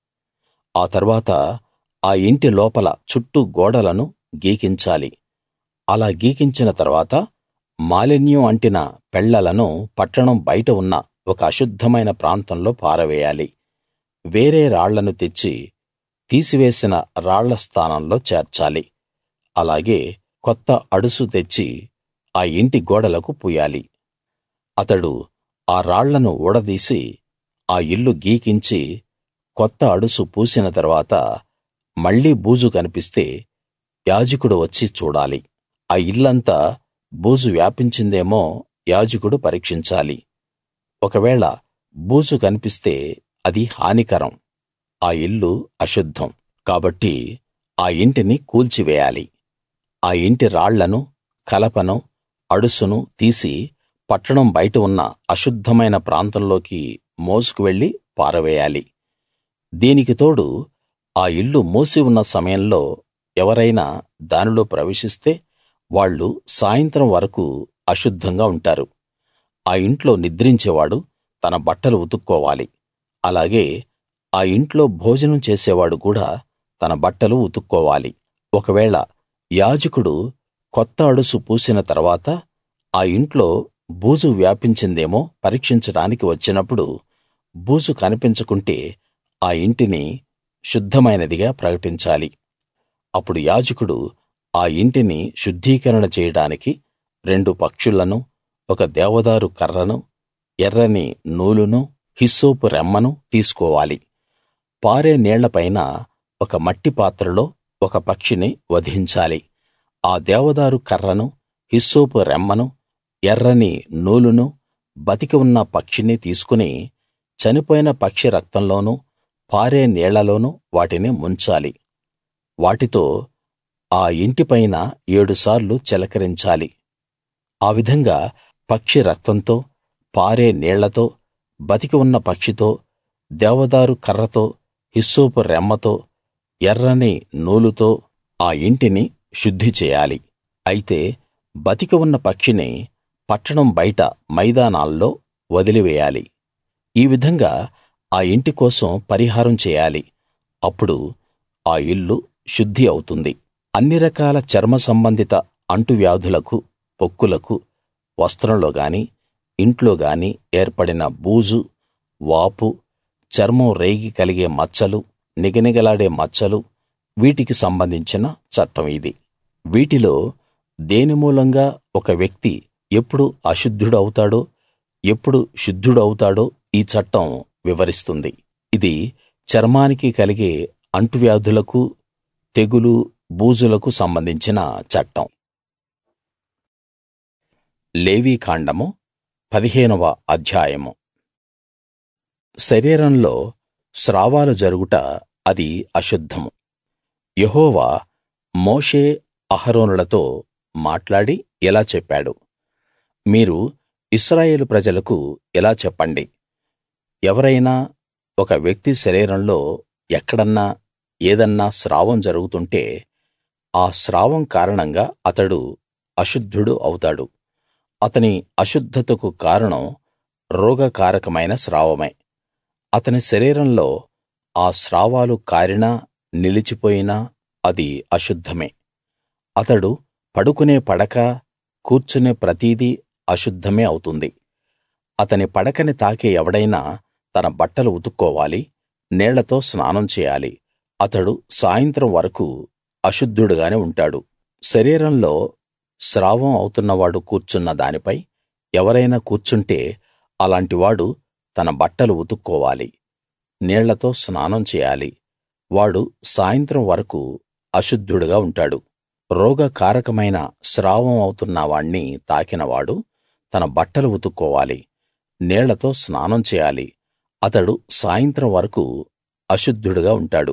[SPEAKER 1] ఆ తర్వాత ఆ ఇంటి లోపల చుట్టూ గోడలను గీకించాలి అలా గీకించిన తర్వాత మాలిన్యం అంటిన పెళ్లలను పట్టణం బయట ఉన్న ఒక అశుద్ధమైన ప్రాంతంలో పారవేయాలి వేరే రాళ్లను తెచ్చి తీసివేసిన రాళ్ల స్థానంలో చేర్చాలి అలాగే కొత్త అడుసు తెచ్చి ఆ ఇంటి గోడలకు పూయాలి అతడు ఆ రాళ్లను ఊడదీసి ఆ ఇల్లు గీకించి కొత్త అడుసు పూసిన తరువాత మళ్ళీ బూజు కనిపిస్తే యాజకుడు వచ్చి చూడాలి ఆ ఇల్లంతా బూజు వ్యాపించిందేమో యాజకుడు పరీక్షించాలి ఒకవేళ బూజు కనిపిస్తే అది హానికరం ఆ ఇల్లు అశుద్ధం కాబట్టి ఆ ఇంటిని కూల్చివేయాలి ఆ ఇంటి రాళ్లను కలపను అడుసును తీసి పట్టణం బయట ఉన్న అశుద్ధమైన ప్రాంతంలోకి మోసుకు వెళ్లి పారవేయాలి దీనికి తోడు ఆ ఇల్లు మూసి ఉన్న సమయంలో ఎవరైనా దానిలో ప్రవేశిస్తే వాళ్ళు సాయంత్రం వరకు అశుద్ధంగా ఉంటారు ఆ ఇంట్లో నిద్రించేవాడు తన బట్టలు ఉతుక్కోవాలి అలాగే ఆ ఇంట్లో భోజనం చేసేవాడు కూడా తన బట్టలు ఉతుక్కోవాలి ఒకవేళ యాజకుడు కొత్త అడుసు పూసిన తర్వాత ఆ ఇంట్లో బూజు వ్యాపించిందేమో పరీక్షించడానికి వచ్చినప్పుడు బూజు కనిపించకుంటే ఆ ఇంటిని శుద్ధమైనదిగా ప్రకటించాలి అప్పుడు యాజకుడు ఆ ఇంటిని శుద్ధీకరణ చేయడానికి రెండు పక్షులను ఒక దేవదారు కర్రను ఎర్రని నూలును హిస్సోపు రెమ్మను తీసుకోవాలి పారే నీళ్లపైన ఒక మట్టి పాత్రలో ఒక పక్షిని వధించాలి ఆ దేవదారు కర్రను హిస్సోపు రెమ్మను ఎర్రని నూలును బతికి ఉన్న పక్షిని తీసుకుని చనిపోయిన పక్షి రక్తంలోనూ పారే నీళ్లలోనూ వాటిని ముంచాలి వాటితో ఆ ఇంటిపైన ఏడుసార్లు చిలకరించాలి ఆ విధంగా పక్షి రక్తంతో పారే నీళ్లతో బతికి ఉన్న పక్షితో దేవదారు కర్రతో హిస్సోపు రెమ్మతో ఎర్రని నూలుతో ఆ ఇంటిని శుద్ధి చేయాలి అయితే బతికి ఉన్న పక్షిని పట్టణం బయట మైదానాల్లో వదిలివేయాలి ఈ విధంగా ఆ ఇంటి కోసం పరిహారం చేయాలి అప్పుడు ఆ ఇల్లు శుద్ధి అవుతుంది అన్ని రకాల చర్మ సంబంధిత అంటువ్యాధులకు పొక్కులకు వస్త్రంలో గాని ఇంట్లో గాని ఏర్పడిన బూజు వాపు చర్మం రేగి కలిగే మచ్చలు నిగనిగలాడే మచ్చలు వీటికి సంబంధించిన చట్టం ఇది వీటిలో దేని మూలంగా ఒక వ్యక్తి ఎప్పుడు అశుద్ధుడవుతాడో ఎప్పుడు శుద్ధుడవుతాడో ఈ చట్టం వివరిస్తుంది ఇది చర్మానికి కలిగే అంటువ్యాధులకు తెగులు బూజులకు సంబంధించిన చట్టం లేవీకాండము పదిహేనవ అధ్యాయము శరీరంలో స్రావాలు జరుగుట అది అశుద్ధము యెహోవా మోషే అహరోనులతో మాట్లాడి ఇలా చెప్పాడు మీరు ఇశ్రాయేలు ప్రజలకు ఇలా చెప్పండి ఎవరైనా ఒక వ్యక్తి శరీరంలో ఎక్కడన్నా ఏదన్నా స్రావం జరుగుతుంటే ఆ స్రావం కారణంగా అతడు అశుద్ధుడు అవుతాడు అతని అశుద్ధతకు కారణం రోగకారకమైన స్రావమే అతని శరీరంలో ఆ స్రావాలు కారినా నిలిచిపోయినా అది అశుద్ధమే అతడు పడుకునే పడక కూర్చునే ప్రతిదీ అశుద్ధమే అవుతుంది అతని పడకని తాకే ఎవడైనా తన బట్టలు ఉతుక్కోవాలి నీళ్లతో స్నానం చేయాలి అతడు సాయంత్రం వరకు అశుద్ధుడుగానే ఉంటాడు శరీరంలో స్రావం అవుతున్నవాడు కూర్చున్న దానిపై ఎవరైనా కూర్చుంటే అలాంటివాడు తన బట్టలు ఉతుక్కోవాలి నీళ్లతో స్నానం చేయాలి వాడు సాయంత్రం వరకు అశుద్ధుడుగా ఉంటాడు రోగకారకమైన స్రావం అవుతున్న వాణ్ణి తాకినవాడు తన బట్టలు ఉతుక్కోవాలి నీళ్లతో స్నానం చేయాలి అతడు సాయంత్రం వరకు అశుద్ధుడుగా ఉంటాడు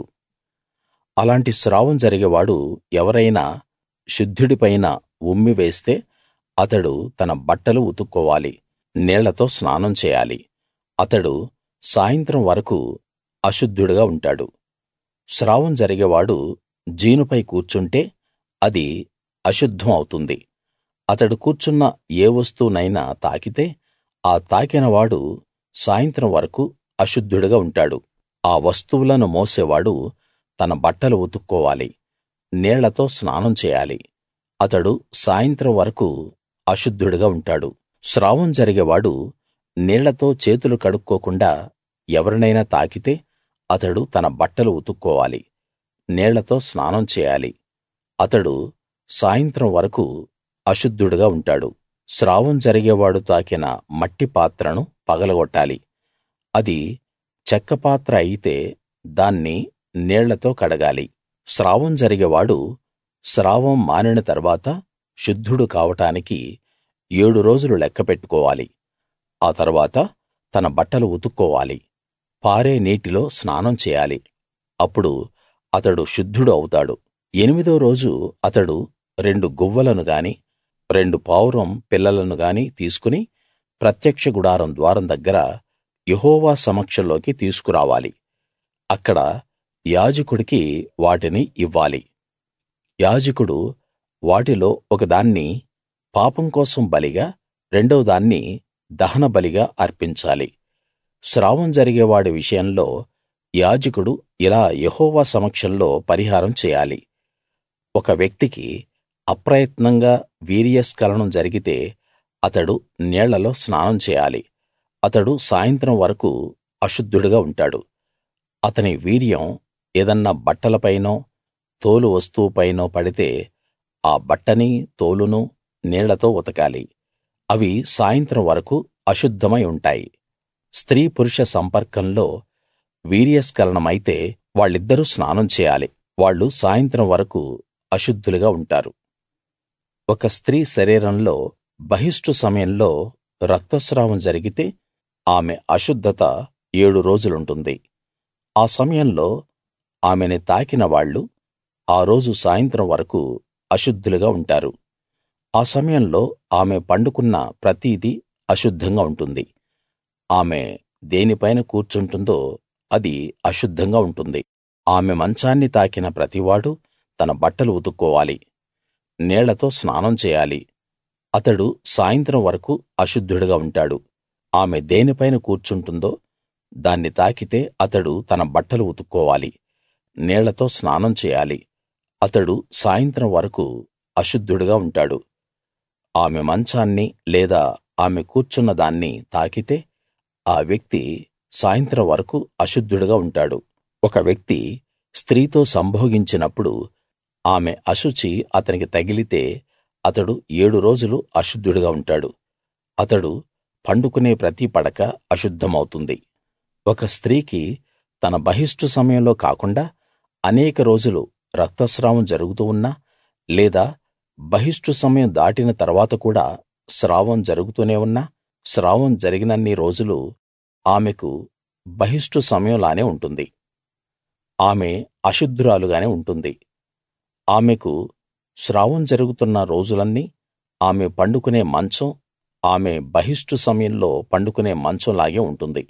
[SPEAKER 1] అలాంటి స్రావం జరిగేవాడు ఎవరైనా శుద్ధుడిపైన ఉమ్మి వేస్తే అతడు తన బట్టలు ఉతుక్కోవాలి నీళ్లతో స్నానం చేయాలి అతడు సాయంత్రం వరకు అశుద్ధుడుగా ఉంటాడు స్రావం జరిగేవాడు జీనుపై కూర్చుంటే అది అశుద్ధం అవుతుంది అతడు కూర్చున్న ఏ వస్తువునైనా తాకితే ఆ తాకినవాడు సాయంత్రం వరకు అశుద్ధుడుగా ఉంటాడు ఆ వస్తువులను మోసేవాడు తన బట్టలు ఉతుక్కోవాలి నీళ్లతో స్నానం చేయాలి అతడు సాయంత్రం వరకు అశుద్ధుడుగా ఉంటాడు స్రావం జరిగేవాడు నీళ్లతో చేతులు కడుక్కోకుండా ఎవరినైనా తాకితే అతడు తన బట్టలు ఉతుక్కోవాలి నీళ్లతో స్నానం చేయాలి అతడు సాయంత్రం వరకు అశుద్ధుడుగా ఉంటాడు స్రావం జరిగేవాడు తాకిన మట్టి పాత్రను పగలగొట్టాలి అది చెక్క పాత్ర అయితే దాన్ని నీళ్లతో కడగాలి స్రావం జరిగేవాడు స్రావం మానిన తర్వాత శుద్ధుడు కావడానికి ఏడు రోజులు లెక్క పెట్టుకోవాలి ఆ తర్వాత తన బట్టలు ఉతుక్కోవాలి పారే నీటిలో స్నానం చేయాలి అప్పుడు అతడు శుద్ధుడు అవుతాడు ఎనిమిదో రోజు అతడు రెండు గువ్వలను గాని రెండు పావురం పిల్లలను గాని తీసుకుని ప్రత్యక్ష గుడారం ద్వారం దగ్గర యెహోవా సమక్షంలోకి తీసుకురావాలి అక్కడ యాజకుడికి వాటిని ఇవ్వాలి యాజకుడు వాటిలో ఒకదాన్ని పాపం కోసం బలిగా రెండో దాన్ని దహన బలిగా అర్పించాలి స్రావం జరిగేవాడి విషయంలో యాజకుడు ఇలా యెహోవా సమక్షంలో పరిహారం చేయాలి ఒక వ్యక్తికి అప్రయత్నంగా వీర్యస్ఖలనం జరిగితే అతడు నీళ్లలో స్నానం చేయాలి అతడు సాయంత్రం వరకు అశుద్ధుడుగా ఉంటాడు అతని వీర్యం ఏదన్నా బట్టలపైనో తోలు వస్తువుపైనో పడితే ఆ బట్టనీ తోలునూ నీళ్లతో ఉతకాలి అవి సాయంత్రం వరకు అశుద్ధమై ఉంటాయి స్త్రీ పురుష సంపర్కంలో వీర్యస్ఖలనమైతే వాళ్ళిద్దరూ స్నానం చేయాలి వాళ్ళు సాయంత్రం వరకు అశుద్ధులుగా ఉంటారు ఒక స్త్రీ శరీరంలో బహిష్టు సమయంలో రక్తస్రావం జరిగితే ఆమె అశుద్ధత ఏడు రోజులుంటుంది ఆ సమయంలో ఆమెని తాకిన వాళ్ళు ఆ రోజు సాయంత్రం వరకు అశుద్ధులుగా ఉంటారు ఆ సమయంలో ఆమె పండుకున్న ప్రతిదీ అశుద్ధంగా ఉంటుంది ఆమె దేనిపైన కూర్చుంటుందో అది అశుద్ధంగా ఉంటుంది ఆమె మంచాన్ని తాకిన ప్రతివాడూ తన బట్టలు ఉతుక్కోవాలి నీళ్లతో స్నానం చేయాలి అతడు సాయంత్రం వరకు అశుద్ధుడుగా ఉంటాడు ఆమె దేనిపైన కూర్చుంటుందో దాన్ని తాకితే అతడు తన బట్టలు ఉతుక్కోవాలి నీళ్లతో స్నానం చేయాలి అతడు సాయంత్రం వరకు అశుద్ధుడుగా ఉంటాడు ఆమె మంచాన్ని లేదా ఆమె కూర్చున్న దాన్ని తాకితే ఆ వ్యక్తి సాయంత్రం వరకు అశుద్ధుడుగా ఉంటాడు ఒక వ్యక్తి స్త్రీతో సంభోగించినప్పుడు ఆమె అశుచి అతనికి తగిలితే అతడు ఏడు రోజులు అశుద్ధుడుగా ఉంటాడు అతడు పండుకునే ప్రతి పడక అశుద్ధమవుతుంది ఒక స్త్రీకి తన బహిష్టు సమయంలో కాకుండా అనేక రోజులు రక్తస్రావం జరుగుతూ ఉన్నా లేదా బహిష్టు సమయం దాటిన తర్వాత కూడా స్రావం జరుగుతూనే ఉన్నా స్రావం జరిగినన్ని రోజులు ఆమెకు బహిష్టు సమయంలానే ఉంటుంది ఆమె అశుద్ధురాలుగానే ఉంటుంది ఆమెకు స్రావం జరుగుతున్న రోజులన్నీ ఆమె పండుకునే మంచం ఆమె బహిష్టు సమయంలో పండుకునే మంచంలాగే ఉంటుంది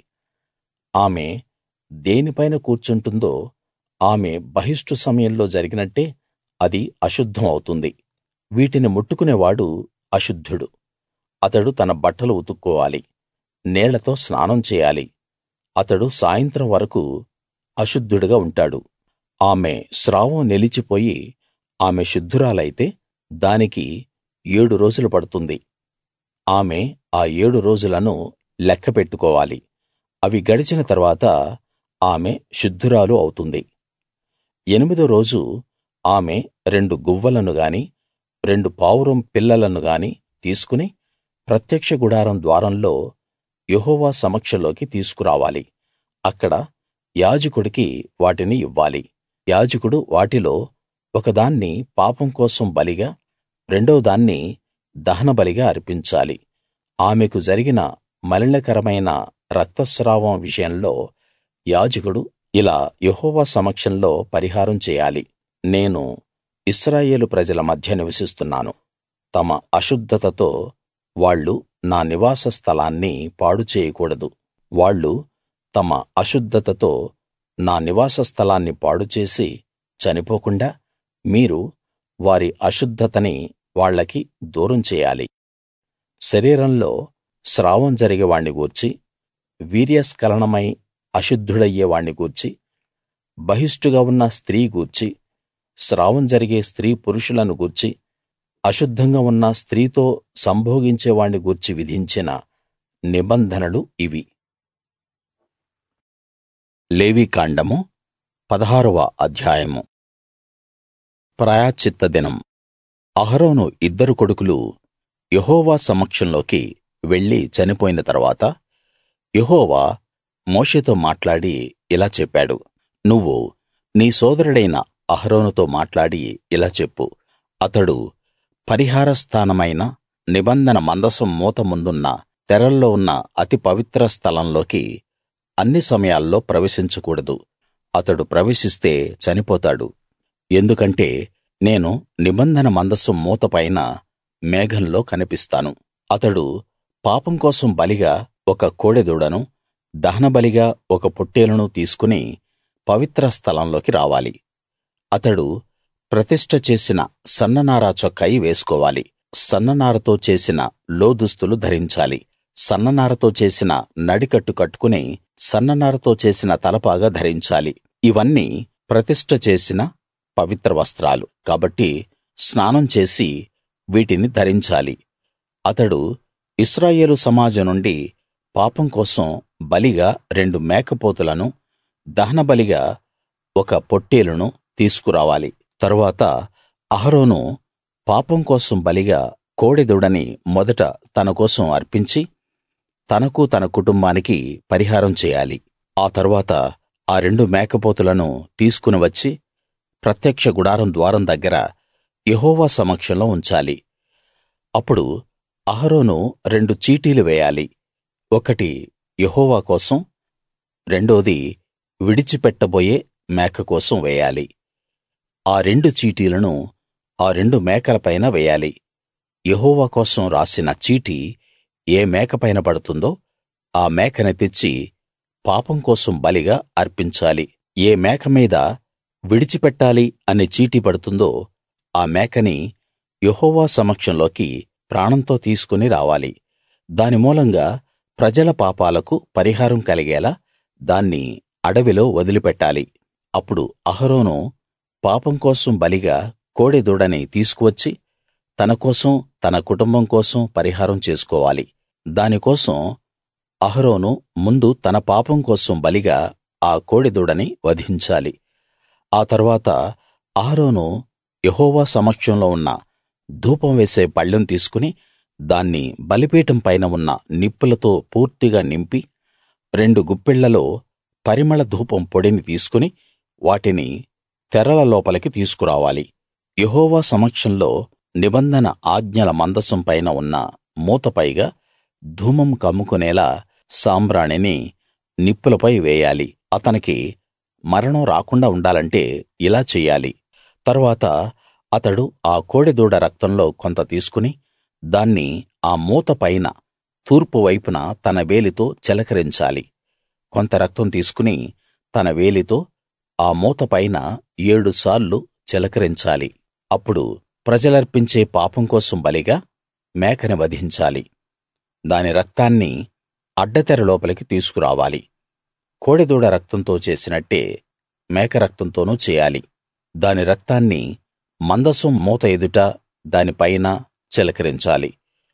[SPEAKER 1] ఆమె దేనిపైన కూర్చుంటుందో ఆమె బహిష్టు సమయంలో జరిగినట్టే అది అశుద్ధం అవుతుంది వీటిని ముట్టుకునేవాడు అశుద్ధుడు అతడు తన బట్టలు ఉతుక్కోవాలి నీళ్లతో స్నానం చేయాలి అతడు సాయంత్రం వరకు అశుద్ధుడుగా ఉంటాడు ఆమె స్రావం నిలిచిపోయి ఆమె శుద్ధురాలైతే దానికి ఏడు రోజులు పడుతుంది ఆమె ఆ ఏడు రోజులను లెక్క పెట్టుకోవాలి అవి గడిచిన తర్వాత ఆమె శుద్ధురాలు అవుతుంది ఎనిమిదో రోజు ఆమె రెండు గువ్వలను గాని రెండు పావురం పిల్లలను గాని తీసుకుని ప్రత్యక్ష గుడారం ద్వారంలో యెహోవా సమక్షంలోకి తీసుకురావాలి అక్కడ యాజకుడికి వాటిని ఇవ్వాలి యాజకుడు వాటిలో ఒకదాన్ని పాపం కోసం బలిగా రెండో దాన్ని దహనబలిగా అర్పించాలి ఆమెకు జరిగిన మలినకరమైన రక్తస్రావం విషయంలో యాజకుడు ఇలా యెహోవా సమక్షంలో పరిహారం చేయాలి నేను ఇశ్రాయేలు ప్రజల మధ్య నివసిస్తున్నాను తమ అశుద్ధతతో వాళ్ళు నా నివాస స్థలాన్ని పాడు చేయకూడదు వాళ్ళు తమ అశుద్ధతతో నా నివాస స్థలాన్ని పాడుచేసి చనిపోకుండా మీరు వారి అశుద్ధతని వాళ్ళకి దూరం చేయాలి శరీరంలో స్రావం జరిగే వాణ్ణి గూర్చి వీర్యస్ఖలనమై అశుద్ధుడయ్యే వాణ్ణి గూర్చి బహిష్టుగా ఉన్న స్త్రీ గూర్చి స్రావం జరిగే స్త్రీ పురుషులను గూర్చి అశుద్ధంగా ఉన్న స్త్రీతో సంభోగించే వాణ్ణి గూర్చి విధించిన నిబంధనలు ఇవి లేవీకాండము పదహారవ అధ్యాయము ప్రాయశ్చిత్త దినం అహరోను ఇద్దరు కొడుకులు యెహోవా సమక్షంలోకి వెళ్లి చనిపోయిన తరువాత యెహోవా మోషేతో మాట్లాడి ఇలా చెప్పాడు నువ్వు నీ సోదరుడైన అహరోనుతో మాట్లాడి ఇలా చెప్పు అతడు పరిహార స్థానమైన నిబంధన మందసం మూత ముందున్న తెరల్లో ఉన్న అతి పవిత్ర స్థలంలోకి అన్ని సమయాల్లో ప్రవేశించకూడదు అతడు ప్రవేశిస్తే చనిపోతాడు ఎందుకంటే నేను నిబంధన మందసం మూత పైన మేఘంలో కనిపిస్తాను అతడు పాపం కోసం బలిగా ఒక కోడెదూడను దహనబలిగా ఒక పొట్టేలును తీసుకుని పవిత్ర స్థలంలోకి రావాలి అతడు ప్రతిష్ఠ చేసిన సన్ననార చొక్కాయి వేసుకోవాలి సన్ననారతో చేసిన లోదుస్తులు ధరించాలి సన్ననారతో చేసిన నడికట్టు కట్టుకుని సన్ననారతో చేసిన తలపాగా ధరించాలి ఇవన్నీ ప్రతిష్ఠ చేసిన పవిత్ర వస్త్రాలు కాబట్టి స్నానం చేసి వీటిని ధరించాలి అతడు ఇశ్రాయేలు సమాజం నుండి పాపం కోసం బలిగా రెండు మేకపోతులను దహనబలిగా ఒక పొట్టేలును తీసుకురావాలి తరువాత అహరోను పాపం కోసం బలిగా కోడెదూడని మొదట తన కోసం అర్పించి తనకు తన కుటుంబానికి పరిహారం చేయాలి ఆ తరువాత ఆ రెండు మేకపోతులను తీసుకుని వచ్చి ప్రత్యక్ష గుడారం ద్వారం దగ్గర యెహోవా సమక్షంలో ఉంచాలి అప్పుడు అహరోను రెండు చీటీలు వేయాలి ఒకటి యెహోవా కోసం రెండోది విడిచిపెట్టబోయే మేక కోసం వేయాలి ఆ రెండు చీటీలను ఆ రెండు మేకల పైన వేయాలి యెహోవా కోసం రాసిన చీటి ఏ మేక పైన పడుతుందో ఆ మేకని తెచ్చి పాపం కోసం బలిగా అర్పించాలి ఏ మేక మీద విడిచిపెట్టాలి అనే చీటీ పడుతుందో ఆ మేకని యెహోవా సమక్షంలోకి ప్రాణంతో తీసుకుని రావాలి దాని మూలంగా ప్రజల పాపాలకు పరిహారం కలిగేలా దాన్ని అడవిలో వదిలిపెట్టాలి అప్పుడు అహరోను పాపం కోసం బలిగా కోడెదూడని తీసుకువచ్చి తన కోసం తన కుటుంబం కోసం పరిహారం చేసుకోవాలి దాని కోసం అహరోను ముందు తన పాపం కోసం బలిగా ఆ కోడెదూడని వధించాలి ఆ తరువాత అహరోను యెహోవా సమక్షంలో ఉన్న ధూపం వేసే పళ్ళెం తీసుకుని దాన్ని బలిపీఠం పైన ఉన్న నిప్పులతో పూర్తిగా నింపి రెండు గుప్పిళ్లలో పరిమళ ధూపం పొడిని తీసుకుని వాటిని తెరల లోపలికి తీసుకురావాలి యెహోవా సమక్షంలో నిబంధన ఆజ్ఞల మందసం పైన ఉన్న మూతపైగా ధూమం కమ్ముకునేలా సాంబ్రాణిని నిప్పులపై వేయాలి అతనికి మరణం రాకుండా ఉండాలంటే ఇలా చెయ్యాలి తరువాత అతడు ఆ కోడెదూడ రక్తంలో కొంత తీసుకుని దాన్ని ఆ మూత పైన తూర్పు వైపున తన వేలితో చిలకరించాలి కొంత రక్తం తీసుకుని తన వేలితో ఆ మూత పైన ఏడుసార్లు చిలకరించాలి అప్పుడు ప్రజలర్పించే పాపం కోసం బలిగా మేకని వధించాలి దాని రక్తాన్ని అడ్డతెర లోపలికి తీసుకురావాలి కోడెదూడ రక్తంతో చేసినట్టే మేక రక్తంతోనూ చేయాలి దాని రక్తాన్ని మందసం మూత ఎదుట దాని పైన చిలకరించాలి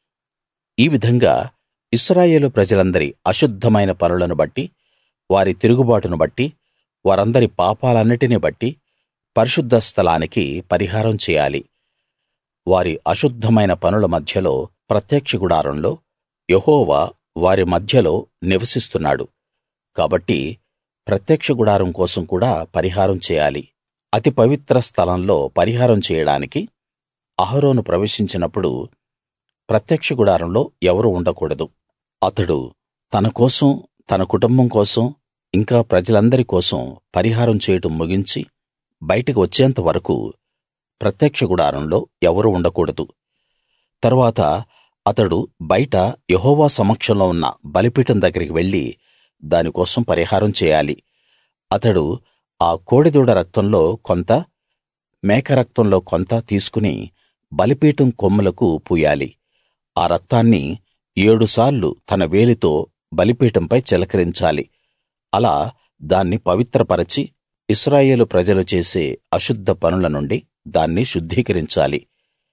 [SPEAKER 1] ఈ విధంగా ఇశ్రాయేలు ప్రజలందరి అశుద్ధమైన పనులను బట్టి వారి తిరుగుబాటును బట్టి వారందరి పాపాలన్నిటిని బట్టి పరిశుద్ధ స్థలానికి పరిహారం చేయాలి వారి అశుద్ధమైన పనుల మధ్యలో ప్రత్యక్ష గుడారంలో యెహోవా వారి మధ్యలో నివసిస్తున్నాడు కాబట్టి ప్రత్యక్ష గుడారం కోసం కూడా పరిహారం చేయాలి అతి పవిత్ర స్థలంలో పరిహారం చేయడానికి అహరోను ప్రవేశించినప్పుడు ప్రత్యక్ష గుడారంలో ఎవరూ ఉండకూడదు అతడు తన కోసం తన కుటుంబం కోసం ఇంకా ప్రజలందరి కోసం పరిహారం చేయటం ముగించి బయటకు వచ్చేంత వరకు ప్రత్యక్ష గుడారంలో ఎవరూ ఉండకూడదు తరువాత అతడు బయట యెహోవా సమక్షంలో ఉన్న బలిపీఠం దగ్గరికి వెళ్లి దాని కోసం పరిహారం చేయాలి అతడు ఆ కోడెదూడ రక్తంలో కొంత మేక రక్తంలో కొంత తీసుకుని బలిపీఠం కొమ్ములకు పూయాలి ఆ రక్తాన్ని ఏడుసార్లు తన వేలితో బలిపీఠంపై చిలకరించాలి అలా దాన్ని పవిత్రపరచి ఇశ్రాయేలు ప్రజలు చేసే అశుద్ధ పనుల నుండి దాన్ని శుద్ధీకరించాలి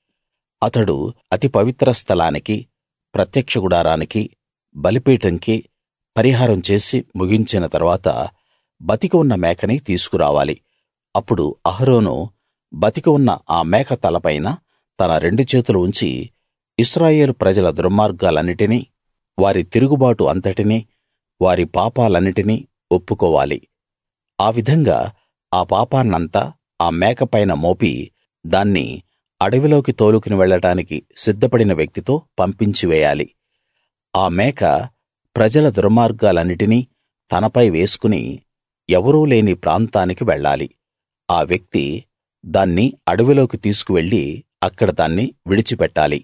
[SPEAKER 1] అతడు అతి పవిత్ర స్థలానికి ప్రత్యక్ష గుడారానికి బలిపీఠంకి పరిహారం చేసి ముగించిన తరువాత బతికి ఉన్న మేకని తీసుకురావాలి అప్పుడు అహరోను బతికి ఉన్న ఆ మేక తలపైన తన రెండు చేతులు ఉంచి ఇశ్రాయేలు ప్రజల దుర్మార్గాలన్నిటినీ వారి తిరుగుబాటు అంతటినీ వారి పాపాలన్నిటినీ ఒప్పుకోవాలి ఆ విధంగా ఆ పాపాన్నంతా ఆ మేక పైన మోపి దాన్ని అడవిలోకి తోలుకుని వెళ్ళడానికి సిద్ధపడిన వ్యక్తితో పంపించి వేయాలి ఆ మేక ప్రజల దుర్మార్గాలన్నిటినీ తనపై వేసుకుని ఎవరూ లేని ప్రాంతానికి వెళ్ళాలి ఆ వ్యక్తి దాన్ని అడవిలోకి తీసుకువెళ్ళి అక్కడ దాన్ని విడిచిపెట్టాలి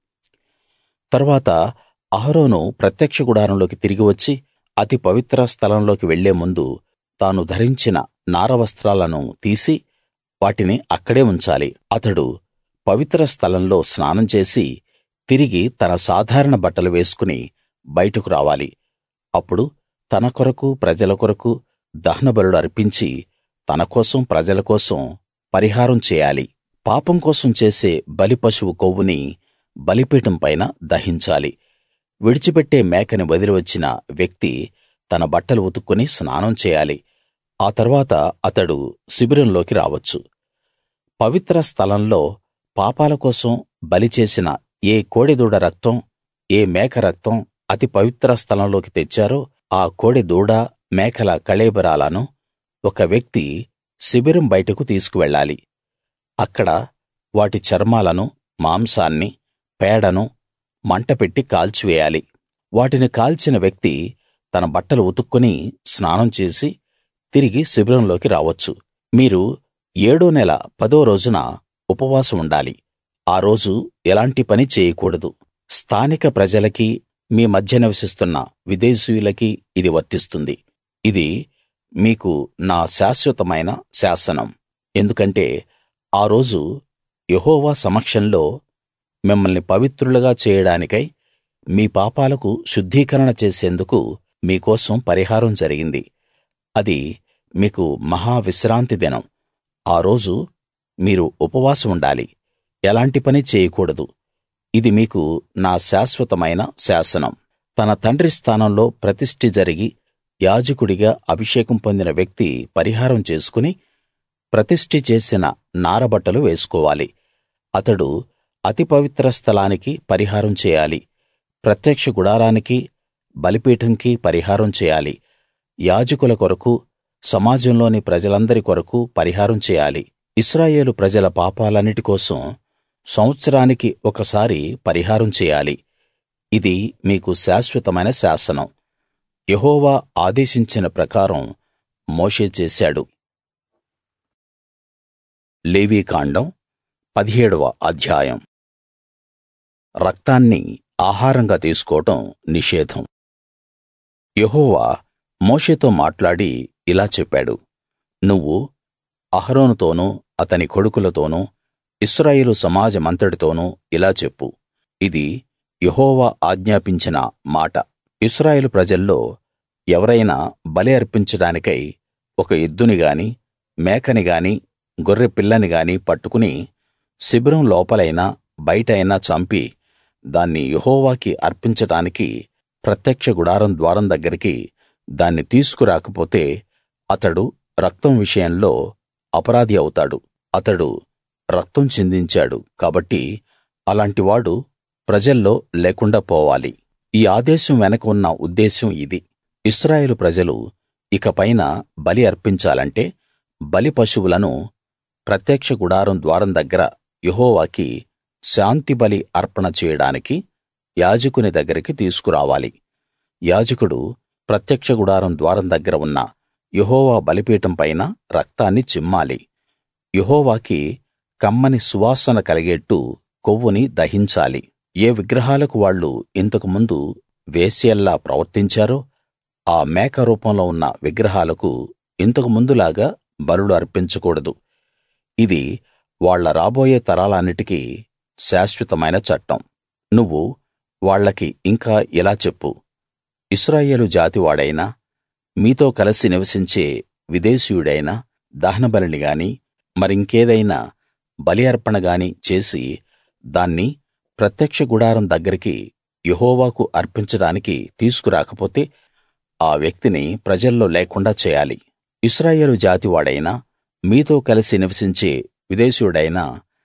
[SPEAKER 1] తరువాత అహరోను ప్రత్యక్ష గుడారంలోకి తిరిగి వచ్చి అతి పవిత్ర స్థలంలోకి వెళ్లే ముందు తాను ధరించిన నారవస్త్రాలను తీసి వాటిని అక్కడే ఉంచాలి అతడు పవిత్ర స్థలంలో స్నానం చేసి తిరిగి తన సాధారణ బట్టలు వేసుకుని బయటకు రావాలి అప్పుడు తన కొరకు ప్రజల కొరకు దహనబలులు అర్పించి తన కోసం ప్రజల కోసం పరిహారం చేయాలి పాపం కోసం చేసే బలి పశువు కొవ్వుని బలిపీఠం పైన దహించాలి విడిచిపెట్టే మేకని వదిలి వచ్చిన వ్యక్తి తన బట్టలు ఉతుక్కుని స్నానం చేయాలి ఆ తర్వాత అతడు శిబిరంలోకి రావచ్చు పవిత్ర స్థలంలో పాపాల కోసం బలి చేసిన ఏ కోడెదూడ రక్తం ఏ మేక రక్తం అతి పవిత్ర స్థలంలోకి తెచ్చారో ఆ కోడెదూడ మేకల కళేబరాలను ఒక వ్యక్తి శిబిరం బయటకు తీసుకువెళ్ళాలి అక్కడ వాటి చర్మాలను మాంసాన్ని పేడను మంటపెట్టి కాల్చివేయాలి వాటిని కాల్చిన వ్యక్తి తన బట్టలు ఉతుక్కుని స్నానం చేసి తిరిగి శిబిరంలోకి రావచ్చు మీరు ఏడో నెల పదో రోజున ఉపవాసం ఉండాలి ఆ రోజు ఎలాంటి పని చేయకూడదు స్థానిక ప్రజలకి మీ మధ్య నివసిస్తున్న విదేశీయులకి ఇది వర్తిస్తుంది ఇది మీకు నా శాశ్వతమైన శాసనం ఎందుకంటే ఆ రోజు యెహోవా సమక్షంలో మిమ్మల్ని పవిత్రులుగా చేయడానికై మీ పాపాలకు శుద్ధీకరణ చేసేందుకు మీకోసం పరిహారం జరిగింది అది మీకు మహా విశ్రాంతి దినం ఆ రోజు మీరు ఉపవాసం ఉండాలి ఎలాంటి పని చేయకూడదు ఇది మీకు నా శాశ్వతమైన శాసనం తన తండ్రి స్థానంలో ప్రతిష్ఠి జరిగి యాజకుడిగా అభిషేకం పొందిన వ్యక్తి పరిహారం చేసుకుని ప్రతిష్ఠి చేసిన నారబట్టలు వేసుకోవాలి అతడు అతి పవిత్ర స్థలానికి పరిహారం చేయాలి ప్రత్యక్ష గుడారానికి బలిపీఠంకి పరిహారం చేయాలి యాజకుల కొరకు సమాజంలోని ప్రజలందరి కొరకు పరిహారం చేయాలి ఇశ్రాయేలు ప్రజల పాపాలన్నిటి కోసం సంవత్సరానికి ఒకసారి పరిహారం చేయాలి ఇది మీకు శాశ్వతమైన శాసనం యెహోవా ఆదేశించిన ప్రకారం మోషే చేశాడు లేవీకాండం పదిహేడవ అధ్యాయం రక్తాన్ని ఆహారంగా తీసుకోవడం నిషేధం యెహోవా మోషేతో మాట్లాడి ఇలా చెప్పాడు నువ్వు అహరోనుతోనూ అతని కొడుకులతోనూ ఇశ్రాయేలు సమాజమంతటితోనూ ఇలా చెప్పు ఇది యెహోవా ఆజ్ఞాపించిన మాట ఇశ్రాయేలు ప్రజల్లో ఎవరైనా బలి అర్పించడానికై ఒక ఎద్దుని గాని మేకని గాని గొర్రె పిల్లని గాని పట్టుకుని శిబిరం లోపలైనా బయటైనా చంపి దాన్ని యెహోవాకి అర్పించడానికి ప్రత్యక్ష గుడారం ద్వారం దగ్గరికి దాన్ని తీసుకురాకపోతే అతడు రక్తం విషయంలో అపరాధి అవుతాడు అతడు రక్తం చిందించాడు కాబట్టి అలాంటివాడు ప్రజల్లో లేకుండా పోవాలి ఈ ఆదేశం వెనక ఉన్న ఉద్దేశం ఇది ఇశ్రాయేలు ప్రజలు ఇకపైన బలి అర్పించాలంటే బలి పశువులను ప్రత్యక్ష గుడారం ద్వారం దగ్గర యెహోవాకి శాంతి బలి అర్పణ చేయడానికి యాజకుని దగ్గరికి తీసుకురావాలి యాజకుడు ప్రత్యక్ష గుడారం ద్వారం దగ్గర ఉన్న యెహోవా బలిపీఠం పైన రక్తాన్ని చిమ్మాలి యెహోవాకి కమ్మని సువాసన కలిగేట్టు కొవ్వుని దహించాలి ఏ విగ్రహాలకు వాళ్ళు ఇంతకు ముందు వేశ్యల్లా ప్రవర్తించారో ఆ మేక రూపంలో ఉన్న విగ్రహాలకు ఇంతకు ముందులాగా బలులు అర్పించకూడదు ఇది వాళ్ళ రాబోయే తరాలన్నిటికీ శాశ్వతమైన చట్టం నువ్వు వాళ్ళకి ఇంకా ఇలా చెప్పు ఇశ్రాయేలు జాతివాడైనా మీతో కలిసి నివసించే విదేశీయుడైనా దహనబలిని గాని మరింకేదైనా బలి అర్పణ గాని చేసి దాన్ని ప్రత్యక్ష గుడారం దగ్గరికి యెహోవాకు అర్పించడానికి తీసుకురాకపోతే ఆ వ్యక్తిని ప్రజల్లో లేకుండా చేయాలి ఇశ్రాయేలు జాతివాడైనా మీతో కలిసి నివసించే విదేశీయుడైనా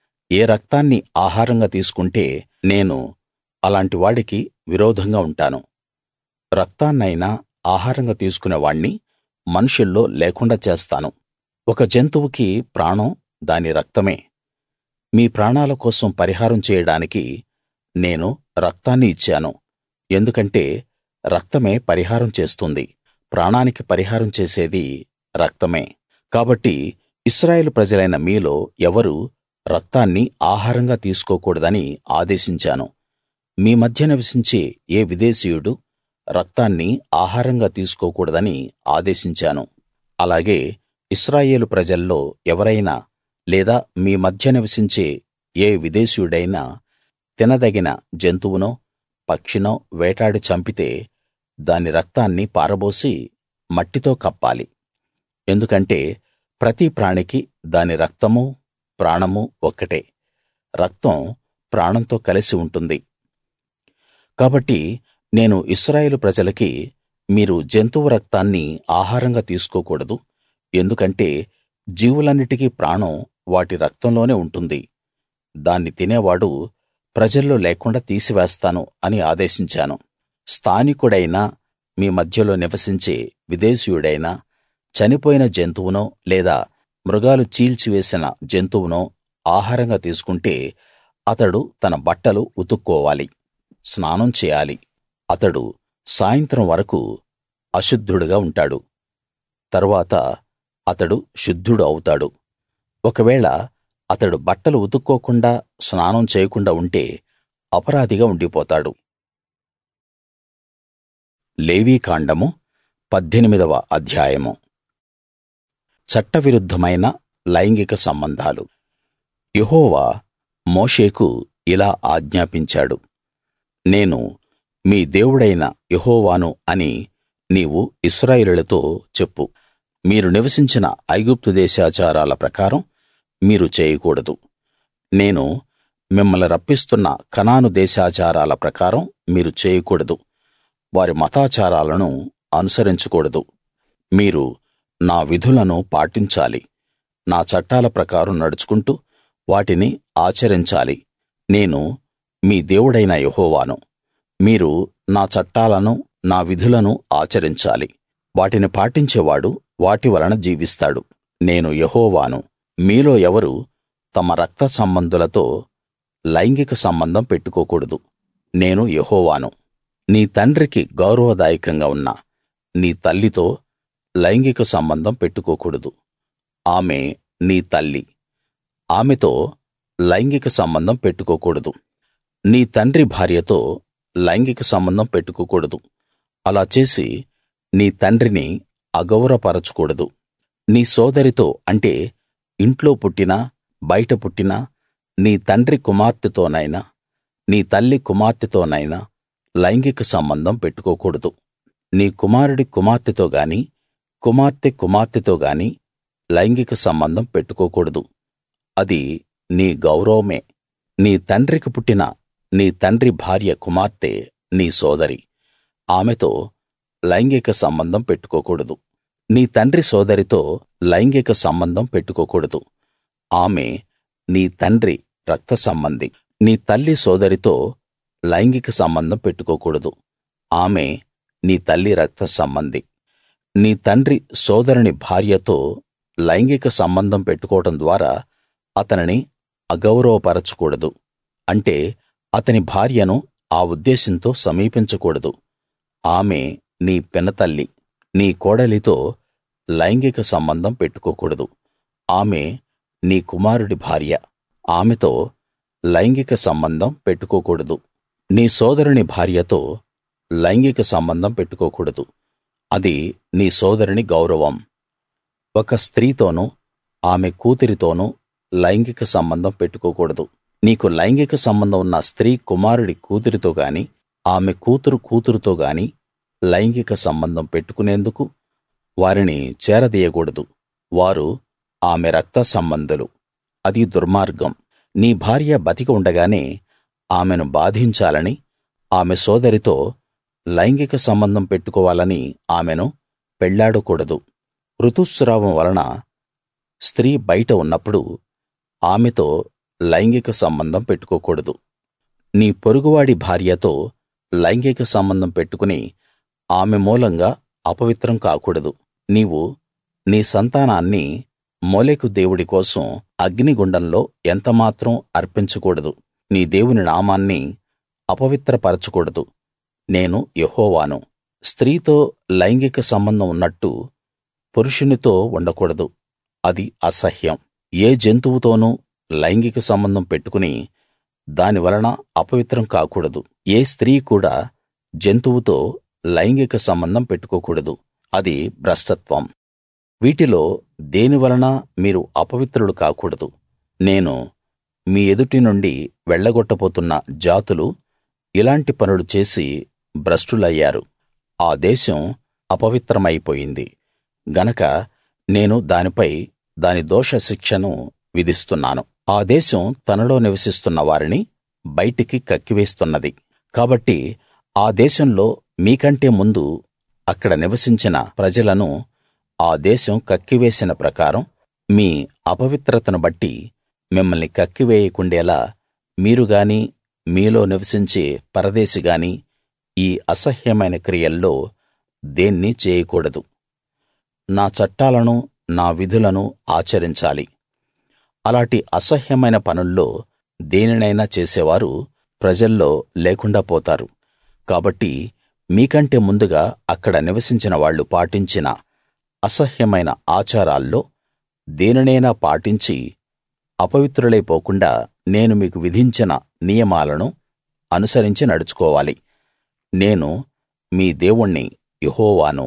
[SPEAKER 1] ఏ రక్తాన్ని ఆహారంగా తీసుకుంటే నేను అలాంటి వాడికి విరోధంగా ఉంటాను రక్తాన్నైనా ఆహారంగా తీసుకునే వాణ్ణి మనుషుల్లో లేకుండా చేస్తాను ఒక జంతువుకి ప్రాణం దాని రక్తమే మీ ప్రాణాల కోసం పరిహారం చేయడానికి నేను రక్తాన్ని ఇచ్చాను ఎందుకంటే రక్తమే పరిహారం చేస్తుంది ప్రాణానికి పరిహారం చేసేది రక్తమే కాబట్టి ఇశ్రాయేలు ప్రజలైన మీలో ఎవరూ రక్తాన్ని ఆహారంగా తీసుకోకూడదని ఆదేశించాను మీ మధ్య నివసించే ఏ విదేశీయుడు రక్తాన్ని ఆహారంగా తీసుకోకూడదని ఆదేశించాను అలాగే ఇశ్రాయేలు ప్రజల్లో ఎవరైనా లేదా మీ మధ్య నివసించే ఏ విదేశీయుడైనా తినదగిన జంతువునో పక్షినో వేటాడి చంపితే దాని రక్తాన్ని పారబోసి మట్టితో కప్పాలి ఎందుకంటే ప్రతి ప్రాణికి దాని రక్తమూ ప్రాణమూ ఒక్కటే రక్తం ప్రాణంతో కలిసి ఉంటుంది కాబట్టి నేను ఇశ్రాయేలు ప్రజలకి మీరు జంతువు రక్తాన్ని ఆహారంగా తీసుకోకూడదు ఎందుకంటే జీవులన్నిటికీ ప్రాణం వాటి రక్తంలోనే ఉంటుంది దాన్ని తినేవాడు ప్రజల్లో లేకుండా తీసివేస్తాను అని ఆదేశించాను స్థానికుడైనా మీ మధ్యలో నివసించే విదేశీయుడైనా చనిపోయిన జంతువునో లేదా మృగాలు చీల్చివేసిన జంతువునో ఆహారంగా తీసుకుంటే అతడు తన బట్టలు ఉతుక్కోవాలి స్నానం చేయాలి అతడు సాయంత్రం వరకు అశుద్ధుడుగా ఉంటాడు తరువాత అతడు శుద్ధుడు అవుతాడు ఒకవేళ అతడు బట్టలు ఉతుక్కోకుండా స్నానం చేయకుండా ఉంటే అపరాధిగా ఉండిపోతాడు లేవీకాండము పద్దెనిమిదవ అధ్యాయము చట్టవిరుద్ధమైన లైంగిక సంబంధాలు యెహోవా మోషేకు ఇలా ఆజ్ఞాపించాడు నేను మీ దేవుడైన యెహోవాను అని నీవు ఇశ్రాయేలీయులతో చెప్పు మీరు నివసించిన ఐగుప్తు దేశాచారాల ప్రకారం మీరు చేయకూడదు నేను మిమ్మల్ని రప్పిస్తున్న కనాను దేశాచారాల ప్రకారం మీరు చేయకూడదు వారి మతాచారాలను అనుసరించకూడదు మీరు నా విధులను పాటించాలి నా చట్టాల ప్రకారం నడుచుకుంటూ వాటిని ఆచరించాలి నేను మీ దేవుడైన యెహోవాను మీరు నా చట్టాలను నా విధులను ఆచరించాలి వాటిని పాటించేవాడు వాటి వలన జీవిస్తాడు నేను యెహోవాను మీలో ఎవరు తమ రక్త సంబంధులతో లైంగిక సంబంధం పెట్టుకోకూడదు నేను యెహోవాను నీ తండ్రికి గౌరవదాయకంగా ఉన్న నీ తల్లితో లైంగిక సంబంధం పెట్టుకోకూడదు ఆమె నీ తల్లి ఆమెతో లైంగిక సంబంధం పెట్టుకోకూడదు నీ తండ్రి భార్యతో లైంగిక సంబంధం పెట్టుకోకూడదు అలా చేసి నీ తండ్రిని అగౌరవపరచకూడదు నీ సోదరితో అంటే ఇంట్లో పుట్టినా బయట పుట్టినా నీ తండ్రి కుమార్తెతోనైనా నీ తల్లి కుమార్తెతోనైనా లైంగిక సంబంధం పెట్టుకోకూడదు నీ కుమారుడి కుమార్తెతో గాని కుమార్తె కుమార్తెతో గాని లైంగిక సంబంధం పెట్టుకోకూడదు అది నీ గౌరవమే నీ తండ్రికి పుట్టిన నీ తండ్రి భార్య కుమార్తె నీ సోదరి ఆమెతో లైంగిక సంబంధం పెట్టుకోకూడదు నీ తండ్రి సోదరితో లైంగిక సంబంధం పెట్టుకోకూడదు ఆమె నీ తండ్రి రక్త సంబంధి నీ తల్లి సోదరితో లైంగిక సంబంధం పెట్టుకోకూడదు ఆమె నీ తల్లి రక్త సంబంధి నీ తండ్రి సోదరుని భార్యతో లైంగిక సంబంధం పెట్టుకోవడం ద్వారా అతనిని అగౌరవపరచకూడదు అంటే అతని భార్యను ఆ ఉద్దేశంతో సమీపించకూడదు ఆమె నీ పినతల్లి నీ కోడలితో లైంగిక సంబంధం పెట్టుకోకూడదు ఆమె నీ కుమారుడి భార్య ఆమెతో లైంగిక సంబంధం పెట్టుకోకూడదు నీ సోదరుని భార్యతో లైంగిక సంబంధం పెట్టుకోకూడదు అది నీ సోదరుని గౌరవం ఒక స్త్రీతోనూ ఆమె కూతురితోనూ లైంగిక సంబంధం పెట్టుకోకూడదు నీకు లైంగిక సంబంధం ఉన్న స్త్రీ కుమారుడి కూతురితో గాని ఆమె కూతురు కూతురుతో గాని లైంగిక సంబంధం పెట్టుకునేందుకు వారిని చేరదీయకూడదు వారు ఆమె రక్త సంబంధులు అది దుర్మార్గం నీ భార్య బతికి ఉండగానే ఆమెను బాధించాలని ఆమె సోదరితో లైంగిక సంబంధం పెట్టుకోవాలని ఆమెను పెళ్లాడకూడదు ఋతుస్రావం వలన స్త్రీ బయట ఉన్నప్పుడు ఆమెతో లైంగిక సంబంధం పెట్టుకోకూడదు నీ పొరుగువాడి భార్యతో లైంగిక సంబంధం పెట్టుకుని ఆమె మూలంగా అపవిత్రం కాకూడదు నీవు నీ సంతానాన్ని మోలెకు దేవుడి కోసం అగ్నిగుండంలో ఎంతమాత్రం అర్పించకూడదు నీ దేవుని నామాన్ని అపవిత్రపరచకూడదు నేను యెహోవాను స్త్రీతో లైంగిక సంబంధం ఉన్నట్టు పురుషునితో ఉండకూడదు అది అసహ్యం ఏ జంతువుతోనూ లైంగిక సంబంధం పెట్టుకుని దాని వలన అపవిత్రం కాకూడదు ఏ స్త్రీ కూడా జంతువుతో లైంగిక సంబంధం పెట్టుకోకూడదు అది భ్రష్టత్వం వీటిలో దేని వలన మీరు అపవిత్రులు కాకూడదు నేను మీ ఎదుటి నుండి వెళ్ళగొట్టబోతున్న జాతులు ఇలాంటి పనులు చేసి భ్రష్టులయ్యారు ఆ దేశం అపవిత్రమైపోయింది గనక నేను దానిపై దాని దోష శిక్షను విధిస్తున్నాను ఆ దేశం తనలో నివసిస్తున్న వారిని బయటికి కక్కివేస్తున్నది కాబట్టి ఆ దేశంలో మీకంటే ముందు అక్కడ నివసించిన ప్రజలను ఆ దేశం కక్కివేసిన ప్రకారం మీ అపవిత్రతను బట్టి మిమ్మల్ని కక్కివేయకుండేలా మీరు గాని మీలో నివసించే పరదేశి గాని ఈ అసహ్యమైన క్రియల్లో దేన్నీ చేయకూడదు నా చట్టాలను నా విధులను ఆచరించాలి అలాటి అసహ్యమైన పనుల్లో దేనినైనా చేసేవారు ప్రజల్లో లేకుండా పోతారు కాబట్టి మీకంటే ముందుగా అక్కడ నివసించిన వాళ్ళు పాటించిన అసహ్యమైన ఆచారాల్లో దేనినైనా పాటించి అపవిత్రులైపోకుండా నేను మీకు విధించిన నియమాలను అనుసరించి నడుచుకోవాలి నేను మీ దేవుణ్ణి యెహోవాను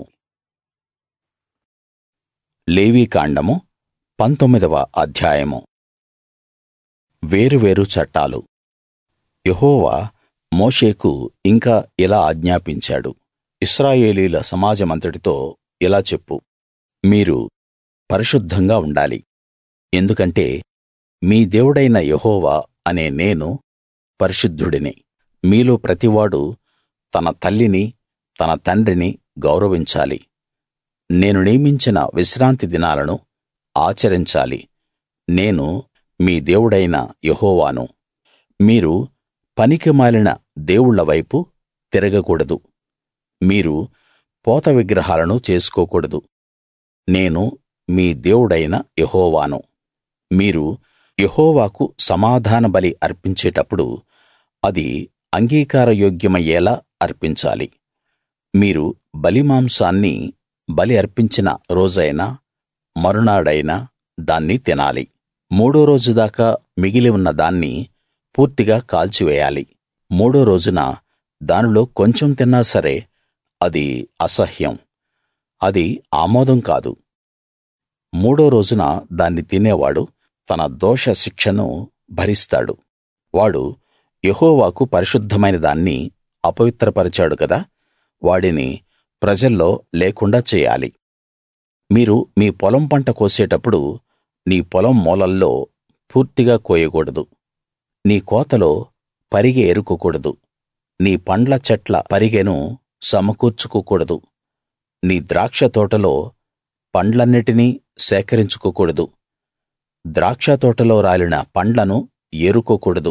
[SPEAKER 1] లేవీకాండము పంతొమ్మిదవ అధ్యాయము వేరువేరు చట్టాలు యెహోవా మోషేకు ఇంకా ఇలా ఆజ్ఞాపించాడు ఇశ్రాయేలీయుల సమాజమంతటితో ఇలా చెప్పు మీరు పరిశుద్ధంగా ఉండాలి ఎందుకంటే మీ దేవుడైన యెహోవా అనే నేను పరిశుద్ధుడిని మీలో ప్రతివాడు తన తల్లిని తన తండ్రిని గౌరవించాలి నేను నియమించిన విశ్రాంతి దినాలను ఆచరించాలి నేను మీ దేవుడైన యెహోవాను మీరు పనికిమాలిన దేవుళ్ళ వైపు తిరగకూడదు మీరు పోత విగ్రహాలను చేసుకోకూడదు నేను మీ దేవుడైన యెహోవాను మీరు యెహోవాకు సమాధాన బలి అర్పించేటప్పుడు అది అంగీకారయోగ్యమయ్యేలా అర్పించాలి మీరు బలిమాంసాన్ని బలి అర్పించిన రోజైనా మరునాడైనా దాన్ని తినాలి మూడో రోజు దాకా మిగిలి ఉన్న దాన్ని పూర్తిగా కాల్చివేయాలి మూడో రోజున దానిలో కొంచెం తిన్నా సరే అది అసహ్యం అది ఆమోదం కాదు మూడో రోజున దాన్ని తినేవాడు తన దోష శిక్షను భరిస్తాడు వాడు యెహోవాకు పరిశుద్ధమైన దాన్ని అపవిత్రపరిచాడు కదా వాడిని ప్రజల్లో లేకుండా చేయాలి మీరు మీ పొలం పంట కోసేటప్పుడు నీ పొలం మూలల్లో పూర్తిగా కోయకూడదు నీ కోతలో పరిగె ఏరుకోకూడదు నీ పండ్ల చెట్ల పరిగెను సమకూర్చుకోకూడదు నీ ద్రాక్ష తోటలో పండ్లన్నిటినీ సేకరించుకోకూడదు ద్రాక్ష తోటలో రాలిన పండ్లను ఏరుకోకూడదు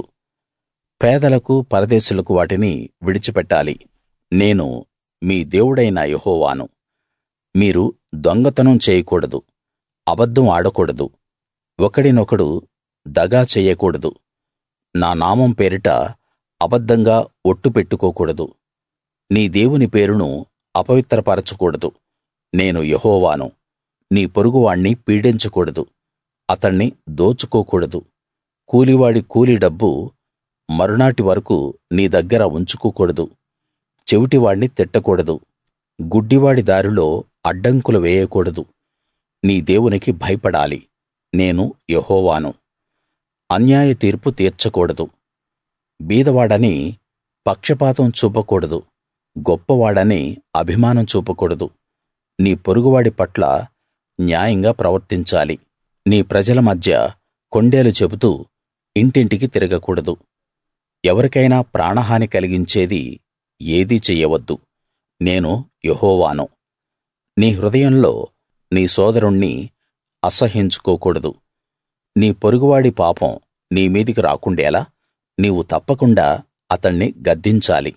[SPEAKER 1] పేదలకు పరదేశులకు వాటిని విడిచిపెట్టాలి నేను మీ దేవుడైన యెహోవాను మీరు దొంగతనం చేయకూడదు అబద్ధం ఆడకూడదు ఒకడినొకడు దగా చెయ్యకూడదు నా నామం పేరిట అబద్ధంగా ఒట్టు పెట్టుకోకూడదు నీ దేవుని పేరును అపవిత్రపరచకూడదు నేను యెహోవాను నీ పొరుగువాణ్ణి పీడించకూడదు అతణ్ణి దోచుకోకూడదు కూలివాడి కూలి డబ్బు మరునాటి వరకు నీ దగ్గర ఉంచుకోకూడదు చెవిటివాణ్ణి తిట్టకూడదు గుడ్డివాడి దారిలో అడ్డంకులు వేయకూడదు నీ దేవునికి భయపడాలి నేను యెహోవాను అన్యాయ తీర్పు తీర్చకూడదు బీదవాడని పక్షపాతం చూపకూడదు గొప్పవాడని అభిమానం చూపకూడదు నీ పొరుగువాడి పట్ల న్యాయంగా ప్రవర్తించాలి నీ ప్రజల మధ్య కొండేలు చెబుతూ ఇంటింటికి తిరగకూడదు ఎవరికైనా ప్రాణహాని కలిగించేది ఏదీ చెయ్యవద్దు నేను యెహోవాను నీ హృదయంలో నీ సోదరుణ్ణి అసహ్యించుకోకూడదు నీ పొరుగువాడి పాపం నీ మీదికి రాకుండేలా నీవు తప్పకుండా అతణ్ణి గద్దించాలి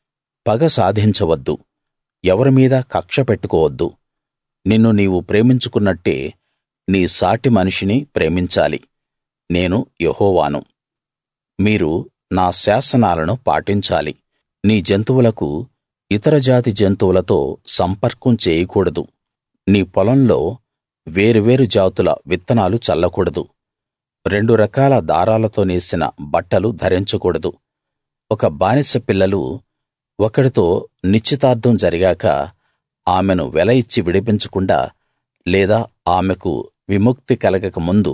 [SPEAKER 1] పగ సాధించవద్దు ఎవరి మీద కక్ష పెట్టుకోవద్దు నిన్ను నీవు ప్రేమించుకున్నట్టే నీ సాటి మనిషిని ప్రేమించాలి నేను యెహోవాను మీరు నా శాసనాలను పాటించాలి నీ జంతువులకు ఇతర జాతి జంతువులతో సంపర్కం చేయకూడదు నీ పొలంలో వేరువేరు జాతుల విత్తనాలు చల్లకూడదు రెండు రకాల దారాలతో నేసిన బట్టలు ధరించకూడదు ఒక బానిస పిల్లలు ఒకడితో నిశ్చితార్థం జరిగాక ఆమెను వెల ఇచ్చి విడిపించకుండా లేదా ఆమెకు విముక్తి కలగక ముందు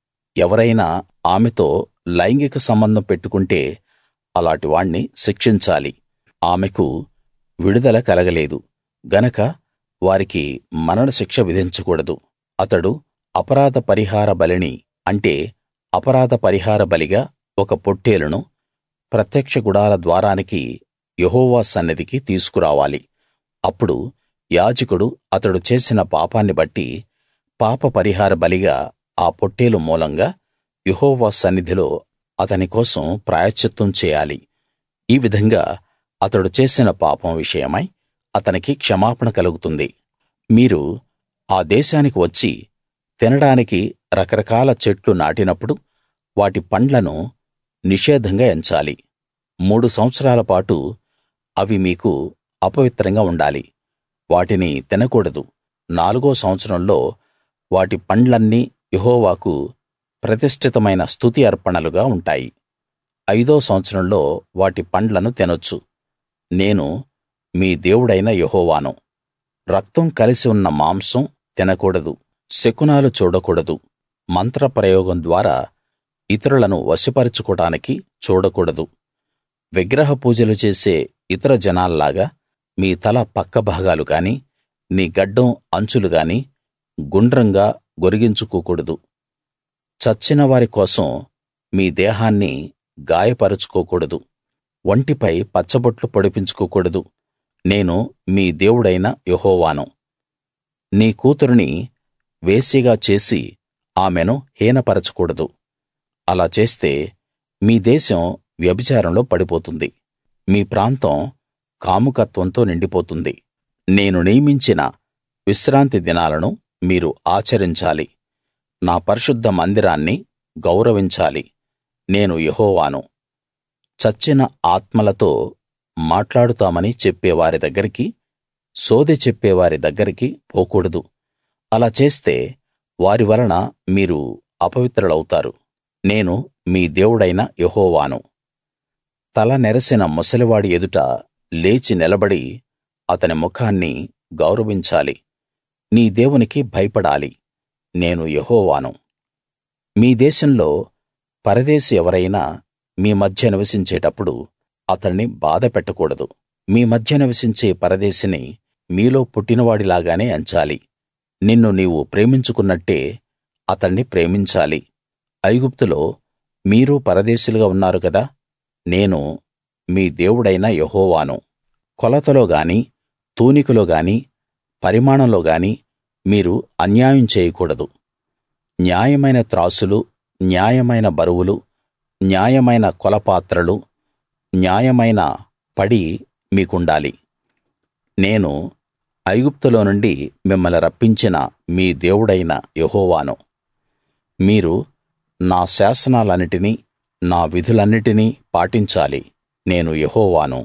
[SPEAKER 1] ఎవరైనా ఆమెతో లైంగిక సంబంధం పెట్టుకుంటే అలాటి వాణ్ణి శిక్షించాలి ఆమెకు విడుదల కలగలేదు గనక వారికి మరణశిక్ష విధించకూడదు అతడు అపరాధ పరిహార బలిని అంటే అపరాధ పరిహార బలిగా ఒక పొట్టేలును ప్రత్యక్ష గుడార ద్వారానికి యెహోవా సన్నిధికి తీసుకురావాలి అప్పుడు యాజకుడు అతడు చేసిన పాపాన్ని బట్టి పాప పరిహార బలిగా ఆ పొట్టేలు మూలంగా యెహోవా సన్నిధిలో అతని కోసం ప్రాయశ్చిత్తం చేయాలి ఈ విధంగా అతడు చేసిన పాపం విషయమై అతనికి క్షమాపణ కలుగుతుంది మీరు ఆ దేశానికి వచ్చి తినడానికి రకరకాల చెట్లు నాటినప్పుడు వాటి పండ్లను నిషేధంగా ఎంచాలి మూడు సంవత్సరాల పాటు అవి మీకు అపవిత్రంగా ఉండాలి వాటిని తినకూడదు నాలుగో సంవత్సరంలో వాటి పండ్లన్నీ యెహోవాకు ప్రతిష్ఠితమైన స్తుతి అర్పణలుగా ఉంటాయి ఐదో సంవత్సరంలో వాటి పండ్లను తినొచ్చు నేను మీ దేవుడైన యెహోవాను రక్తం కలిసి ఉన్న మాంసం తినకూడదు శకునాలు చూడకూడదు మంత్రప్రయోగం ద్వారా ఇతరులను వశపరచుకోడానికి చూడకూడదు విగ్రహ పూజలు చేసే ఇతర జనాల్లాగా మీ తల పక్క భాగాలు గాని నీ గడ్డం అంచులు గాని గుండ్రంగా గొరిగించుకోకూడదు చచ్చిన వారి కోసం మీ దేహాన్ని గాయపరచుకోకూడదు ఒంటిపై పచ్చబొట్లు పొడిపించుకోకూడదు నేను మీ దేవుడైన యెహోవాను నీ కూతురిని వేశ్యగా చేసి ఆమెను హీనపరచకూడదు అలా చేస్తే మీ దేశం వ్యభిచారంలో పడిపోతుంది మీ ప్రాంతం కాముకత్వంతో నిండిపోతుంది నేను నియమించిన విశ్రాంతి దినాలను మీరు ఆచరించాలి నా పరిశుద్ధ మందిరాన్ని గౌరవించాలి నేను యెహోవాను చచ్చిన ఆత్మలతో మాట్లాడుతామని చెప్పేవారి దగ్గరికి సోదె చెప్పేవారి దగ్గరికి పోకూడదు అలా చేస్తే వారి వలన మీరు అపవిత్రులౌతారు నేను మీ దేవుడైన యెహోవాను తల నెరసిన ముసలివాడి ఎదుట లేచి నిలబడి అతని ముఖాన్ని గౌరవించాలి నీ దేవునికి భయపడాలి నేను యెహోవాను మీ దేశంలో పరదేశి ఎవరైనా మీ మధ్య నివసించేటప్పుడు అతణ్ణి బాధ పెట్టకూడదు మీ మధ్య నివసించే పరదేశిని మీలో పుట్టినవాడిలాగానే ఎంచాలి నిన్ను నీవు ప్రేమించుకున్నట్టే అతణ్ణి ప్రేమించాలి ఐగుప్తులో మీరు పరదేశులుగా ఉన్నారు గదా నేను మీ దేవుడైన యెహోవాను కొలతలో గాని తూనికలో గాని పరిమాణంలో గాని మీరు అన్యాయం చేయకూడదు న్యాయమైన త్రాసులు న్యాయమైన బరువులు న్యాయమైన కొలపాత్రలు న్యాయమైన పడి మీకుండాలి నేను ఐగుప్తులో నుండి మిమ్మల్ని రప్పించిన మీ దేవుడైన యెహోవాను మీరు నా శాసనాలన్నిటినీ నా విధులన్నిటినీ పాటించాలి నేను యెహోవాను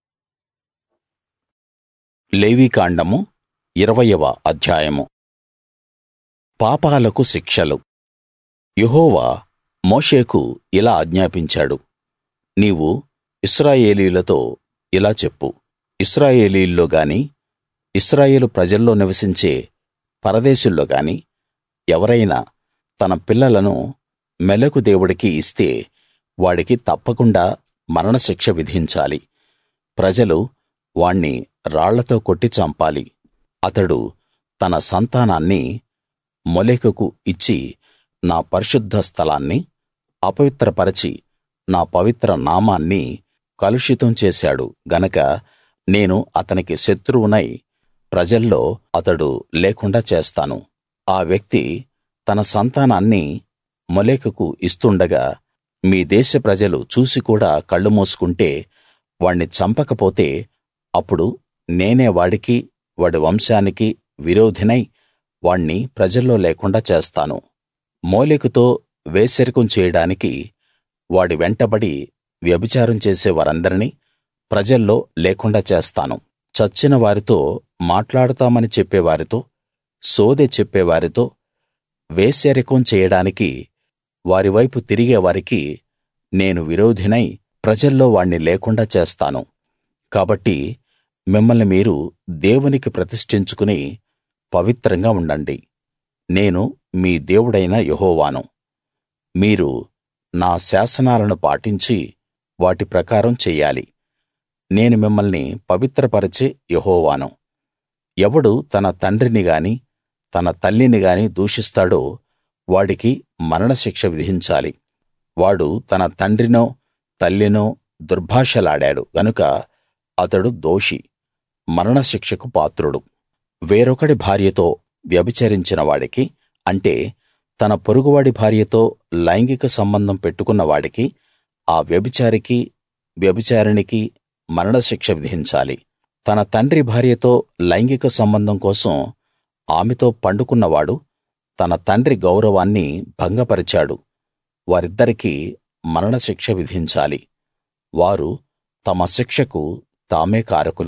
[SPEAKER 1] లేవీకాండము ఇరవయవ అధ్యాయము పాపాలకు శిక్షలు యెహోవా మోషేకు ఇలా ఆజ్ఞాపించాడు నీవు ఇశ్రాయేలీయులతో ఇలా చెప్పు ఇశ్రాయేలీయుల్లో గాని ఇశ్రాయేలు ప్రజల్లో నివసించే పరదేశుల్లో గాని ఎవరైనా తన పిల్లలను మెలకు దేవుడికి ఇస్తే వాడికి తప్పకుండా మరణశిక్ష విధించాలి ప్రజలు వాణ్ణి రాళ్లతో కొట్టి చంపాలి అతడు తన సంతానాన్ని మొలెకుకు ఇచ్చి నా పరిశుద్ధ స్థలాన్ని అపవిత్రపరచి నా పవిత్ర నామాన్ని కలుషితం చేశాడు గనక నేను అతనికి శత్రువునై ప్రజల్లో అతడు లేకుండా చేస్తాను ఆ వ్యక్తి తన సంతానాన్ని మొలెకుకు ఇస్తుండగా మీ దేశ ప్రజలు చూసి కూడా కళ్ళు మూసుకుంటే వాణ్ణి చంపకపోతే అప్పుడు నేనే వాడికి వాడి వంశానికి విరోధినై వాణ్ణి ప్రజల్లో లేకుండా చేస్తాను మోలెకుతో వేశ్యరికం చేయడానికి వాడి వెంటబడి వ్యభిచారం చేసే వారందరినీ ప్రజల్లో లేకుండా చేస్తాను చచ్చిన వారితో మాట్లాడతామని చెప్పేవారితో సోదె చెప్పేవారితో వేశ్యరికం చేయడానికి వారి వైపు తిరిగే వారికి నేను విరోధినై ప్రజల్లో వాణ్ణి లేకుండా చేస్తాను కాబట్టి మిమ్మల్ని మీరు దేవునికి ప్రతిష్ఠించుకుని పవిత్రంగా ఉండండి నేను మీ దేవుడైన యెహోవాను మీరు నా శాసనాలను పాటించి వాటి ప్రకారం చెయ్యాలి నేను మిమ్మల్ని పవిత్రపరచే యెహోవాను ఎవడు తన తండ్రిని గాని తన తల్లిని గాని దూషిస్తాడో వాడికి మరణశిక్ష విధించాలి వాడు తన తండ్రినో తల్లినో దుర్భాషలాడాడు గనుక అతడు దోషి మరణశిక్షకు పాత్రుడు వేరొకడి భార్యతో వ్యభిచరించిన వాడికి అంటే తన పొరుగువాడి భార్యతో లైంగిక సంబంధం పెట్టుకున్న వాడికి ఆ వ్యభిచారికి వ్యభిచారిణికి మరణశిక్ష విధించాలి తన తండ్రి భార్యతో లైంగిక సంబంధం కోసం ఆమెతో పండుకున్నవాడు తన తండ్రి గౌరవాన్ని భంగపరిచాడు వారిద్దరికీ మరణశిక్ష విధించాలి వారు తమ శిక్షకు తామే కారకులు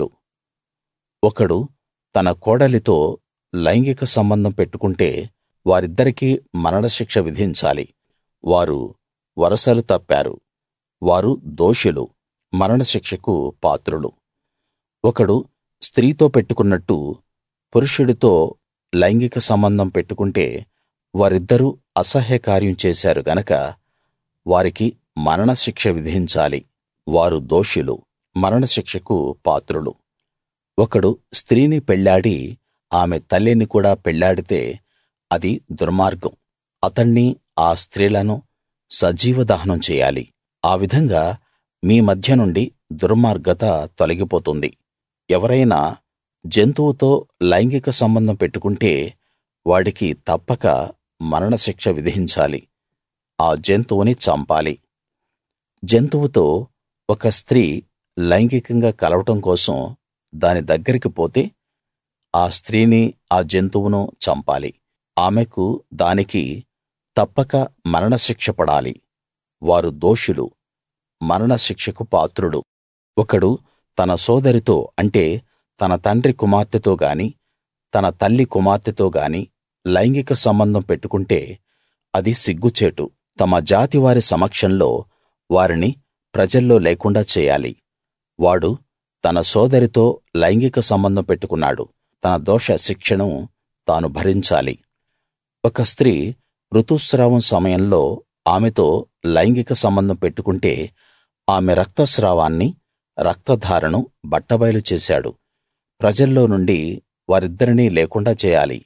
[SPEAKER 1] ఒకడు తన కోడలితో లైంగిక సంబంధం పెట్టుకుంటే వారిద్దరికీ మరణశిక్ష విధించాలి వారు వరసలు తప్పారు వారు దోషులు మరణశిక్షకు పాత్రులు ఒకడు స్త్రీతో పెట్టుకున్నట్టు పురుషుడితో లైంగిక సంబంధం పెట్టుకుంటే వారిద్దరూ అసహ్యకార్యం చేశారు గనక వారికి మరణశిక్ష విధించాలి వారు దోషులు మరణశిక్షకు పాత్రులు ఒకడు స్త్రీని పెళ్ళాడి ఆమె తల్లిని కూడా పెళ్ళాడితే అది దుర్మార్గం అతణ్ణి ఆ స్త్రీలను సజీవ దహనం చేయాలి ఆ విధంగా మీ మధ్య నుండి దుర్మార్గత తొలగిపోతుంది ఎవరైనా జంతువుతో లైంగిక సంబంధం పెట్టుకుంటే వాడికి తప్పక మరణశిక్ష విధించాలి ఆ జంతువుని చంపాలి జంతువుతో ఒక స్త్రీ లైంగికంగా కలవడం కోసం దాని దగ్గరికి పోతే ఆ స్త్రీని ఆ జంతువును చంపాలి ఆమెకు దానికి తప్పక మరణశిక్ష పడాలి వారు దోషులు మరణశిక్షకు పాత్రుడు ఒకడు తన సోదరితో అంటే తన తండ్రి కుమార్తెతో గాని తన తల్లి కుమార్తెతో గాని లైంగిక సంబంధం పెట్టుకుంటే అది సిగ్గుచేటు తమ జాతివారి సమక్షంలో వారిని ప్రజల్లో లేకుండా చేయాలి వాడు తన సోదరితో లైంగిక సంబంధం పెట్టుకున్నాడు తన దోష శిక్షను తాను భరించాలి ఒక స్త్రీ ఋతుస్రావం సమయంలో ఆమెతో లైంగిక సంబంధం పెట్టుకుంటే ఆమె రక్తస్రావాన్ని రక్తధారను బట్టబయలు చేశాడు ప్రజల్లో నుండి వారిద్దరినీ లేకుండా చేయాలి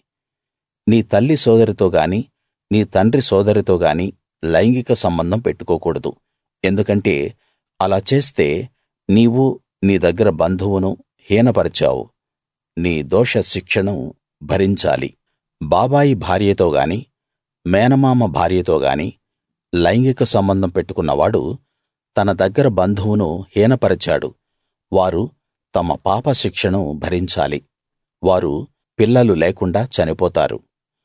[SPEAKER 1] నీ తల్లి సోదరితో గాని నీ తండ్రి సోదరితో గాని లైంగిక సంబంధం పెట్టుకోకూడదు ఎందుకంటే అలా చేస్తే నీవు నీ దగ్గర బంధువును హీనపరిచావు నీ దోష శిక్షను భరించాలి బాబాయి భార్యతో గాని మేనమామ భార్యతో గాని లైంగిక సంబంధం పెట్టుకున్నవాడు తన దగ్గర బంధువును హీనపరిచాడు వారు తమ పాప శిక్షను భరించాలి వారు పిల్లలు లేకుండా చనిపోతారు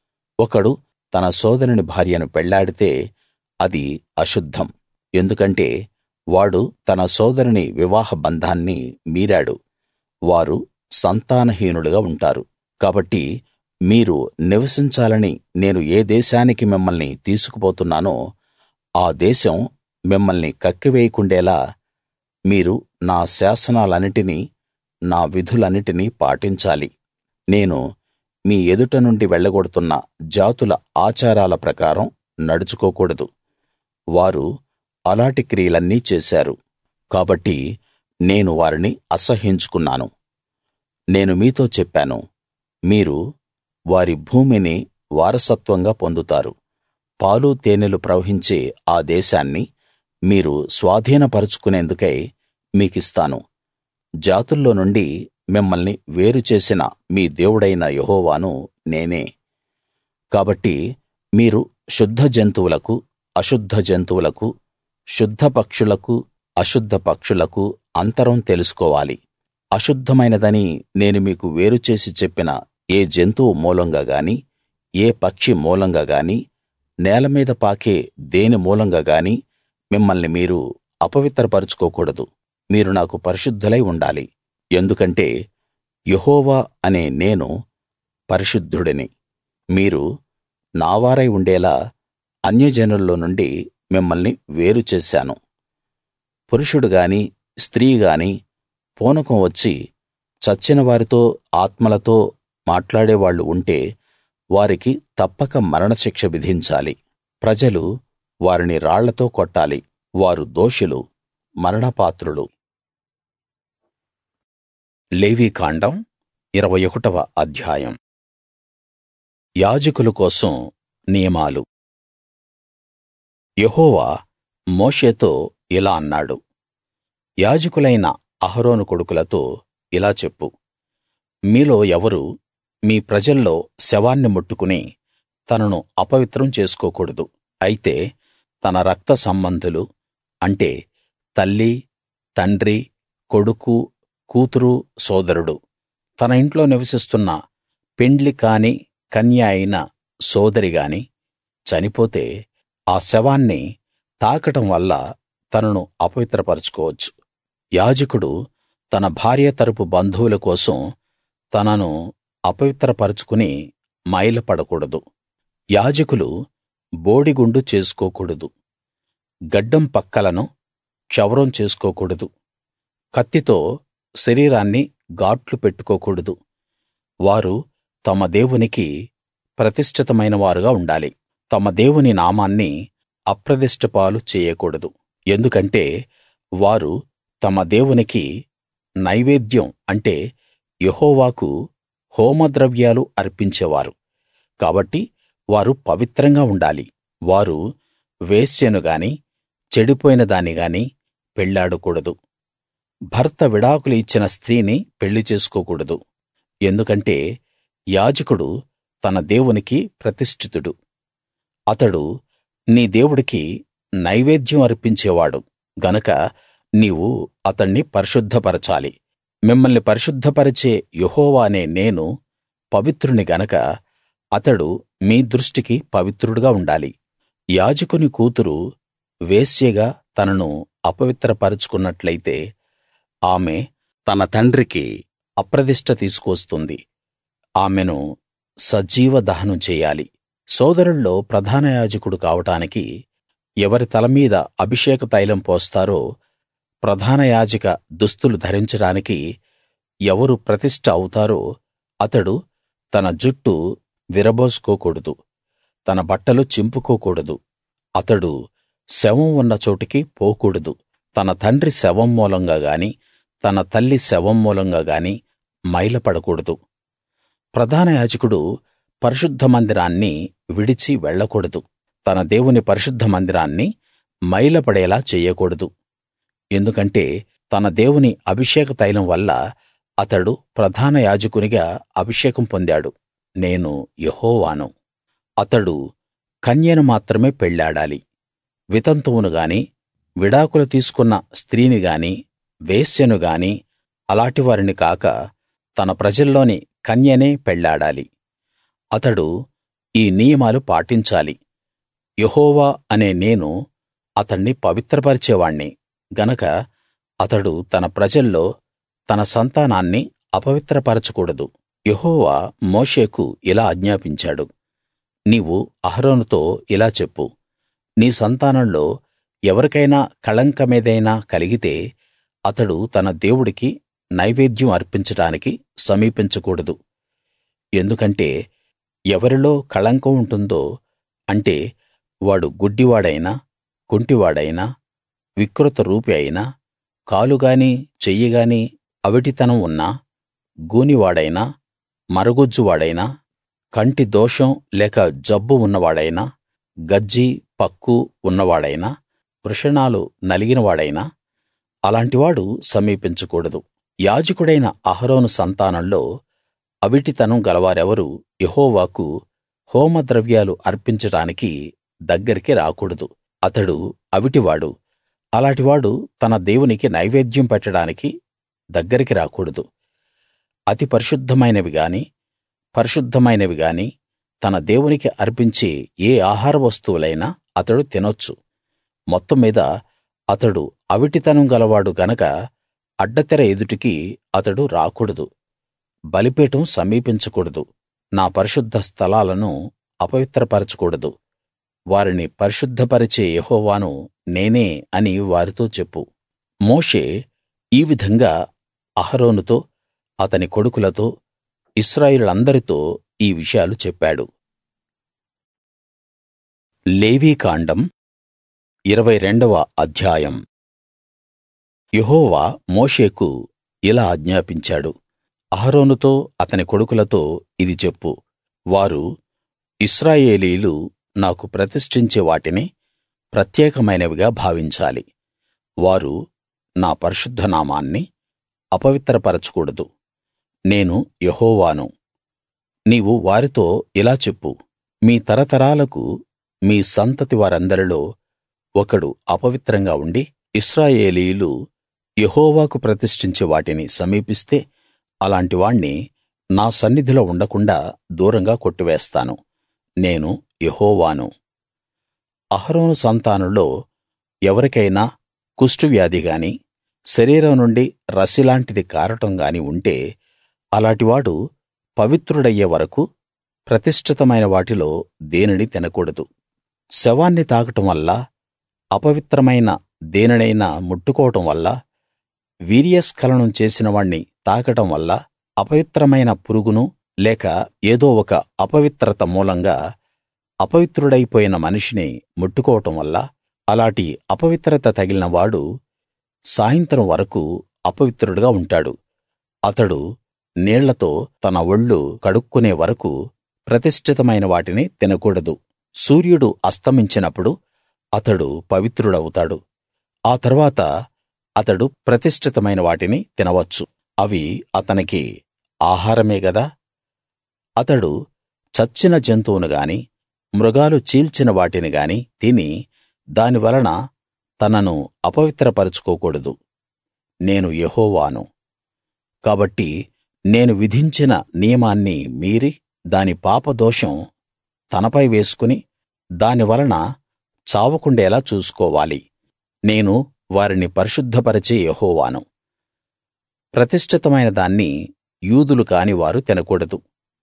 [SPEAKER 1] ఒకడు తన సోదరుని భార్యను పెళ్లాడితే అది అశుద్ధం ఎందుకంటే వాడు తన సోదరుని వివాహ బంధాన్ని మీరాడు వారు సంతానహీనులుగా ఉంటారు కాబట్టి మీరు నివసించాలని నేను ఏ దేశానికి మిమ్మల్ని తీసుకుపోతున్నానో ఆ దేశం మిమ్మల్ని కక్కివేయకుండేలా మీరు నా శాసనాలన్నిటినీ నా విధులన్నిటినీ పాటించాలి నేను మీ ఎదుట నుండి వెళ్ళగొడుతున్న జాతుల ఆచారాల ప్రకారం నడుచుకోకూడదు వారు అలాటి క్రియలన్నీ చేశారు కాబట్టి నేను వారిని అసహ్యించుకున్నాను నేను మీతో చెప్పాను మీరు వారి భూమిని వారసత్వంగా పొందుతారు పాలు తేనెలు ప్రవహించే ఆ దేశాన్ని మీరు స్వాధీనపరచుకునేందుకై మీకిస్తాను జాతుల్లో నుండి మిమ్మల్ని వేరు చేసిన మీ దేవుడైన యెహోవాను నేనే కాబట్టి మీరు శుద్ధ జంతువులకు అశుద్ధ జంతువులకు శుద్ధ పక్షులకు అశుద్ధ పక్షులకు అంతరం తెలుసుకోవాలి అశుద్ధమైనదని నేను మీకు వేరు చేసి చెప్పిన ఏ జంతువు మూలంగా గాని ఏ పక్షి మూలంగా గాని నేల మీద పాకే దేని మూలంగా గాని మిమ్మల్ని మీరు అపవిత్రపరచుకోకూడదు మీరు నాకు పరిశుద్ధులై ఉండాలి ఎందుకంటే యెహోవా అనే నేను పరిశుద్ధుడిని మీరు నావారై ఉండేలా అన్యజనుల్లో నుండి మిమ్మల్ని వేరు చేశాను పురుషుడు గాని స్త్రీ గాని పూనకం వచ్చి చచ్చిన వారితో ఆత్మలతో మాట్లాడేవాళ్ళు ఉంటే వారికి తప్పక మరణశిక్ష విధించాలి ప్రజలు వారిని రాళ్లతో కొట్టాలి వారు దోషులు మరణపాత్రులు లేవీకాండం ఇరవై ఒకటవ అధ్యాయం యాజకుల కోసం నియమాలు యెహోవా మోషేతో ఇలా అన్నాడు యాజకులైన అహరోను కొడుకులతో ఇలా చెప్పు మీలో ఎవరు మీ ప్రజల్లో శవాన్ని ముట్టుకుని తనను అపవిత్రం చేసుకోకూడదు అయితే తన రక్త సంబంధులు అంటే తల్లి తండ్రి కొడుకు కూతురు సోదరుడు తన ఇంట్లో నివసిస్తున్న పెండ్లి కాని కన్య అయిన సోదరి గాని చనిపోతే ఆ శవాన్ని తాకడం వల్ల తనను అపవిత్రపరచుకోవచ్చు యాజకుడు తన భార్య తరపు బంధువుల కోసం తనను అపవిత్రపరచుకుని మైలపడకూడదు యాజకులు బోడిగుండు చేసుకోకూడదు గడ్డం పక్కలను క్షవరం చేసుకోకూడదు కత్తితో శరీరాన్ని గాట్లు పెట్టుకోకూడదు వారు తమ దేవునికి ప్రతిష్ఠితమైన వారుగా ఉండాలి తమ దేవుని నామాన్ని అప్రదిష్ట పాలు చేయకూడదు ఎందుకంటే వారు తమ దేవునికి నైవేద్యం అంటే యెహోవాకు హోమద్రవ్యాలు అర్పించేవారు కాబట్టి వారు పవిత్రంగా ఉండాలి వారు వేశ్యను గాని చెడిపోయిన దాన్ని గాని పెళ్లాడకూడదు భర్త విడాకులు ఇచ్చిన స్త్రీని పెళ్లి చేసుకోకూడదు ఎందుకంటే యాజకుడు తన దేవునికి ప్రతిష్ఠితుడు అతడు నీ దేవుడికి నైవేద్యం అర్పించేవాడు గనక నీవు అతణ్ణి పరిశుద్ధపరచాలి మిమ్మల్ని పరిశుద్ధపరిచే యెహోవా అనే నేను పవిత్రుని గనక అతడు మీ దృష్టికి పవిత్రుడుగా ఉండాలి యాజకుని కూతురు వేశ్యగా తనను అపవిత్రపరచుకున్నట్లయితే ఆమె తన తండ్రికి అప్రదిష్ట తీసుకువస్తుంది ఆమెను సజీవ దహనం చెయ్యాలి సోదరుల్లో ప్రధాన యాజకుడు కావడానికి ఎవరి తల మీద అభిషేక తైలం పోస్తారో ప్రధాన యాజక దుస్తులు ధరించడానికి ఎవరు ప్రతిష్ఠ అవుతారో అతడు తన జుట్టు విరబోసుకోకూడదు తన బట్టలు చింపుకోకూడదు అతడు శవం ఉన్న చోటికి పోకూడదు తన తండ్రి శవం మూలంగా గాని తన తల్లి శవం మూలంగా గాని మైలపడకూడదు ప్రధాన యాజకుడు పరిశుద్ధ మందిరాన్ని విడిచి వెళ్ళకూడదు తన దేవుని పరిశుద్ధ మందిరాన్ని మైలపడేలా చెయ్యకూడదు ఎందుకంటే తన దేవుని అభిషేక తైలం వల్ల అతడు ప్రధాన యాజకునిగా అభిషేకం పొందాడు నేను యెహోవాను అతడు కన్యను మాత్రమే పెళ్ళాడాలి వితంతువును గాని విడాకులు తీసుకున్న స్త్రీని గాని వేశ్యను గాని అలాటి వారిని కాక తన ప్రజల్లోని కన్యనే పెళ్ళాడాలి అతడు ఈ నియమాలు పాటించాలి యెహోవా అనే నేను అతణ్ణి పవిత్రపరిచేవాణ్ణి గనక అతడు తన ప్రజల్లో తన సంతానాన్ని అపవిత్రపరచకూడదు యెహోవా మోషేకు ఇలా ఆజ్ఞాపించాడు నీవు అహరోనుతో ఇలా చెప్పు నీ సంతానంలో ఎవరికైనా కళంకమేదైనా కలిగితే అతడు తన దేవుడికి నైవేద్యం అర్పించడానికి సమీపించకూడదు ఎందుకంటే ఎవరిలో కళంకం ఉంటుందో అంటే వాడు గుడ్డివాడైనా కుంటివాడైనా వికృత రూపి అయినా కాలుగాని చెయ్యిగాని అవిటితనం ఉన్నా గూనివాడైనా మరగుజ్జువాడైనా కంటి దోషం లేక జబ్బు ఉన్నవాడైనా గజ్జి పక్కు ఉన్నవాడైనా వృషణాలు నలిగినవాడైనా అలాంటివాడు సమీపించకూడదు యాజకుడైన అహరోను సంతానంలో అవిటితనం గలవారెవరూ యెహోవాకు హోమద్రవ్యాలు అర్పించడానికి దగ్గరికి రాకూడదు అతడు అవిటివాడు అలాటివాడు తన దేవునికి నైవేద్యం పెట్టడానికి దగ్గరికి రాకూడదు అతి పరిశుద్ధమైనవి గాని పరిశుద్ధమైనవి గాని తన దేవునికి అర్పించే ఏ ఆహార వస్తువులైనా అతడు తినొచ్చు మొత్తం మీద అతడు అవిటితనం గలవాడు గనక అడ్డతెర ఎదుటికి అతడు రాకూడదు బలిపీఠం సమీపించకూడదు నా పరిశుద్ధ స్థలాలను అపవిత్రపరచకూడదు వారిని పరిశుద్ధపరిచే యెహోవాను నేనే అని వారితో చెప్పు మోషే ఈ విధంగా అహరోనుతో అతని కొడుకులతో ఇశ్రాయేలులందరితో ఈ విషయాలు చెప్పాడు లేవీకాండం ఇరవై రెండవ అధ్యాయం యెహోవా మోషేకు ఇలా ఆజ్ఞాపించాడు అహరోనుతో అతని కొడుకులతో ఇది చెప్పు వారు ఇశ్రాయేలీయులు నాకు ప్రతిష్ఠించే వాటిని ప్రత్యేకమైనవిగా భావించాలి వారు నా పరిశుద్ధ నామాన్ని అపవిత్రపరచకూడదు నేను యెహోవాను నీవు వారితో ఇలా చెప్పు మీ తరతరాలకు మీ సంతతి వారందరిలో ఒకడు అపవిత్రంగా ఉండి ఇశ్రాయేలీయులు యెహోవాకు ప్రతిష్ఠించే వాటిని సమీపిస్తే అలాంటి వాణ్ణి నా సన్నిధిలో ఉండకుండాా దూరంగా కొట్టివేస్తాను నేను యెహోవాను అహరోను సంతానంలో ఎవరికైనా కుష్టువ్యాధి గాని శరీరం నుండి రసిలాంటిది కారటం గాని ఉంటే అలాటివాడు పవిత్రుడయ్యే వరకూ ప్రతిష్ఠితమైన వాటిలో దేనినీ తినకూడదు శవాన్ని తాకడం వల్ల అపవిత్రమైన దేనినైనా ముట్టుకోవడం వల్ల వీర్యస్ఖలనం చేసిన వాణ్ణి తాకడం వల్ల అపవిత్రమైన పురుగును లేక ఏదో ఒక అపవిత్రత మూలంగా అపవిత్రుడైపోయిన మనిషిని ముట్టుకోవడం వల్ల అలాటి అపవిత్రత తగిలిన వాడు సాయంత్రం వరకూ అపవిత్రుడుగా ఉంటాడు అతడు నీళ్లతో తన ఒళ్ళు కడుక్కునే వరకూ ప్రతిష్ఠితమైన వాటిని తినకూడదు సూర్యుడు అస్తమించినప్పుడు అతడు పవిత్రుడవుతాడు ఆ తర్వాత అతడు ప్రతిష్ఠితమైన వాటిని తినవచ్చు అవి అతనికి ఆహారమే గదా అతడు చచ్చిన జంతువును గాని మృగాలు చీల్చిన వాటిని గాని తిని దాని వలన తనను అపవిత్రపరచుకోకూడదు నేను యెహోవాను కాబట్టి నేను విధించిన నియమాన్ని మీరి దాని పాపదోషం తనపై వేసుకుని దాని వలన చావకుండేలా చూసుకోవాలి నేను వారిని పరిశుద్ధపరిచే యెహోవాను ప్రతిష్ఠితమైన దాన్ని యూదులు కాని వారు తినకూడదు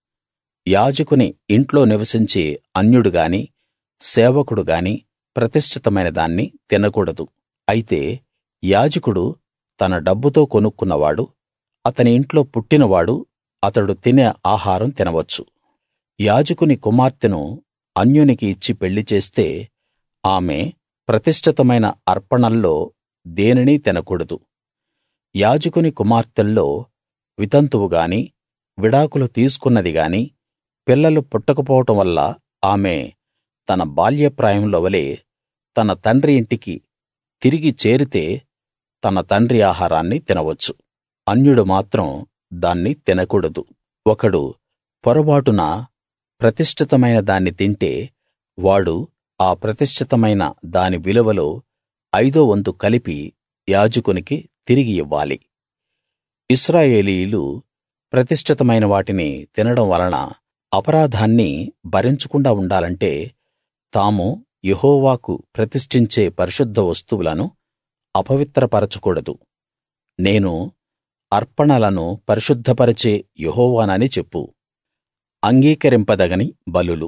[SPEAKER 1] యాజకుని ఇంట్లో నివసించే అన్యుడు గాని సేవకుడు గాని ప్రతిష్ఠితమైన దాన్ని తినకూడదు అయితే యాజకుడు తన డబ్బుతో కొనుక్కున్నవాడు అతని ఇంట్లో పుట్టినవాడు అతడు తినే ఆహారం తినవచ్చు యాజకుని కుమార్తెను అన్యునికి ఇచ్చి పెళ్లి చేస్తే ఆమె ప్రతిష్ఠితమైన అర్పణల్లో దేనినీ తినకూడదు యాజకుని కుమార్తెల్లో వితంతువు గాని విడాకులు తీసుకున్నది గాని పిల్లలు పుట్టకపోవడం వల్ల ఆమె తన బాల్యప్రాయంలో వలె తన తండ్రి ఇంటికి తిరిగి చేరితే తన తండ్రి ఆహారాన్ని తినవచ్చు అన్యుడు మాత్రం దాన్ని తినకూడదు ఒకడు పొరబాటున ప్రతిష్ఠితమైన దాన్ని తింటే వాడు ఆ ప్రతిష్ఠితమైన దాని విలువలో ఐదో వంతు కలిపి యాజకునికి తిరిగి ఇవ్వాలి ఇశ్రాయేలీయులు ప్రతిష్ఠితమైన వాటిని తినడం వలన అపరాధాన్ని భరించకుండా ఉండాలంటే తాము యెహోవాకు ప్రతిష్ఠించే పరిశుద్ధ వస్తువులను అపవిత్రపరచకూడదు నేను అర్పణలను పరిశుద్ధపరిచే యెహోవానని చెప్పు అంగీకరింపదగని బలులు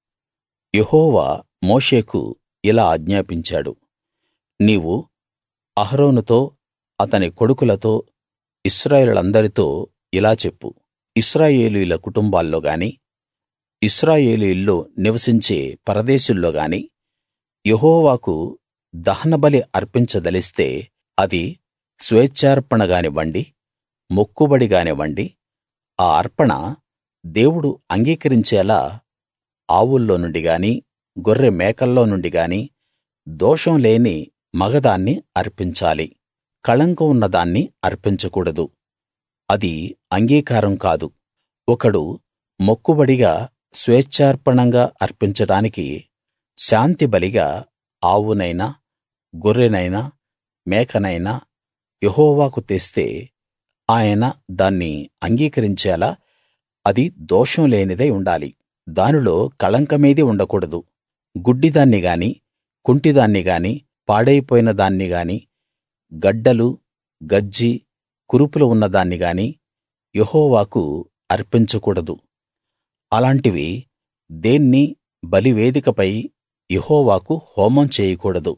[SPEAKER 1] యెహోవా మోషేకు ఇలా ఆజ్ఞాపించాడు నీవు అహరోనుతో అతని కొడుకులతో ఇశ్రాయేలులందరితో ఇలా చెప్పు ఇశ్రాయేలీయుల కుటుంబాల్లో గాని ఇశ్రాయేలీయుల్లో నివసించే పరదేశుల్లో గాని యెహోవాకు దహనబలి అర్పించదలిస్తే అది స్వేచ్ఛార్పణ గానివ్వండి మొక్కుబడి గానివ్వండి ఆ అర్పణ దేవుడు అంగీకరించేలా ఆవుల్లో నుండి గాని గొర్రె మేకల్లో నుండి గాని దోషం లేని మగదాన్ని అర్పించాలి కళంకం ఉన్న దాన్ని అర్పించకూడదు అది అంగీకారం కాదు ఒకడు మొక్కుబడిగా స్వేచ్ఛార్పణంగా అర్పించడానికి శాంతిబలిగా ఆవునైనా గొర్రెనైనా మేకనైనా యెహోవాకు తెస్తే ఆయన దాన్ని అంగీకరించేలా అది దోషం లేనిదై ఉండాలి దానిలో కళంకమేదీ ఉండకూడదు గుడ్డిదాన్ని గాని కుంటిదాన్ని గాని పాడైపోయిన దాన్ని గాని గడ్డలు గజ్జి కురుపులు ఉన్నదాన్ని గాని యెహోవాకు అర్పించకూడదు అలాంటివి దేన్నీ బలివేదికపై యెహోవాకు హోమం చేయకూడదు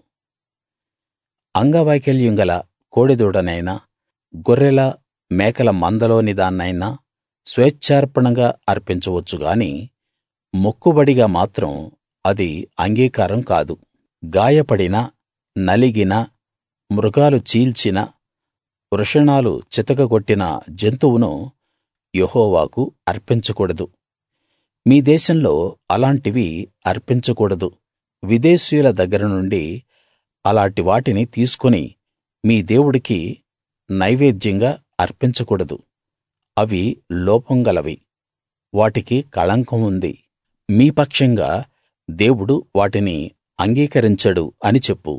[SPEAKER 1] అంగవైకల్యం గల కోడెదూడనైనా గొర్రెల మేకల మందలోని దాన్నైనా స్వేచ్ఛార్పణంగా అర్పించవచ్చు గాని మొక్కుబడిగా మాత్రం అది అంగీకారం కాదు గాయపడిన నలిగిన మృగాలు చీల్చిన వృషణాలు చితకగొట్టిన జంతువును యెహోవాకు అర్పించకూడదు మీ దేశంలో అలాంటివి అర్పించకూడదు విదేశీయుల దగ్గర నుండి అలాటి వాటిని తీసుకుని మీ దేవుడికి నైవేద్యంగా అర్పించకూడదు అవి లోపం గలవి వాటికి కళంకం ఉంది మీ పక్షంగా దేవుడు వాటిని అంగీకరించడు అని చెప్పు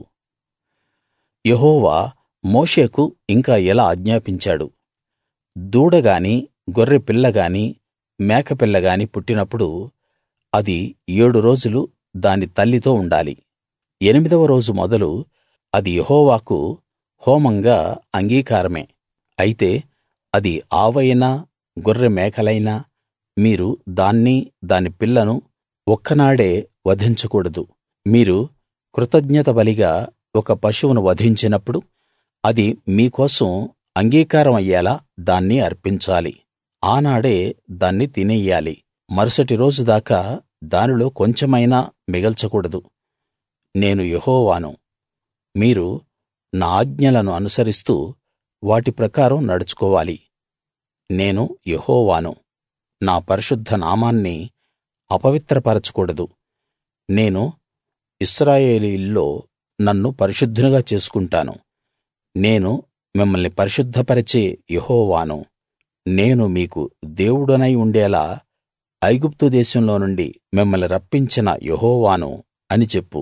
[SPEAKER 1] యెహోవా మోషేకు ఇంకా ఇలా ఆజ్ఞాపించాడు దూడ గాని గొర్రె పిల్ల గాని మేకపిల్ల గాని పుట్టినప్పుడు అది ఏడు రోజులు దాని తల్లితో ఉండాలి ఎనిమిదవ రోజు మొదలు అది యెహోవాకు హోమంగా అంగీకారమే అయితే అది ఆవైనా గొర్రె మేకలైనా మీరు దాన్ని దాని పిల్లను ఒక్కనాడే వధించకూడదు మీరు కృతజ్ఞత బలిగా ఒక పశువును వధించినప్పుడు అది మీకోసం అంగీకారం అయ్యేలా దాన్ని అర్పించాలి ఆనాడే దాన్ని తినెయ్యాలి మరుసటి రోజు దాకా దానిలో కొంచెమైనా మిగల్చకూడదు నేను యెహోవాను మీరు నా ఆజ్ఞలను అనుసరిస్తూ వాటి ప్రకారం నడుచుకోవాలి నేను యెహోవాను నా పరిశుద్ధ నామాన్ని అపవిత్రపరచకూడదు నేను ఇశ్రాయేలీయుల్లో నన్ను పరిశుద్ధునిగా చేసుకుంటాను నేను మిమ్మల్ని పరిశుద్ధపరిచే యెహోవాను నేను మీకు దేవుడనై ఉండేలా ఐగుప్తు దేశంలో నుండి మిమ్మల్ని రప్పించిన యెహోవాను అని చెప్పు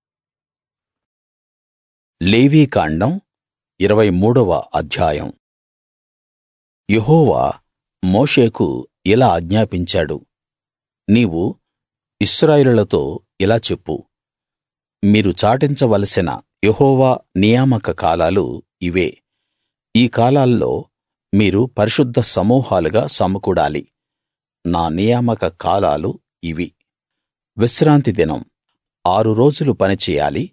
[SPEAKER 1] లేవీకాండం ఇరవై మూడవ అధ్యాయం యెహోవా మోషేకు ఇలా ఆజ్ఞాపించాడు నీవు ఇశ్రాయేలులతో ఇలా చెప్పు మీరు చాటించవలసిన యెహోవా నియామక కాలాలు ఇవే ఈ కాలాల్లో మీరు పరిశుద్ధ సమూహాలుగా సమకూడాలి నా నియామక కాలాలు ఇవి విశ్రాంతి దినం ఆరు రోజులు పని చెయ్యాలి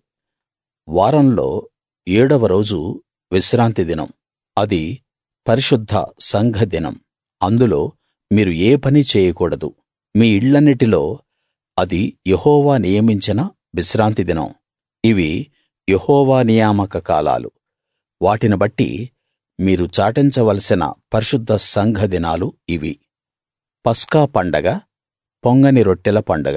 [SPEAKER 1] వారంలో ఏడవ రోజు విశ్రాంతి దినం అది పరిశుద్ధ సంఘ దినం అందులో మీరు ఏ పనీ చేయకూడదు మీ ఇళ్ళన్నిటిలో అది యెహోవా నియమించిన విశ్రాంతి దినం ఇవి యెహోవా నియామక కాలాలు వాటిని బట్టి మీరు చాటించవలసిన పరిశుద్ధ సంఘ దినాలు ఇవి పస్కా పండగ పొంగని రొట్టెల పండగ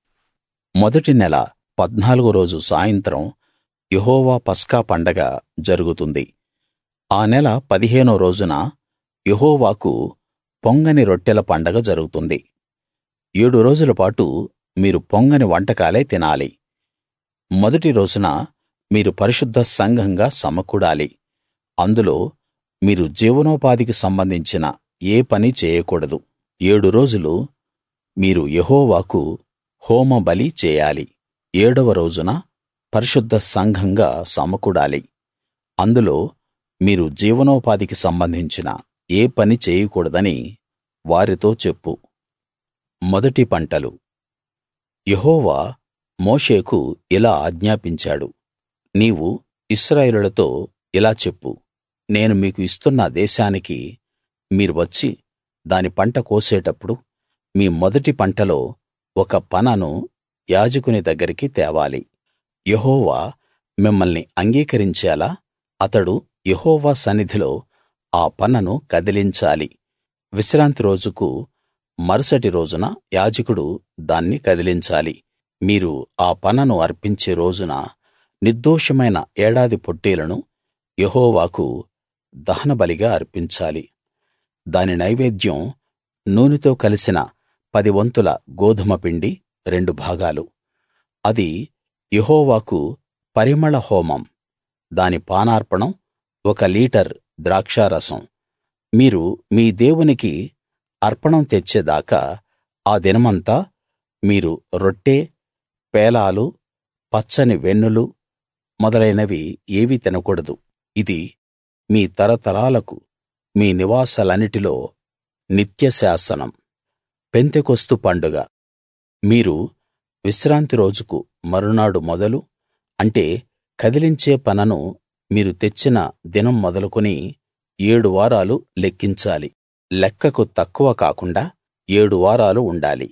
[SPEAKER 1] మొదటి నెల పద్నాలుగో రోజు సాయంత్రం యెహోవా పస్కా పండగ జరుగుతుంది ఆ నెల పదిహేనో రోజున యెహోవాకు పొంగని రొట్టెల పండగ జరుగుతుంది ఏడు రోజుల పాటు మీరు పొంగని వంటకాలే తినాలి మొదటి రోజున మీరు పరిశుద్ధ సంఘంగా సమకూడాలి అందులో మీరు జీవనోపాధికి సంబంధించిన ఏ పనీ చేయకూడదు ఏడు రోజులు మీరు యెహోవాకు హోమ బలి చేయాలి ఏడవ రోజున పరిశుద్ధ సంఘంగా సమకూడాలి అందులో మీరు జీవనోపాధికి సంబంధించిన ఏ పని చేయకూడదని వారితో చెప్పు మొదటి పంటలు యెహోవా మోషేకు ఇలా ఆజ్ఞాపించాడు నీవు ఇశ్రాయేలులతో ఇలా చెప్పు నేను మీకు ఇస్తున్న దేశానికి మీరు వచ్చి దాని పంట కోసేటప్పుడు మీ మొదటి పంటలో ఒక పనను యాజకుని దగ్గరికి తేవాలి యెహోవా మిమ్మల్ని అంగీకరించేలా అతడు యెహోవా సన్నిధిలో ఆ పనను కదిలించాలి విశ్రాంతి రోజుకు మరుసటి రోజున యాజకుడు దాన్ని కదిలించాలి మీరు ఆ పనను అర్పించే రోజున నిర్దోషమైన ఏడాది పొట్టేలును యెహోవాకు దహనబలిగా అర్పించాలి దాని నైవేద్యం నూనెతో కలిసిన పది వంతుల గోధుమ పిండి రెండు భాగాలు అది యెహోవాకు పరిమళ హోమం దాని పానార్పణం ఒక లీటర్ ద్రాక్షారసం మీరు మీ దేవునికి అర్పణం తెచ్చేదాకా ఆ దినమంతా మీరు రొట్టె పేలాలు పచ్చని వెన్నులు మొదలైనవి ఏవీ తినకూడదు ఇది మీ తరతరాలకు మీ నివాసాలన్నిటిలో నిత్య శాసనం పెంతెకొస్తు పండుగ మీరు విశ్రాంతి రోజుకు మరునాడు మొదలు అంటే కదిలించే పనను మీరు తెచ్చిన దినం మొదలుకొని ఏడు వారాలు లెక్కించాలి లెక్కకు తక్కువ కాకుండా ఏడు వారాలు ఉండాలి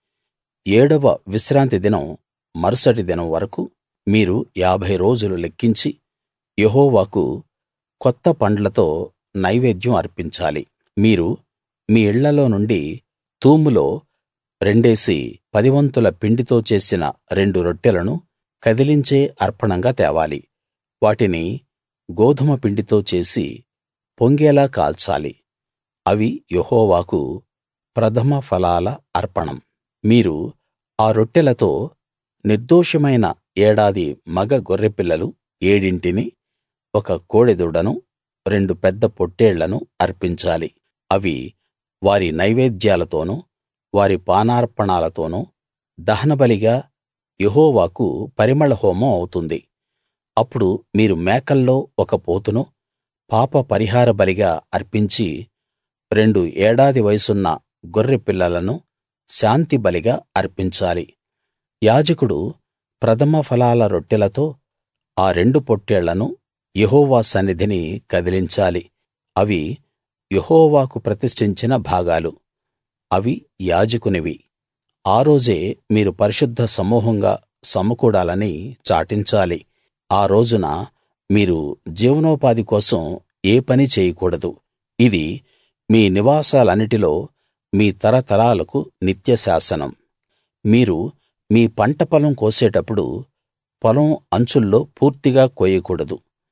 [SPEAKER 1] ఏడవ విశ్రాంతి దినం మరుసటి దినం వరకు మీరు యాభై రోజులు లెక్కించి యెహోవాకు కొత్త పండ్లతో నైవేద్యం అర్పించాలి మీరు మీ ఇళ్ళలో నుండి తూములో రెండేసి పదివంతుల పిండితో చేసిన రెండు రొట్టెలను కదిలించే అర్పణంగా తేవాలి వాటిని గోధుమ పిండితో చేసి పొంగేలా కాల్చాలి అవి యెహోవాకు ప్రథమ ఫలాల అర్పణం మీరు ఆ రొట్టెలతో నిర్దోషమైన ఏడాది మగ గొర్రెపిల్లలు ఏడింటిని ఒక కోడెదూడను రెండు పెద్ద పొట్టేళ్లను అర్పించాలి అవి వారి నైవేద్యాలతోనూ వారి పానార్పణాలతోనూ దహనబలిగా యెహోవాకు పరిమళ హోమం అవుతుంది అప్పుడు మీరు మేకల్లో ఒక పోతును పాప పరిహార బలిగా అర్పించి రెండు ఏడాది వయసున్న గొర్రె పిల్లలను శాంతి బలిగా అర్పించాలి యాజకుడు ప్రథమ ఫలాల రొట్టెలతో ఆ రెండు పొట్టేళ్లను యెహోవా సన్నిధిని కదిలించాలి అవి యెహోవాకు ప్రతిష్ఠించిన భాగాలు అవి యాజకునివి ఆ రోజే మీరు పరిశుద్ధ సమూహంగా సమకూడాలని చాటించాలి ఆ రోజున మీరు జీవనోపాధి కోసం ఏ పనీ చేయకూడదు ఇది మీ నివాసాలన్నిటిలో మీ తరతరాలకు నిత్య శాసనం మీరు మీ పంట పొలం కోసేటప్పుడు పొలం అంచుల్లో పూర్తిగా కోయకూడదు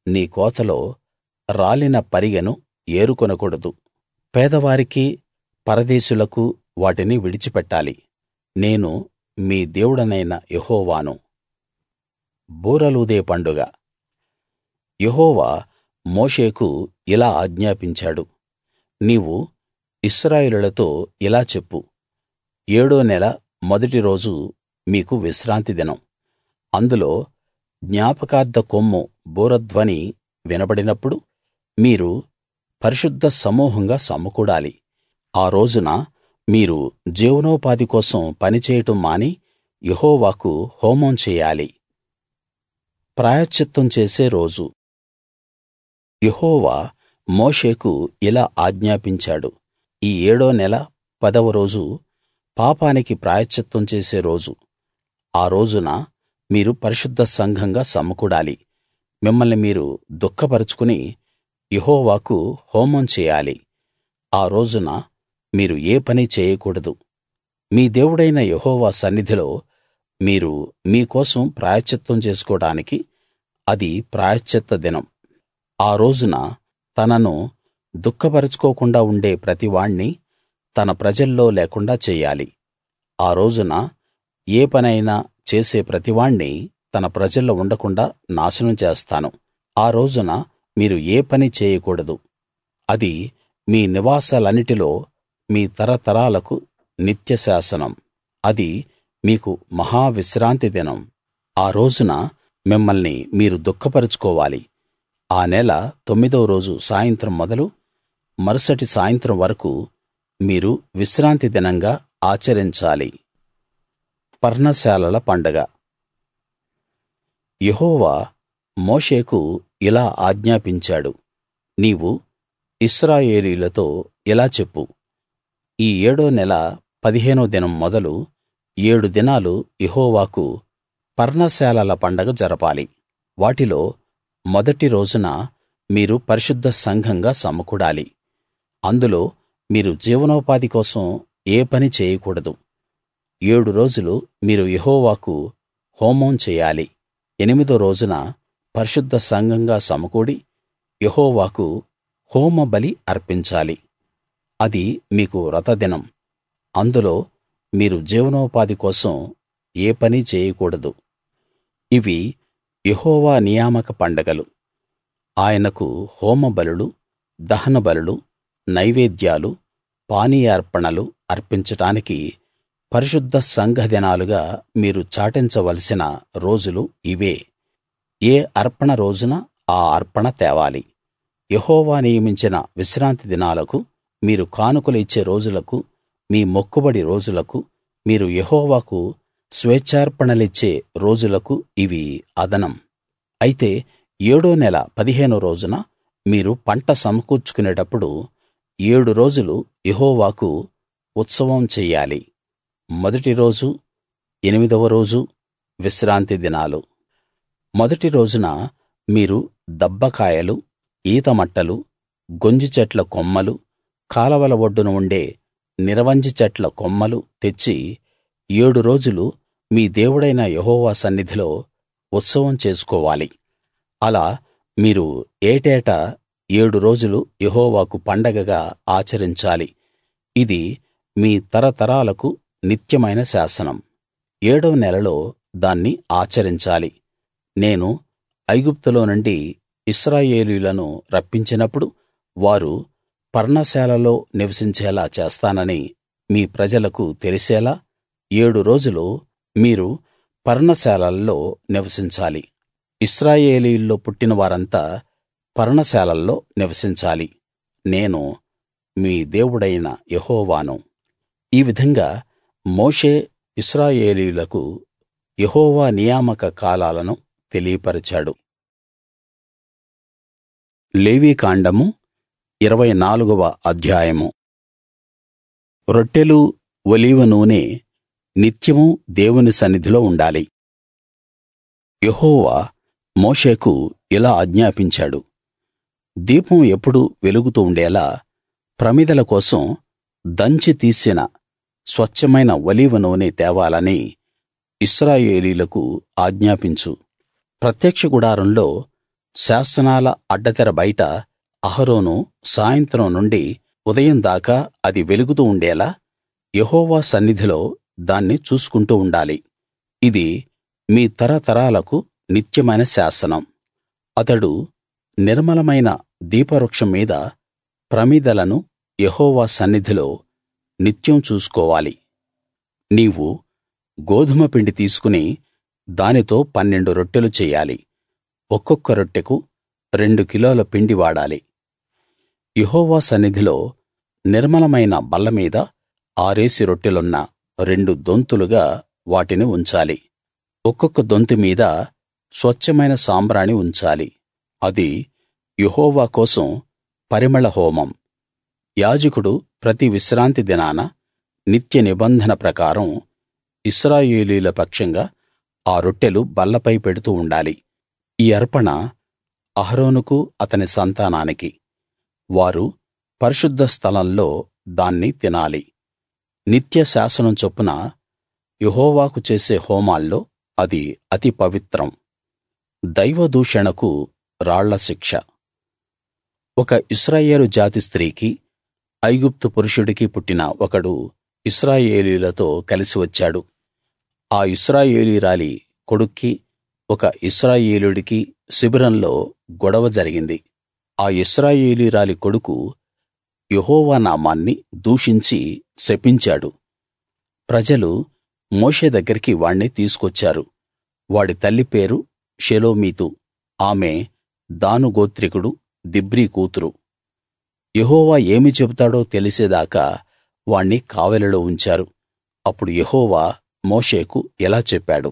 [SPEAKER 1] నీ కోతలో రాలిన పరిగెను ఏరుకొనకూడదు పేదవారికి పరదేశులకు వాటిని విడిచిపెట్టాలి నేను మీ దేవుడనైన యెహోవాను బూరలూదే పండుగ యెహోవా మోషేకు ఇలా ఆజ్ఞాపించాడు నీవు ఇశ్రాయేలులతో ఇలా చెప్పు ఏడో నెల మొదటి రోజు మీకు విశ్రాంతి దినం అందులో జ్ఞాపకార్థ కొమ్ము బూరధ్వని వినబడినప్పుడు మీరు పరిశుద్ధ సమూహంగా సమకూడాలి ఆ రోజున మీరు జీవనోపాధి కోసం పనిచేయడం మాని యెహోవాకు హోమం చేయాలి ప్రాయశ్చిత్తం చేసే రోజు యెహోవా మోషేకు ఇలా ఆజ్ఞాపించాడు ఈ ఏడో నెల పదవ రోజు పాపానికి ప్రాయశ్చిత్తం చేసే రోజు ఆ రోజున మీరు పరిశుద్ధ సంఘంగా సమకూడాలి మిమ్మల్ని మీరు దుఃఖపరచుకుని యెహోవాకు హోమం చేయాలి ఆ రోజున మీరు ఏ పనీ చేయకూడదు మీ దేవుడైన యెహోవా సన్నిధిలో మీరు మీ కోసం ప్రాయశ్చిత్తం చేసుకోడానికి అది ప్రాయశ్చిత్త దినం ఆ రోజున తనను దుఃఖపరచుకోకుండా ఉండే ప్రతివాణ్ణి తన ప్రజల్లో లేకుండా చెయ్యాలి ఆ రోజున ఏ పనైనా చేసే ప్రతివాణ్ణి తన ప్రజల్లో ఉండకుండాా నాశనం చేస్తాను ఆ రోజున మీరు ఏ పనీ చేయకూడదు అది మీ నివాసాలన్నిటిలో మీ తరతరాలకు నిత్య శాసనం అది మీకు మహా విశ్రాంతి దినం ఆ రోజున మిమ్మల్ని మీరు దుఃఖపరచుకోవాలి ఆ నెల తొమ్మిదో రోజు సాయంత్రం మొదలు మరుసటి సాయంత్రం వరకూ మీరు విశ్రాంతి దినంగా ఆచరించాలి పర్ణశాలల పండగ యెహోవా మోషేకు ఇలా ఆజ్ఞాపించాడు నీవు ఇశ్రాయేలీయులతో ఇలా చెప్పు ఈ ఏడో నెల పదిహేనో దినం మొదలు ఏడు దినాలు యెహోవాకు పర్ణశాలల పండగ జరపాలి వాటిలో మొదటి రోజున మీరు పరిశుద్ధ సంఘంగా సమకూడాలి అందులో మీరు జీవనోపాధి కోసం ఏ పనీ చేయకూడదు ఏడు రోజులు మీరు యెహోవాకు హోమం చేయాలి ఎనిమిదో రోజున పరిశుద్ధ సంఘంగా సమకూడి యెహోవాకు హోమ బలి అర్పించాలి అది మీకు వ్రతదినం అందులో మీరు జీవనోపాధి కోసం ఏ పనీ చేయకూడదు ఇవి యెహోవా నియామక పండగలు ఆయనకు హోమ బలులు దహన బలులు నైవేద్యాలు పానీయార్పణలు అర్పించడానికి పరిశుద్ధ సంఘ దినాలుగా మీరు చాటించవలసిన రోజులు ఇవే ఏ అర్పణ రోజున ఆ అర్పణ తేవాలి యెహోవా నియమించిన విశ్రాంతి దినాలకు మీరు కానుకలు ఇచ్చే రోజులకు మీ మొక్కుబడి రోజులకు మీరు యెహోవాకు స్వేచ్ఛార్పణలిచ్చే రోజులకు ఇవి అదనం అయితే ఏడో నెల పదిహేనో రోజున మీరు పంట సమకూర్చుకునేటప్పుడు ఏడు రోజులు యెహోవాకు ఉత్సవం చెయ్యాలి మొదటి రోజు ఎనిమిదవ రోజు విశ్రాంతి దినాలు మొదటి రోజున మీరు దబ్బకాయలు ఈతమట్టలు గొంజి చెట్ల కొమ్మలు కాలవల ఒడ్డున ఉండే నిరవంజి చెట్ల కొమ్మలు తెచ్చి ఏడు రోజులు మీ దేవుడైన యెహోవా సన్నిధిలో ఉత్సవం చేసుకోవాలి అలా మీరు ఏటేటా ఏడు రోజులు యెహోవాకు పండగగా ఆచరించాలి ఇది మీ తరతరాలకు నిత్యమైన శాసనం ఏడవ నెలలో దాన్ని ఆచరించాలి నేను ఐగుప్తులో నుండి ఇశ్రాయేలీయులను రప్పించినప్పుడు వారు పర్ణశాలలో నివసించేలా చేస్తానని మీ ప్రజలకు తెలిసేలా ఏడు రోజులు మీరు పర్ణశాలల్లో నివసించాలి ఇశ్రాయేలీయుల్లో పుట్టిన వారంతా పర్ణశాలల్లో నివసించాలి నేను మీ దేవుడైన యెహోవాను ఈ విధంగా మోషే ఇశ్రాయేలీయులకు యెహోవా నియామక కాలాలను తెలియపరిచాడు లేవీకాండము ఇరవై నాలుగవ అధ్యాయము రొట్టెలు ఒలీవ నూనె నిత్యమూ దేవుని సన్నిధిలో ఉండాలి యెహోవా మోషేకు ఇలా ఆజ్ఞాపించాడు దీపం ఎప్పుడూ వెలుగుతూ ఉండేలా ప్రమిదల కోసం దంచి తీసిన స్వచ్ఛమైన ఒలీవ నూనె తేవాలని ఇశ్రాయేలీయులకు ఆజ్ఞాపించు ప్రత్యక్ష గుడారంలో శాసనాల అడ్డతెర బయట అహరోను సాయంత్రం నుండి ఉదయం దాకా అది వెలుగుతూ ఉండేలా యెహోవా సన్నిధిలో దాన్ని చూసుకుంటూ ఉండాలి ఇది మీ తరతరాలకు నిత్యమైన శాసనం అతడు నిర్మలమైన దీపవృక్షం మీద ప్రమిదలను యెహోవా సన్నిధిలో నిత్యం చూసుకోవాలి నీవు గోధుమ పిండి తీసుకుని దానితో పన్నెండు రొట్టెలు చెయ్యాలి ఒక్కొక్క రొట్టెకు రెండు కిలోల పిండి వాడాలి యెహోవా సన్నిధిలో నిర్మలమైన బల్ల మీద ఆరేసి రొట్టెలున్న రెండు దొంతులుగా వాటిని ఉంచాలి ఒక్కొక్క దొంతు మీద స్వచ్ఛమైన సాంబ్రాణి ఉంచాలి అది యెహోవా కోసం పరిమళ హోమం యాజకుడు ప్రతి విశ్రాంతి దినాన నిత్య నిబంధన ప్రకారం ఇశ్రాయేలీయుల పక్షంగా ఆ రొట్టెలు బల్లపై పెడుతూ ఉండాలి ఈ అర్పణ అహరోనుకు అతని సంతానానికి వారు పరిశుద్ధ స్థలంలో దాన్ని తినాలి నిత్య శాసనం చొప్పున యెహోవాకు చేసే హోమాల్లో అది అతి పవిత్రం దైవదూషణకు రాళ్ల శిక్ష ఒక ఇశ్రాయేలు జాతి స్త్రీకి ఐగుప్తు పురుషుడికి పుట్టిన ఒకడు ఇశ్రాయేలీయులతో కలిసి వచ్చాడు ఆ ఇశ్రాయేలీయురాలి కొడుక్కి ఒక ఇశ్రాయేలీయుడికి శిబిరంలో గొడవ జరిగింది ఆ ఇశ్రాయేలీయురాలి కొడుకు యెహోవా నామాన్ని దూషించి శపించాడు ప్రజలు మోషే దగ్గరికి వాణ్ణి తీసుకొచ్చారు వాడి తల్లి పేరు షెలోమీతు ఆమె దాను గోత్రికుడు దిబ్రీ కూతురు యెహోవా ఏమి చెబుతాడో తెలిసేదాకా వాణ్ణి కావలిలో ఉంచారు అప్పుడు యెహోవా మోషేకు ఇలా చెప్పాడు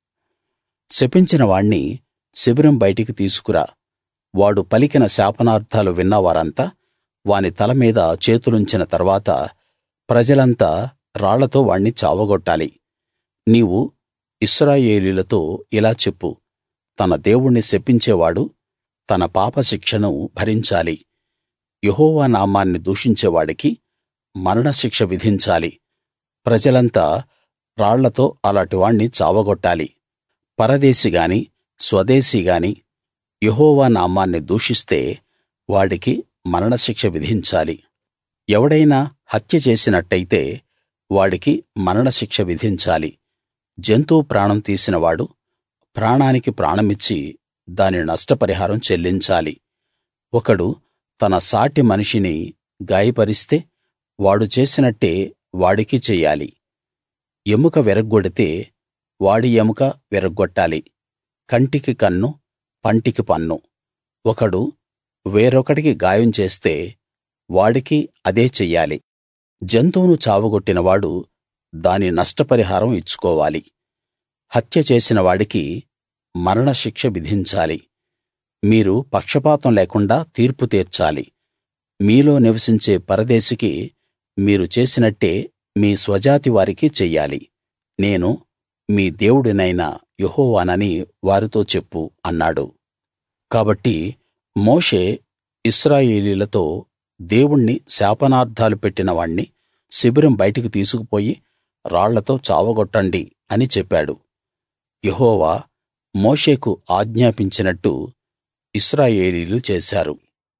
[SPEAKER 1] శపించిన వాణ్ణి శిబిరం బయటికి తీసుకురా వాడు పలికిన శాపనార్థాలు విన్న వారంతా వాని తల మీద చేతులుంచిన తర్వాత ప్రజలంతా రాళ్లతో వాణ్ణి చావగొట్టాలి నీవు ఇశ్రాయేలీయులతో ఇలా చెప్పు తన దేవుణ్ణి శపించేవాడు తన పాపశిక్షను భరించాలి యెహోవా నామాన్ని దూషించేవాడికి మరణశిక్ష విధించాలి ప్రజలంతా రాళ్లతో అలాటి వాణ్ణి చావగొట్టాలి పరదేశి గాని స్వదేశీ గాని యెహోవా నామాన్ని దూషిస్తే వాడికి మరణశిక్ష విధించాలి ఎవడైనా హత్య చేసినట్టయితే వాడికి మరణశిక్ష విధించాలి జంతువు ప్రాణం తీసినవాడు ప్రాణానికి ప్రాణమిచ్చి దాని నష్టపరిహారం చెల్లించాలి ఒకడు తన సాటి మనిషిని గాయపరిస్తే వాడు చేసినట్టే వాడికి చెయ్యాలి ఎముక విరగ్గొడితే వాడి ఎముక విరగ్గొట్టాలి కంటికి కన్ను పంటికి పన్ను ఒకడు వేరొకడికి గాయం చేస్తే వాడికి అదే చెయ్యాలి జంతువును చావగొట్టినవాడు దాని నష్టపరిహారం ఇచ్చుకోవాలి హత్య చేసిన వాడికి మరణశిక్ష విధించాలి మీరు పక్షపాతం లేకుండా తీర్పు తీర్చాలి మీలో నివసించే పరదేశికి మీరు చేసినట్టే మీ స్వజాతి వారికి చెయ్యాలి నేను మీ దేవుడినైన యెహోవానని వారితో చెప్పు అన్నాడు కాబట్టి మోషే ఇశ్రాయేలీయులతో దేవుణ్ణి శాపనార్థాలు పెట్టిన వాణ్ణి శిబిరం బయటికి తీసుకుపోయి రాళ్లతో చావగొట్టండి అని చెప్పాడు యెహోవా మోషేకు ఆజ్ఞాపించినట్టు ఇశ్రాయేలీయులు చేశారు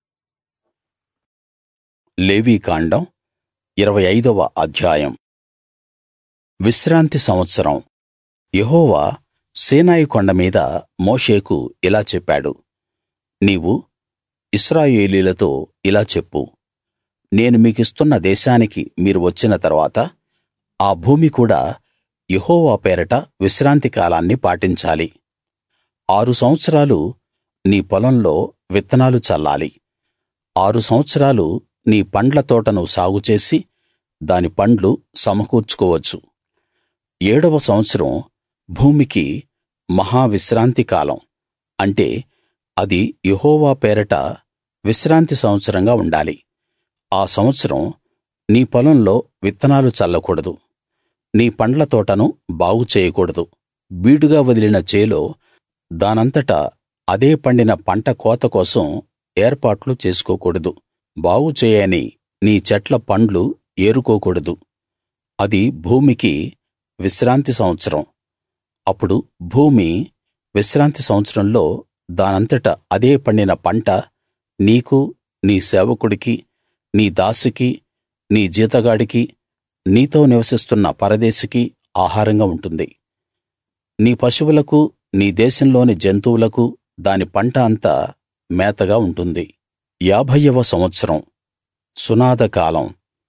[SPEAKER 1] లేవీకాండం ఇరవై ఐదవ అధ్యాయం విశ్రాంతి సంవత్సరం యెహోవా సీనాయి కొండ మీద మోషేకు ఇలా చెప్పాడు నీవు ఇశ్రాయేలీయులతో ఇలా చెప్పు నేను మీకిస్తున్న దేశానికి మీరు వచ్చిన తరువాత ఆ భూమి కూడా యెహోవా పేరట విశ్రాంతి కాలాన్ని పాటించాలి ఆరు సంవత్సరాలు నీ పొలంలో విత్తనాలు చల్లాలి ఆరు సంవత్సరాలు నీ పండ్ల తోటను సాగుచేసి దాని పండ్లు సమకూర్చుకోవచ్చు ఏడవ సంవత్సరం భూమికి మహా విశ్రాంతి కాలం అంటే అది యెహోవా పేరట విశ్రాంతి సంవత్సరంగా ఉండాలి ఆ సంవత్సరం నీ పొలంలో విత్తనాలు చల్లకూడదు నీ పండ్ల తోటను బాగు చేయకూడదు బీడుగా వదిలిన చేలో దానంతట అదే పండిన పంట కోత కోసం ఏర్పాట్లు చేసుకోకూడదు బాగు చేయని నీ చెట్ల పండ్లు ఏరుకోకూడదు అది భూమికి విశ్రాంతి సంవత్సరం అప్పుడు భూమి విశ్రాంతి సంవత్సరంలో దానంతట అదే పండిన పంట నీకు నీ సేవకుడికి నీ దాసికి నీ జీతగాడికి నీతో నివసిస్తున్న పరదేశికి ఆహారంగా ఉంటుంది నీ పశువులకు నీ దేశంలోని జంతువులకు దాని పంట అంతా మేతగా ఉంటుంది యాభైయవ సంవత్సరం సునాద కాలం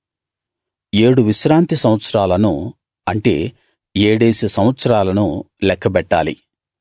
[SPEAKER 1] ఏడు విశ్రాంతి సంవత్సరాలను అంటే ఏడేసి సంవత్సరాలను లెక్కబెట్టాలి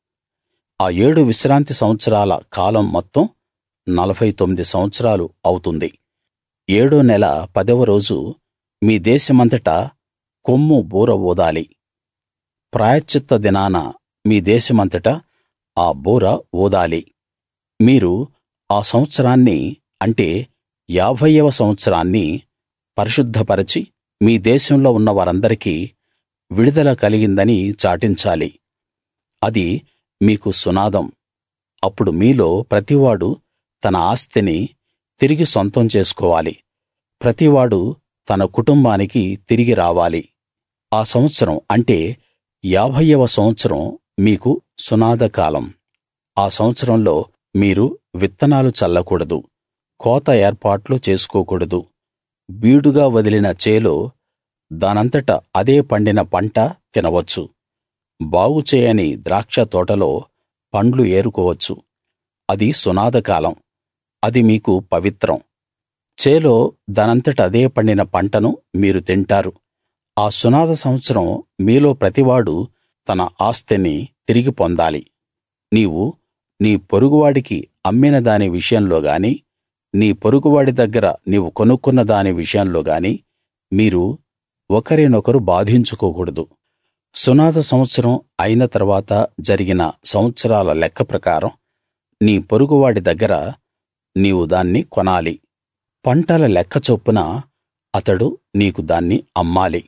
[SPEAKER 1] ఆ ఏడు విశ్రాంతి సంవత్సరాల కాలం మొత్తం నలభై తొమ్మిది సంవత్సరాలు అవుతుంది ఏడో నెల పదవ రోజు మీ దేశమంతటా కొమ్ము బూర ఊదాలి ప్రాయశ్చిత్త దినాన మీ దేశమంతటా ఆ బూర ఊదాలి మీరు ఆ సంవత్సరాన్ని అంటే యాభైయవ సంవత్సరాన్ని పరిశుద్ధపరచి మీ దేశంలో ఉన్న వారందరికీ విడుదల కలిగిందని చాటించాలి అది మీకు సునాదం అప్పుడు మీలో ప్రతివాడు తన ఆస్తిని తిరిగి సొంతం చేసుకోవాలి ప్రతివాడు తన కుటుంబానికి తిరిగి రావాలి ఆ సంవత్సరం అంటే యాభైయవ సంవత్సరం మీకు సునాద కాలం ఆ సంవత్సరంలో మీరు విత్తనాలు చల్లకూడదు కోత ఏర్పాట్లు చేసుకోకూడదు బీడుగా వదిలిన చేలో దానంతట అదే పండిన పంట తినవచ్చు బాగు చేయని ద్రాక్ష తోటలో పండ్లు ఏరుకోవచ్చు అది సునాద కాలం అది మీకు పవిత్రం చేలో దానంతట అదే పండిన పంటను మీరు తింటారు ఆ సునాద సంవత్సరం మీలో ప్రతివాడు తన ఆస్తిని తిరిగి పొందాలి నీవు నీ పొరుగువాడికి అమ్మిన దాని విషయంలో గాని నీ పొరుగువాడి దగ్గర నీవు కొనుక్కున్న దాని విషయంలో గాని మీరు ఒకరినొకరు బాధించుకోకూడదు సునాద సంవత్సరం అయిన తర్వాత జరిగిన సంవత్సరాల లెక్క ప్రకారం నీ పొరుగువాడి దగ్గర నీవు దాన్ని కొనాలి పంటల లెక్క చొప్పున అతడు నీకు దాన్ని అమ్మాలి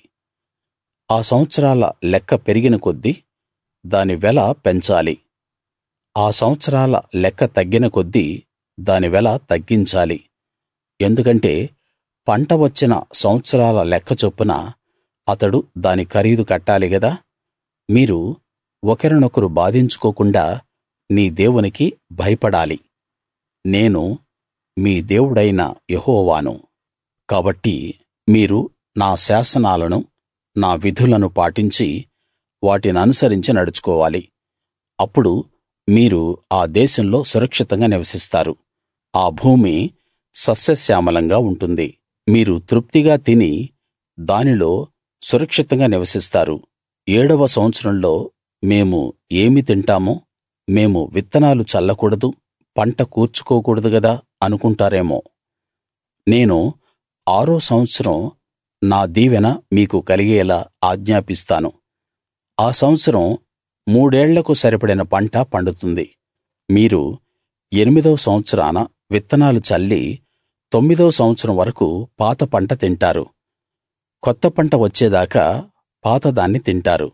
[SPEAKER 1] ఆ సంవత్సరాల లెక్క పెరిగిన కొద్దీ దాని వెల పెంచాలి ఆ సంవత్సరాల లెక్క తగ్గిన కొద్దీ దాని వెల తగ్గించాలి ఎందుకంటే పంట వచ్చిన సంవత్సరాల లెక్క చొప్పున అతడు దాని ఖరీదు కట్టాలి గదా మీరు ఒకరినొకరు బాధించుకోకుండా నీ దేవునికి భయపడాలి నేను మీ దేవుడైన యెహోవాను కాబట్టి మీరు నా శాసనాలను నా విధులను పాటించి వాటిననుసరించి నడుచుకోవాలి అప్పుడు మీరు ఆ దేశంలో సురక్షితంగా నివసిస్తారు ఆ భూమి సస్యశ్యామలంగా ఉంటుంది మీరు తృప్తిగా తిని దానిలో సురక్షితంగా నివసిస్తారు ఏడవ సంవత్సరంలో మేము ఏమి తింటామో మేము విత్తనాలు చల్లకూడదు పంట కూర్చుకోకూడదు గదా అనుకుంటారేమో నేను ఆరో సంవత్సరం నా దీవెన మీకు కలిగేలా ఆజ్ఞాపిస్తాను ఆ సంవత్సరం మూడేళ్లకు సరిపడిన పంట పండుతుంది మీరు ఎనిమిదవ సంవత్సరాన విత్తనాలు చల్లి తొమ్మిదవ సంవత్సరం వరకు పాత పంట తింటారు కొత్త పంట వచ్చేదాకా పాతదాన్ని తింటారు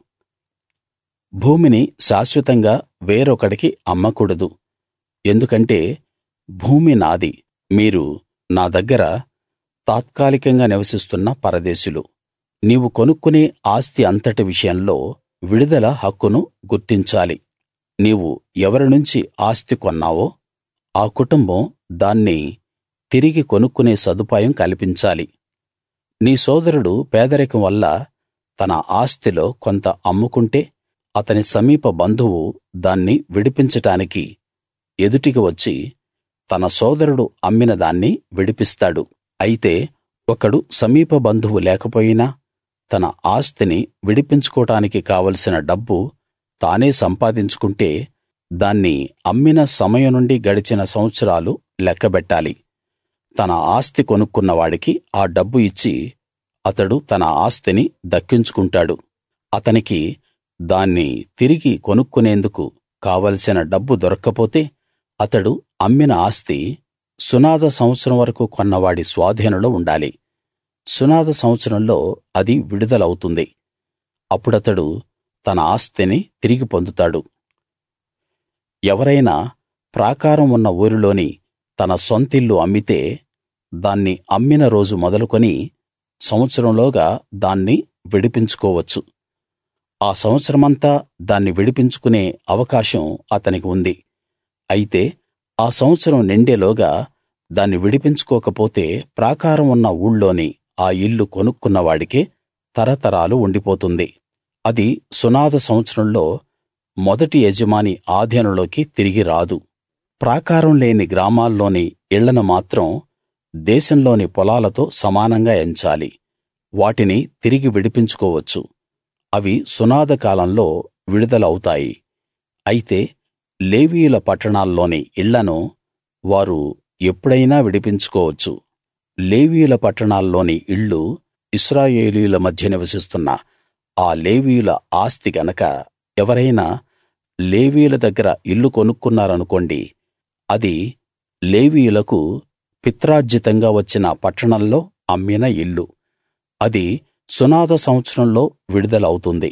[SPEAKER 1] భూమిని శాశ్వతంగా వేరొకడికి అమ్మకూడదు ఎందుకంటే భూమి నాది మీరు నా దగ్గర తాత్కాలికంగా నివసిస్తున్న పరదేశులు నీవు కొనుక్కునే ఆస్తి అంతటి విషయంలో విడుదల హక్కును గుర్తించాలి నీవు ఎవరి నుంచి ఆస్తి కొన్నావో ఆ కుటుంబం దాన్ని తిరిగి కొనుక్కునే సదుపాయం కల్పించాలి నీ సోదరుడు పేదరికం వల్ల తన ఆస్తిలో కొంత అమ్ముకుంటే అతని సమీప బంధువు దాన్ని విడిపించటానికి ఎదుటికి వచ్చి తన సోదరుడు అమ్మిన దాన్ని విడిపిస్తాడు అయితే ఒకడు సమీప బంధువు లేకపోయినా తన ఆస్తిని విడిపించుకోటానికి కావలసిన డబ్బు తానే సంపాదించుకుంటే దాన్ని అమ్మిన సమయం నుండి గడిచిన సంవత్సరాలు లెక్కబెట్టాలి తన ఆస్తి కొనుక్కున్న వాడికి ఆ డబ్బు ఇచ్చి అతడు తన ఆస్తిని దక్కించుకుంటాడు అతనికి దాన్ని తిరిగి కొనుక్కునేందుకు కావలసిన డబ్బు దొరక్కపోతే అతడు అమ్మిన ఆస్తి సునాద సంవత్సరం వరకు కొన్నవాడి స్వాధీనంలో ఉండాలి సునాద సంవత్సరంలో అది విడుదలవుతుంది అప్పుడతడు తన ఆస్తిని తిరిగి పొందుతాడు ఎవరైనా ప్రాకారం ఉన్న ఊరిలోని తన సొంతిల్లు అమ్మితే దాన్ని అమ్మిన రోజు మొదలుకొని సంవత్సరంలోగా దాన్ని విడిపించుకోవచ్చు ఆ సంవత్సరమంతా దాన్ని విడిపించుకునే అవకాశం అతనికి ఉంది అయితే ఆ సంవత్సరం నిండేలోగా దాన్ని విడిపించుకోకపోతే ప్రాకారం ఉన్న ఊళ్ళోని ఆ ఇల్లు కొనుక్కున్న వాడికే తరతరాలు ఉండిపోతుంది అది సునాద సంవత్సరంలో మొదటి యజమాని ఆధీనంలోకి తిరిగి రాదు ప్రాకారం లేని గ్రామాల్లోని ఇళ్లను మాత్రం దేశంలోని పొలాలతో సమానంగా ఎంచాలి వాటిని తిరిగి విడిపించుకోవచ్చు అవి సునాద కాలంలో విడుదల అవుతాయి అయితే లేవీయుల పట్టణాల్లోని ఇళ్లను వారు ఎప్పుడైనా విడిపించుకోవచ్చు లేవీయుల పట్టణాల్లోని ఇళ్ళు ఇశ్రాయేలీయుల మధ్య నివసిస్తున్న ఆ లేవీయుల ఆస్తి గనక ఎవరైనా లేవీయుల దగ్గర ఇల్లు కొనుక్కున్నారనుకోండి అది లేవీయులకు పిత్రార్జితంగా వచ్చిన పట్టణంలో అమ్మిన ఇల్లు అది సునాద సంవత్సరంలో విడుదల అవుతుంది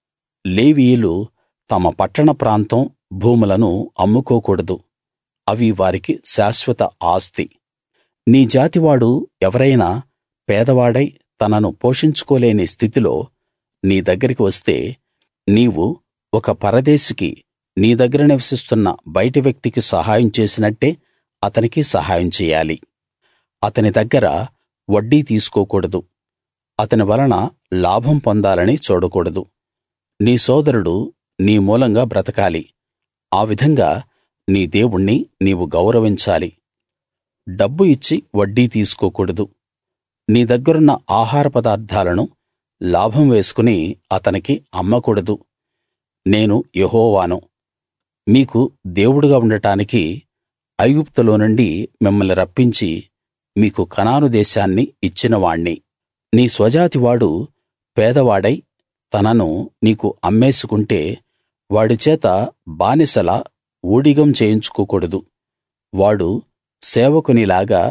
[SPEAKER 1] లేవీయులు తమ పట్టణ ప్రాంతం భూములను అమ్ముకోకూడదు అవి వారికి శాశ్వత ఆస్తి నీ జాతివాడు ఎవరైనా పేదవాడై తనను పోషించుకోలేని స్థితిలో నీ దగ్గరికి వస్తే నీవు ఒక పరదేశికి నీ దగ్గర నివసిస్తున్న బయటి వ్యక్తికి సహాయం చేసినట్టే అతనికి సహాయం చెయ్యాలి అతని దగ్గర వడ్డీ తీసుకోకూడదు అతని వలన లాభం పొందాలని చూడకూడదు నీ సోదరుడు నీ మూలంగా బ్రతకాలి ఆ విధంగా నీ దేవుణ్ణి నీవు గౌరవించాలి డబ్బు ఇచ్చి వడ్డీ తీసుకోకూడదు నీ దగ్గరున్న ఆహార పదార్థాలను లాభం వేసుకుని అతనికి అమ్మకూడదు నేను యెహోవాను మీకు దేవుడుగా ఉండటానికి ఐగుప్తులో నుండి మిమ్మల్ని రప్పించి మీకు కనాను దేశాన్ని ఇచ్చినవాణ్ణి నీ స్వజాతివాడు పేదవాడై తనను నీకు అమ్మేసుకుంటే వాడి చేత బానిసలా ఊడిగం చేయించుకోకూడదు వాడు సేవకునిలాగా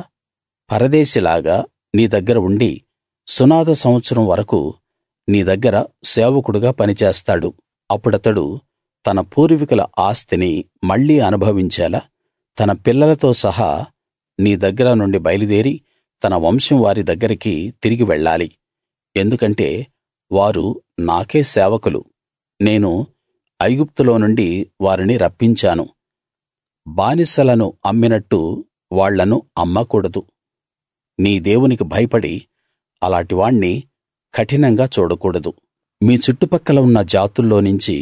[SPEAKER 1] పరదేశిలాగా నీ దగ్గర ఉండి సునాద సంవత్సరం వరకూ నీ దగ్గర సేవకుడుగా పనిచేస్తాడు అప్పుడతడు తన పూర్వీకుల ఆస్తిని మళ్ళీ అనుభవించేలా తన పిల్లలతో సహా నీ దగ్గర నుండి బయలుదేరి తన వంశం వారి దగ్గరికి తిరిగి వెళ్ళాలి ఎందుకంటే వారు నాకే సేవకులు నేను ఐగుప్తులో నుండి వారిని రప్పించాను బానిసలను అమ్మినట్టు వాళ్ళను అమ్మకూడదు నీ దేవునికి భయపడి అలాటి వాణ్ణి కఠినంగా చూడకూడదు మీ చుట్టుపక్కల ఉన్న జాతుల్లోనించి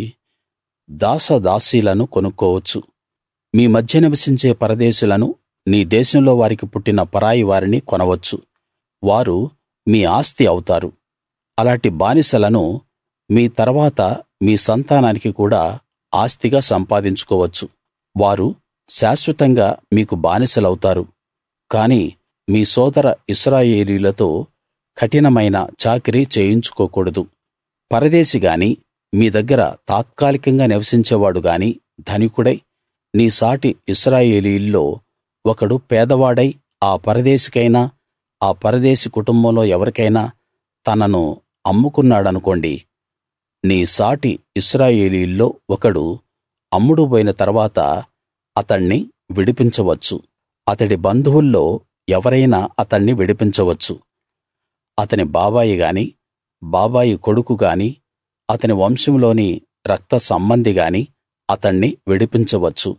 [SPEAKER 1] దాసదాసీలను కొనుక్కోవచ్చు మీ మధ్య నివసించే పరదేశులను నీ దేశంలో వారికి పుట్టిన పరాయి వారిని కొనవచ్చు వారు మీ ఆస్తి అవుతారు అలాటి బానిసలను మీ తర్వాత మీ సంతానానికి కూడా ఆస్తిగా సంపాదించుకోవచ్చు వారు శాశ్వతంగా మీకు బానిసలవుతారు కాని మీ సోదర ఇశ్రాయేలీయులతో కఠినమైన చాకిరీ చేయించుకోకూడదు పరదేశి గాని మీ దగ్గర తాత్కాలికంగా నివసించేవాడు గాని ధనికుడై నీ సాటి ఇశ్రాయేలీయుల్లో ఒకడు పేదవాడై ఆ పరదేశికైనా ఆ పరదేశి కుటుంబంలో ఎవరికైనా తనను అమ్ముకున్నాడనుకోండి నీ సాటి ఇశ్రాయేలీయుల్లో ఒకడు అమ్ముడు పోయిన తర్వాత అతణ్ణి విడిపించవచ్చు అతడి బంధువుల్లో ఎవరైనా అతణ్ణి విడిపించవచ్చు అతని బాబాయి గాని బాబాయి కొడుకు గాని అతని వంశంలోని రక్త సంబంధి గాని అతణ్ణి విడిపించవచ్చు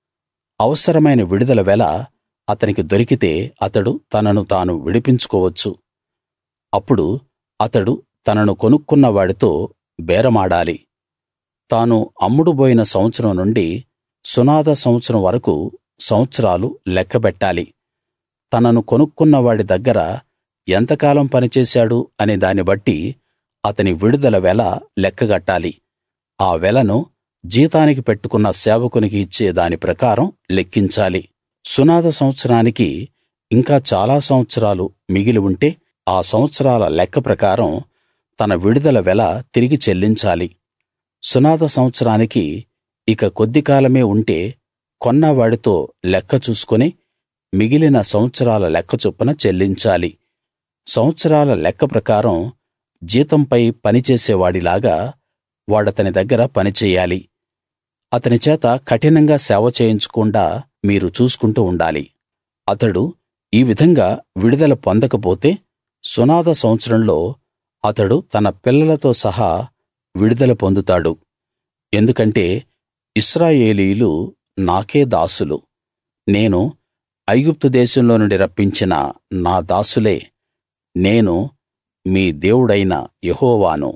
[SPEAKER 1] అవసరమైన విడుదల వెల అతనికి దొరికితే అతడు తనను తాను విడిపించుకోవచ్చు అప్పుడు అతడు తనను కొనుక్కున్న వాడితో బేరమాడాలి తాను అమ్ముడుబోయిన సంవత్సరం నుండి సునాద సంవత్సరం వరకూ సంవత్సరాలు లెక్కబెట్టాలి తనను కొనుక్కున్న వాడి దగ్గర ఎంతకాలం పనిచేశాడు అనే దాన్ని బట్టి అతని విడుదల వెల లెక్కగట్టాలి ఆ వెలను జీతానికి పెట్టుకున్న సేవకునికి ఇచ్చే దాని ప్రకారం లెక్కించాలి సునాద సంవత్సరానికి ఇంకా చాలా సంవత్సరాలు మిగిలి ఉంటే ఆ సంవత్సరాల లెక్క ప్రకారం తన విడుదల వెల తిరిగి చెల్లించాలి సునాద సంవత్సరానికి ఇక కొద్ది కాలమే ఉంటే కొన్నవాడితో లెక్క చూసుకుని మిగిలిన సంవత్సరాల లెక్క చొప్పున చెల్లించాలి సంవత్సరాల లెక్క ప్రకారం జీతంపై పనిచేసేవాడిలాగా వాడతని దగ్గర పని చెయ్యాలి అతని చేత కఠినంగా సేవ చేయించకుండా మీరు చూసుకుంటూ ఉండాలి అతడు ఈ విధంగా విడుదల పొందకపోతే సునాద సంవత్సరంలో అతడు తన పిల్లలతో సహా విడుదల పొందుతాడు ఎందుకంటే ఇశ్రాయేలీయులు నాకే దాసులు నేను ఐగుప్తు దేశంలో నుండి రప్పించిన నా దాసులే నేను మీ దేవుడైన యెహోవాను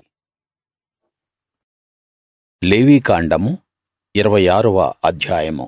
[SPEAKER 1] లేవీకాండము ఇరవై ఆరవ అధ్యాయము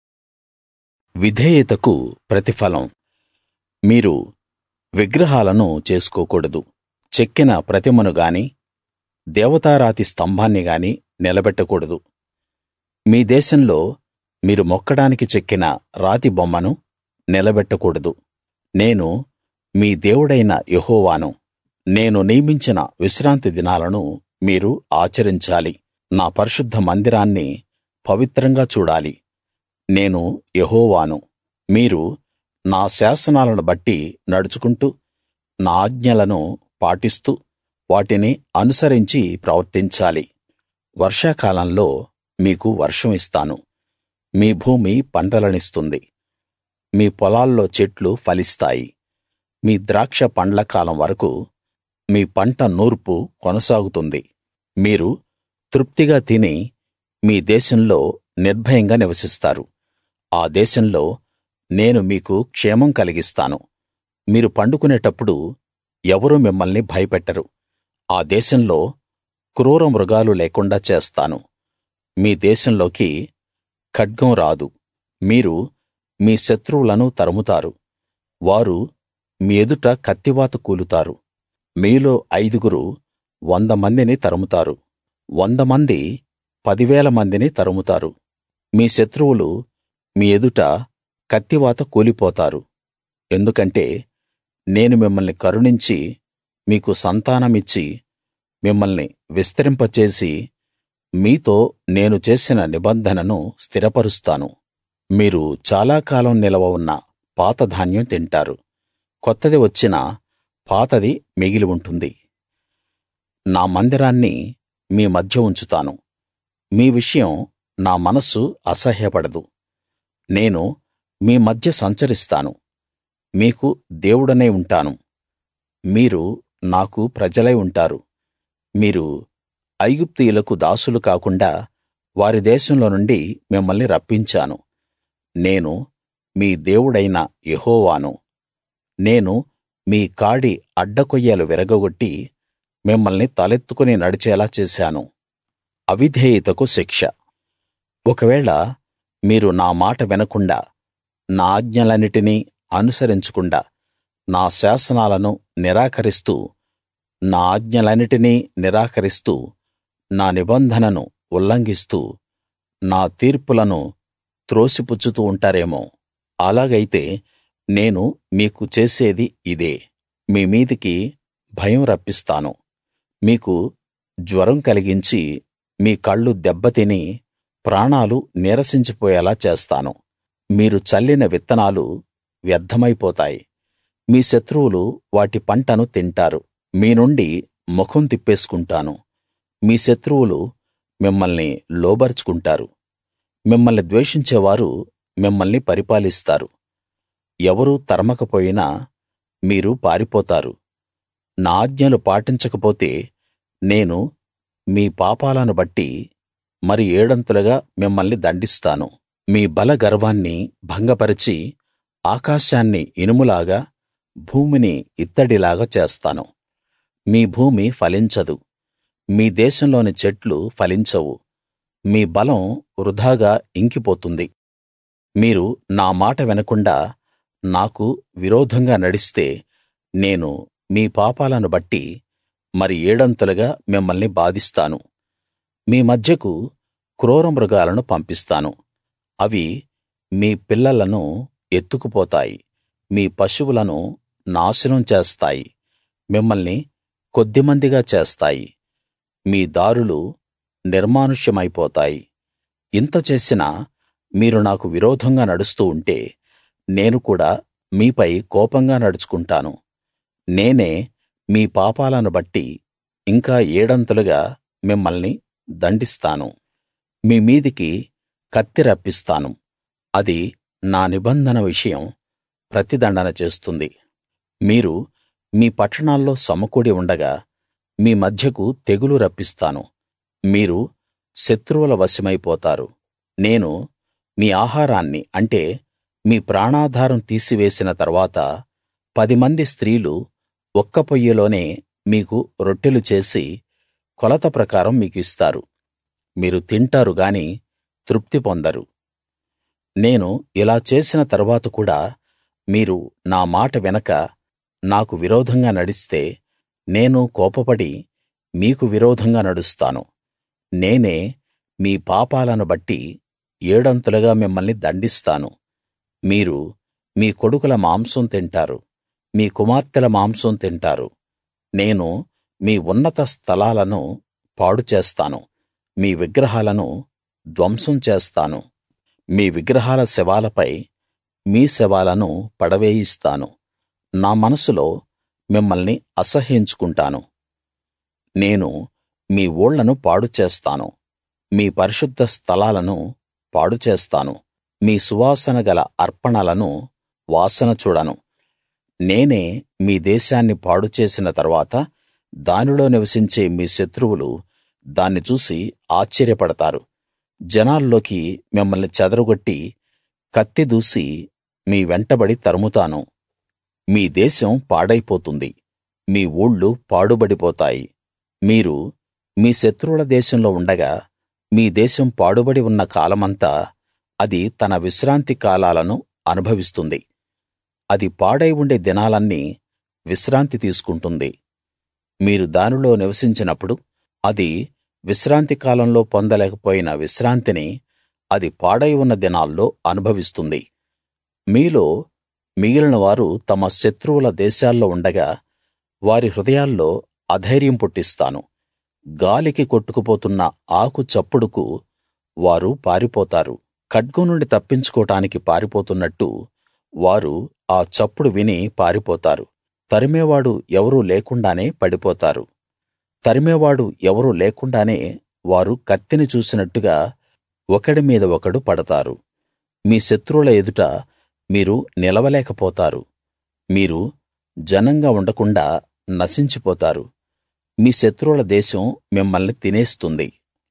[SPEAKER 1] విధేయతకు ప్రతిఫలం మీరు విగ్రహాలను చేసుకోకూడదు చెక్కిన ప్రతిమను గాని దేవతారాతి స్తంభాన్ని గాని నిలబెట్టకూడదు మీ దేశంలో మీరు మొక్కడానికి చెక్కిన రాతి బొమ్మను నిలబెట్టకూడదు నేను మీ దేవుడైన యెహోవాను నేను నియమించిన విశ్రాంతి దినాలను మీరు ఆచరించాలి నా పరిశుద్ధ మందిరాన్ని పవిత్రంగా చూడాలి నేను యెహోవాను మీరు నా శాసనాలను బట్టి నడుచుకుంటూ నా ఆజ్ఞలను పాటిస్తూ వాటిని అనుసరించి ప్రవర్తించాలి వర్షాకాలంలో మీకు వర్షం ఇస్తాను మీ భూమి పంటలనిస్తుంది మీ పొలాల్లో చెట్లు ఫలిస్తాయి మీ ద్రాక్ష పండ్ల కాలం వరకు మీ పంట నూర్పు కొనసాగుతుంది మీరు తృప్తిగా తిని మీ దేశంలో నిర్భయంగా నివసిస్తారు ఆ దేశంలో నేను మీకు క్షేమం కలిగిస్తాను మీరు పండుకునేటప్పుడు ఎవరూ మిమ్మల్ని భయపెట్టరు ఆ దేశంలో క్రూర మృగాలు లేకుండా చేస్తాను మీ దేశంలోకి ఖడ్గం రాదు మీరు మీ శత్రువులను తరుముతారు వారు మీ ఎదుట కత్తివాత కూలుతారు మీలో ఐదుగురు వంద మందిని తరుముతారు వంద మంది పదివేల మందిని తరుముతారు మీ శత్రువులు మీ ఎదుట కత్తివాత కూలిపోతారు ఎందుకంటే నేను మిమ్మల్ని కరుణించి మీకు సంతానమిచ్చి మిమ్మల్ని విస్తరింపచేసి మీతో నేను చేసిన నిబంధనను స్థిరపరుస్తాను మీరు చాలా కాలం నిలవ ఉన్న పాత ధాన్యం తింటారు కొత్తది వచ్చినా పాతది మిగిలి ఉంటుంది నా మందిరాన్ని మీ మధ్య ఉంచుతాను మీ విషయం నా మనస్సు అసహ్యపడదు నేను మీ మధ్య సంచరిస్తాను మీకు దేవుడనై ఉంటాను మీరు నాకు ప్రజలై ఉంటారు మీరు ఐగుప్తీయులకు దాసులు కాకుండా వారి దేశంలో నుండి మిమ్మల్ని రప్పించాను నేను మీ దేవుడైన యెహోవాను నేను మీ కాడి అడ్డకొయ్యలు విరగగొట్టి మిమ్మల్ని తలెత్తుకుని నడిచేలా చేశాను అవిధేయతకు శిక్ష ఒకవేళ మీరు నా మాట వినకుండా నా ఆజ్ఞలన్నిటినీ అనుసరించకుండా నా శాసనాలను నిరాకరిస్తూ నా ఆజ్ఞలన్నిటినీ నిరాకరిస్తూ నా నిబంధనను ఉల్లంఘిస్తూ నా తీర్పులను త్రోసిపుచ్చుతూ ఉంటారేమో అలాగైతే నేను మీకు చేసేది ఇదే మీ మీదికి భయం రప్పిస్తాను మీకు జ్వరం కలిగించి మీ కళ్ళు దెబ్బతిని ప్రాణాలు నీరసించిపోయేలా చేస్తాను మీరు చల్లిన విత్తనాలు వ్యర్థమైపోతాయి మీ శత్రువులు వాటి పంటను తింటారు మీ నుండి ముఖం తిప్పేసుకుంటాను మీ శత్రువులు మిమ్మల్ని లోబరుచుకుంటారు మిమ్మల్ని ద్వేషించేవారు మిమ్మల్ని పరిపాలిస్తారు ఎవరూ తరమకపోయినా మీరు పారిపోతారు నా ఆజ్ఞలు పాటించకపోతే నేను మీ పాపాలను బట్టి మరి ఏడంతులుగా మిమ్మల్ని దండిస్తాను మీ బల గర్వాన్ని భంగపరిచి ఆకాశాన్ని ఇనుములాగా భూమిని ఇత్తడిలాగా చేస్తాను మీ భూమి ఫలించదు మీ దేశంలోని చెట్లు ఫలించవు మీ బలం వృథాగా ఇంకిపోతుంది మీరు నా మాట వినకుండా నాకు విరోధంగా నడిస్తే నేను మీ పాపాలను బట్టి మరి ఏడంతలుగా మిమ్మల్ని బాధిస్తాను మీ మధ్యకు క్రూర మృగాలను పంపిస్తాను అవి మీ పిల్లలను ఎత్తుకుపోతాయి మీ పశువులను నాశనం చేస్తాయి మిమ్మల్ని కొద్దిమందిగా చేస్తాయి మీ దారులు నిర్మానుష్యమైపోతాయి ఇంత చేసినా మీరు నాకు విరోధంగా నడుస్తూ ఉంటే నేను కూడా మీపై కోపంగా నడుచుకుంటాను నేనే మీ పాపాలను బట్టి ఇంకా ఏడంతలుగా మిమ్మల్ని దండిస్తాను మీ మీదికి కత్తి రప్పిస్తాను అది నా నిబంధన విషయం ప్రతిదండన చేస్తుంది మీరు మీ పట్టణాల్లో సమకూడి ఉండగా మీ మధ్యకు తెగులు రప్పిస్తాను మీరు శత్రువుల వశమైపోతారు నేను మీ ఆహారాన్ని అంటే మీ ప్రాణాధారం తీసివేసిన తర్వాత పదిమంది స్త్రీలు ఒక్క పొయ్యిలోనే మీకు రొట్టెలు చేసి కొలత ప్రకారం మీకు ఇస్తారు మీరు తింటారు గాని తృప్తి పొందరు నేను ఇలా చేసిన తరువాత కూడా మీరు నా మాట వినక నాకు విరోధంగా నడిస్తే నేను కోపపడి మీకు విరోధంగా నడుస్తాను నేనే మీ పాపాలను బట్టి ఏడంతులుగా మిమ్మల్ని దండిస్తాను మీరు మీ కొడుకుల మాంసం తింటారు మీ కుమార్తెల మాంసం తింటారు నేను మీ ఉన్నత స్థలాలను పాడు చేస్తాను మీ విగ్రహాలను ధ్వంసం చేస్తాను మీ విగ్రహాల శవాలపై మీ శవాలను పడవేయిస్తాను నా మనసులో మిమ్మల్ని అసహ్యించుకుంటాను నేను మీ ఊళ్లను పాడు చేస్తాను మీ పరిశుద్ధ స్థలాలను పాడు చేస్తాను మీ సువాసన గల అర్పణలను వాసన చూడను నేనే మీ దేశాన్ని పాడు చేసిన తరువాత దానిలో నివసించే మీ శత్రువులు దాన్ని చూసి ఆశ్చర్యపడతారు జనాల్లోకి మిమ్మల్ని చెదరగొట్టి కత్తి దూసి మీ వెంటబడి తరుముతాను మీ దేశం పాడైపోతుంది మీ ఊళ్ళు పాడుబడిపోతాయి మీరు మీ శత్రువుల దేశంలో ఉండగా మీ దేశం పాడుబడి ఉన్న కాలమంతా అది తన విశ్రాంతి కాలాలను అనుభవిస్తుంది అది పాడై ఉండే దినాలన్నీ విశ్రాంతి తీసుకుంటుంది మీరు దానిలో నివసించినప్పుడు అది విశ్రాంతి కాలంలో పొందలేకపోయిన విశ్రాంతిని అది పాడై ఉన్న దినాల్లో అనుభవిస్తుంది మీలో మిగిలిన వారు తమ శత్రువుల దేశాల్లో ఉండగా వారి హృదయాల్లో అధైర్యం పుట్టిస్తాను గాలికి కొట్టుకుపోతున్న ఆకు చప్పుడుకు వారు పారిపోతారు ఖడ్గం నుండి తప్పించుకోటానికి పారిపోతున్నట్టు వారు ఆ చప్పుడు విని పారిపోతారు తరిమేవాడు ఎవరూ లేకుండానే పడిపోతారు తరిమేవాడు ఎవరూ లేకుండానే వారు కత్తిని చూసినట్టుగా ఒకడి మీద ఒకడు పడతారు మీ శత్రువుల ఎదుట మీరు నిలవలేకపోతారు మీరు జనంగా ఉండకుండా నశించిపోతారు మీ శత్రువుల దేశం మిమ్మల్ని తినేస్తుంది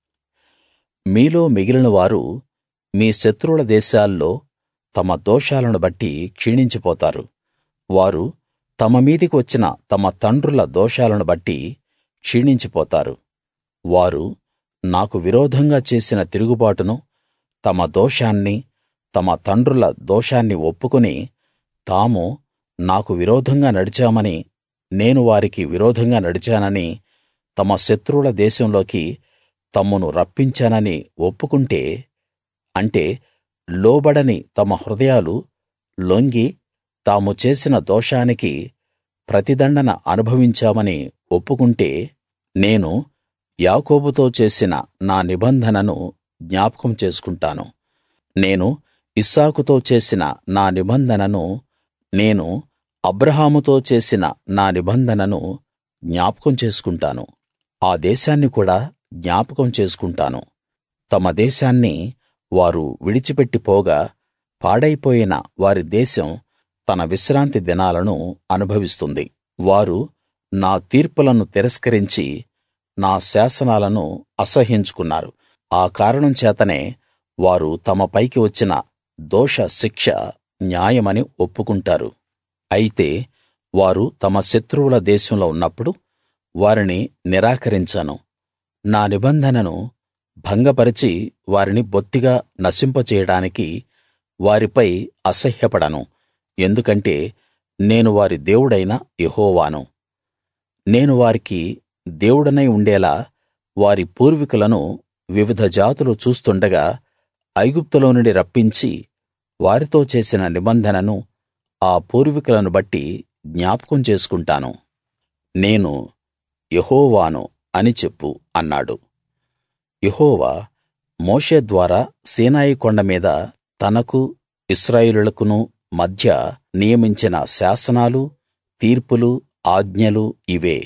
[SPEAKER 1] మీలో మిగిలిన వారు మీ శత్రువుల దేశాల్లో తమ దోషాలను బట్టి క్షీణించిపోతారు వారు తమ మీదికి వచ్చిన తమ తండ్రుల దోషాలను బట్టి క్షీణించిపోతారు వారు నాకు విరోధంగా చేసిన తిరుగుబాటును తమ దోషాన్ని తమ తండ్రుల దోషాన్ని ఒప్పుకుని తాము నాకు విరోధంగా నడిచామని నేను వారికి విరోధంగా నడిచానని తమ శత్రువుల దేశంలోకి తమ్మును రప్పించానని ఒప్పుకుంటే అంటే లోబడని తమ హృదయాలు లొంగి తాము చేసిన దోషానికి ప్రతిదండన అనుభవించామని ఒప్పుకుంటే నేను యాకోబుతో చేసిన నా నిబంధనను జ్ఞాపకం చేసుకుంటాను నేను ఇస్సాకుతో చేసిన నా నిబంధనను నేను అబ్రాహాముతో చేసిన నా నిబంధనను జ్ఞాపకం చేసుకుంటాను ఆ దేశాన్ని కూడా జ్ఞాపకం చేసుకుంటాను తమ దేశాన్ని వారు విడిచిపెట్టి పోగా పాడైపోయిన వారి దేశం తన విశ్రాంతి దినాలను అనుభవిస్తుంది వారు నా తీర్పులను తిరస్కరించి నా శాసనాలను అసహ్యించుకున్నారు ఆ కారణం చేతనే వారు తమ పైకి వచ్చిన దోష శిక్ష న్యాయమని ఒప్పుకుంటారు అయితే వారు తమ శత్రువుల దేశంలో ఉన్నప్పుడు వారిని నిరాకరించను నా నిబంధనను భంగపరిచి వారిని బొత్తిగా నశింపచేయడానికి వారిపై అసహ్యపడను ఎందుకంటే నేను వారి దేవుడైన యెహోవాను నేను వారికి దేవుడనై ఉండేలా వారి పూర్వీకులను వివిధ జాతులు చూస్తుండగా ఐగుప్తులో నుండి రప్పించి వారితో చేసిన నిబంధనను ఆ పూర్వీకులను బట్టి జ్ఞాపకం చేసుకుంటాను నేను యెహోవాను అని చెప్పు అన్నాడు యెహోవా మోషే ద్వారా సీనాయి కొండ మీద తనకు ఇశ్రాయేలీయులకును మధ్య నియమించిన శాసనాలు తీర్పులు ఆజ్ఞలు ఇవే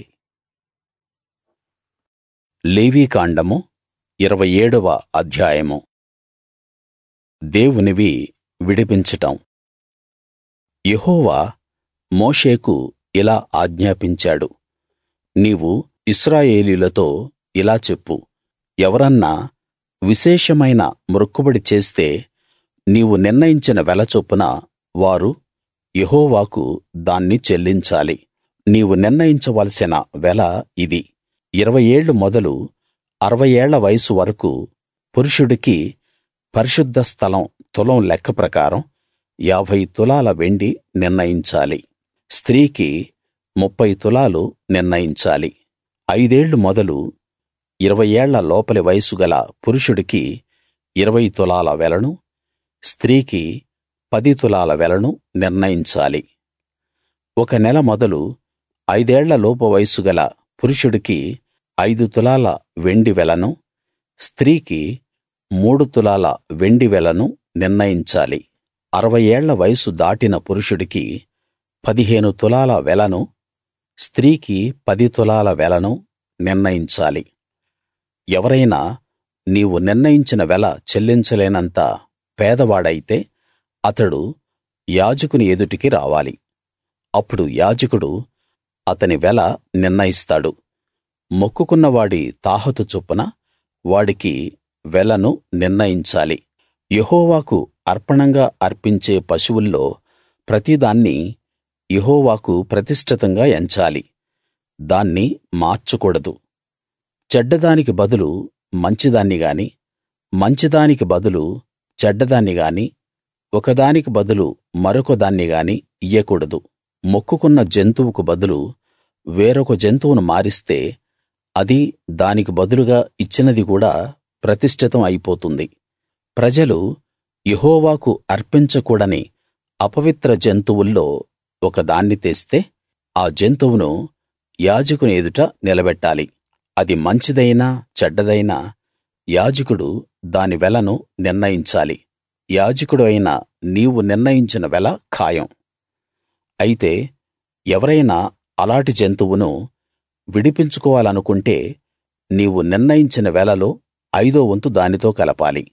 [SPEAKER 1] లేవీకాండము ఇరవై ఏడవ అధ్యాయము దేవునివి విడిపించటం యెహోవా మోషేకు ఇలా ఆజ్ఞాపించాడు నీవు ఇశ్రాయేలీయులతో ఇలా చెప్పు ఎవరన్నా విశేషమైన మ్రొక్కుబడి చేస్తే నీవు నిర్ణయించిన వెల చొప్పున వారు యెహోవాకు దాన్ని చెల్లించాలి నీవు నిర్ణయించవలసిన వెల ఇది ఇరవై ఏళ్ళు మొదలు అరవై ఏళ్ల వయస్సు వరకూ పురుషుడికి పరిశుద్ధ స్థలం తులం లెక్క ప్రకారం ఏభై తులాల వెండి నిర్ణయించాలి స్త్రీకి ముప్ఫై తులాలు నిర్ణయించాలి ఐదేళ్లు మొదలు ఇరవై ఏళ్ల లోపలి వయస్సు గల పురుషుడికి ఇరవై తులాల వెలను స్త్రీకి పది తులాల వెలను నిర్ణయించాలి ఒక నెల మొదలు ఐదేళ్ల లోపు వయస్సు గల పురుషుడికి ఐదు తులాల వెండి వెలను స్త్రీకి మూడు తులాల వెండి వెలను నిర్ణయించాలి అరవై ఏళ్ల వయస్సు దాటిన పురుషుడికి పదిహేను తులాల వెలను స్త్రీకి పది తులాల వెలను నిర్ణయించాలి ఎవరైనా నీవు నిర్ణయించిన వెల చెల్లించలేనంత పేదవాడైతే అతడు యాజకుని ఎదుటికి రావాలి అప్పుడు యాజకుడు అతని వెల నిర్ణయిస్తాడు మొక్కుకున్న వాడి తాహతు చొప్పున వాడికి వెలను నిర్ణయించాలి యెహోవాకు అర్పణంగా అర్పించే పశువుల్లో ప్రతిదాన్నీ యెహోవాకు ప్రతిష్ఠితంగా ఎంచాలి దాన్ని మార్చకూడదు చెడ్డదానికి బదులు మంచిదాన్ని గాని మంచిదానికి బదులు చెడ్డదాన్ని గాని ఒకదానికి బదులు మరొక దాన్ని గాని ఇయ్యకూడదు మొక్కుకున్న జంతువుకు బదులు వేరొక జంతువును మారిస్తే అది దానికి బదులుగా ఇచ్చినది కూడా ప్రతిష్ఠితం అయిపోతుంది ప్రజలు యెహోవాకు అర్పించకూడని అపవిత్ర జంతువుల్లో ఒక దాన్ని తెస్తే ఆ జంతువును యాజకుని ఎదుట నిలబెట్టాలి అది మంచిదైనా చెడ్డదైనా యాజకుడు దాని వెలను నిర్ణయించాలి యాజకుడు అయిన నీవు నిర్ణయించిన వెల ఖాయం అయితే ఎవరైనా అలాటి జంతువును విడిపించుకోవాలనుకుంటే నీవు నిర్ణయించిన వెలలో ఐదో వంతు దానితో కలపాలి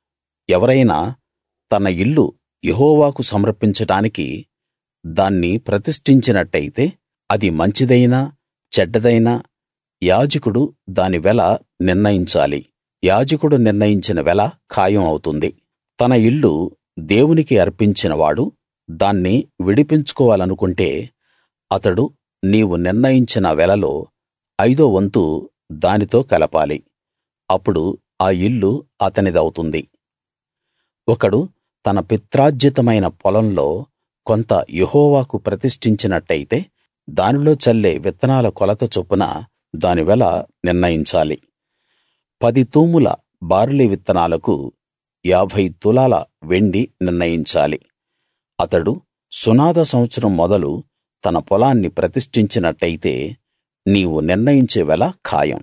[SPEAKER 1] ఎవరైనా తన ఇల్లు యెహోవాకు సమర్పించడానికి దాన్ని ప్రతిష్ఠించినట్టయితే అది మంచిదైనా చెడ్డదైనా యాజకుడు దాని వెల నిర్ణయించాలి యాజకుడు నిర్ణయించిన వెల ఖాయం అవుతుంది తన ఇల్లు దేవునికి అర్పించిన వాడు దాన్ని విడిపించుకోవాలనుకుంటే అతడు నీవు నిర్ణయించిన వెలలో ఐదో వంతు దానితో కలపాలి అప్పుడు ఆ ఇల్లు అతనిదవుతుంది ఒకడు తన పిత్రార్జితమైన పొలంలో కొంత యెహోవాకు ప్రతిష్ఠించినట్టయితే దానిలో చల్లే విత్తనాల కొలత చొప్పున దాని వెల నిర్ణయించాలి పది తూముల బార్లీ విత్తనాలకు ఏభై తులాల వెండి నిర్ణయించాలి అతడు సునాద సంవత్సరం మొదలు తన పొలాన్ని ప్రతిష్ఠించినట్టయితే నీవు నిర్ణయించే వెల ఖాయం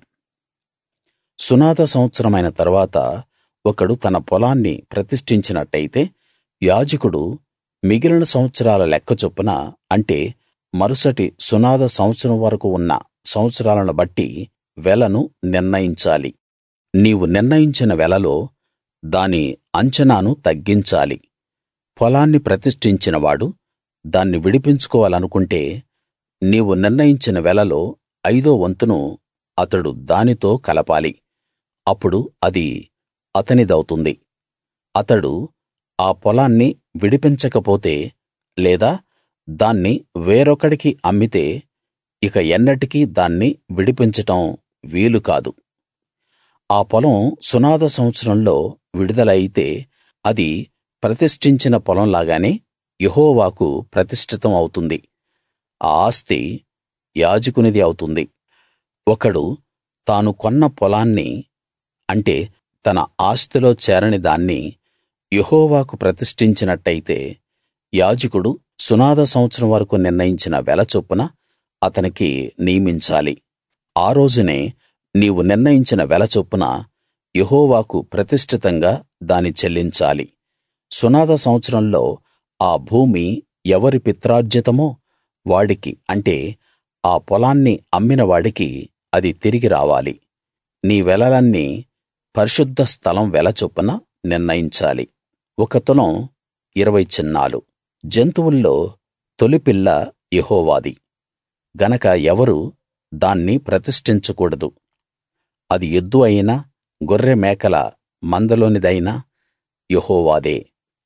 [SPEAKER 1] సునాద సంవత్సరమైన తరువాత ఒకడు తన పొలాన్ని ప్రతిష్ఠించినట్టయితే యాజకుడు మిగిలిన సంవత్సరాల లెక్క చొప్పున అంటే మరుసటి సునాద సంవత్సరం వరకు ఉన్న సంవత్సరాలను బట్టి వెలను నిర్ణయించాలి నీవు నిర్ణయించిన వెలలో దాని అంచనాను తగ్గించాలి పొలాన్ని ప్రతిష్ఠించినవాడు దాన్ని విడిపించుకోవాలనుకుంటే నీవు నిర్ణయించిన వెలలో ఐదో వంతును అతడు దానితో కలపాలి అప్పుడు అది అతనిదవుతుంది అతడు ఆ పొలాన్ని విడిపించకపోతే లేదా దాన్ని వేరొకడికి అమ్మితే ఇక ఎన్నటికీ దాన్ని విడిపించటం వీలు కాదు ఆ పొలం సునాద సంవత్సరంలో విడుదల అయితే అది ప్రతిష్ఠించిన పొలం లాగానే యెహోవాకు ప్రతిష్ఠితం అవుతుంది ఆ ఆస్తి యాజకునిది అవుతుంది ఒకడు తాను కొన్న పొలాన్ని అంటే తన ఆస్తిలో చేరని దాన్ని యెహోవాకు ప్రతిష్ఠించినట్టయితే యాజకుడు సునాద సంవత్సరం వరకు నిర్ణయించిన వెల చొప్పున అతనికి నియమించాలి ఆ రోజునే నీవు నిర్ణయించిన వెల చొప్పున యెహోవాకు ప్రతిష్ఠితంగా దాని చెల్లించాలి సునాద సంవత్సరంలో ఆ భూమి ఎవరి పిత్రార్జితమో వాడికి అంటే ఆ పొలాన్ని అమ్మిన వాడికి అది తిరిగి రావాలి నీ వెలలన్నీ పరిశుద్ధ స్థలం వెల చొప్పున నిర్ణయించాలి ఒక తులం ఇరవై చిన్నాలు జంతువుల్లో తొలిపిల్ల యెహోవాది గనక ఎవరూ దాన్ని ప్రతిష్ఠించకూడదు అది ఎద్దు అయినా గొర్రె మేకల మందలోనిదైనా యెహోవాదే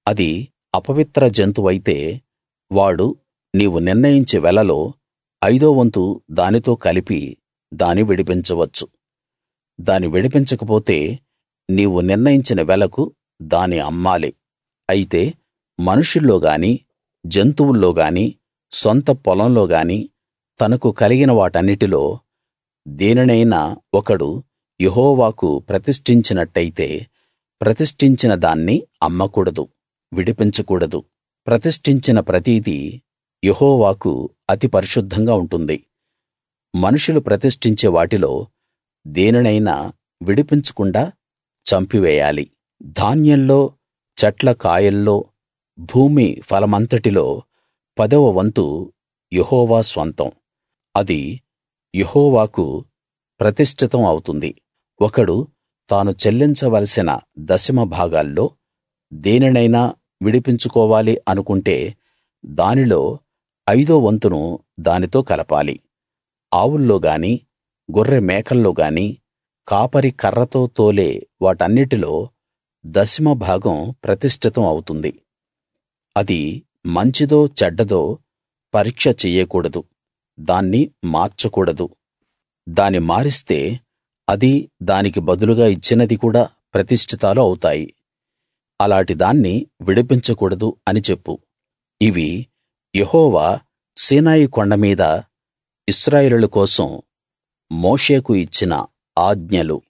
[SPEAKER 1] అది అపవిత్ర జంతువైతే వాడు నీవు నిర్ణయించే వెలలో ఐదో వంతు దానితో కలిపి దాని విడిపించవచ్చు దాని విడిపించకపోతే నీవు నిర్ణయించిన వెలకు దాని అమ్మాలి అయితే మనుషుల్లో గాని జంతువుల్లో గాని సొంత పొలంలో గాని తనకు కలిగిన వాటన్నిటిలో దేనినైనా ఒకడు యెహోవాకు ప్రతిష్ఠించినట్టయితే ప్రతిష్ఠించిన దాన్ని అమ్మకూడదు విడిపించకూడదు ప్రతిష్ఠించిన ప్రతిదీ యెహోవాకు అతి పరిశుద్ధంగా ఉంటుంది మనుషులు ప్రతిష్ఠించే వాటిలో దేనినైనా విడిపించకుండా చంపివేయాలి ధాన్యంలో చెట్ల కాయల్లో భూమి ఫలమంతటిలో పదవ వంతు యెహోవా స్వంతం అది యెహోవాకు ప్రతిష్ఠితం అవుతుంది ఒకడు తాను చెల్లించవలసిన దశమ భాగాల్లో దేనినైనా విడిపించుకోవాలి అనుకుంటే దానిలో ఐదో వంతును దానితో కలపాలి ఆవుల్లో గాని గొర్రె మేకల్లో గాని కాపరి కర్రతో తోలే వాటన్నిటిలో దశమ భాగం ప్రతిష్ఠితం అవుతుంది అది మంచిదో చెడ్డదో పరీక్ష చెయ్యకూడదు దాన్ని మార్చకూడదు దాని మారిస్తే అది దానికి బదులుగా ఇచ్చినది కూడా ప్రతిష్ఠితాలు అవుతాయి అలాటి దాన్ని విడిపించకూడదు అని చెప్పు ఇవి యెహోవా సీనాయి కొండ మీద ఇశ్రాయేలీయుల కోసం మోషేకు ఇచ్చిన ఆజ్ఞలు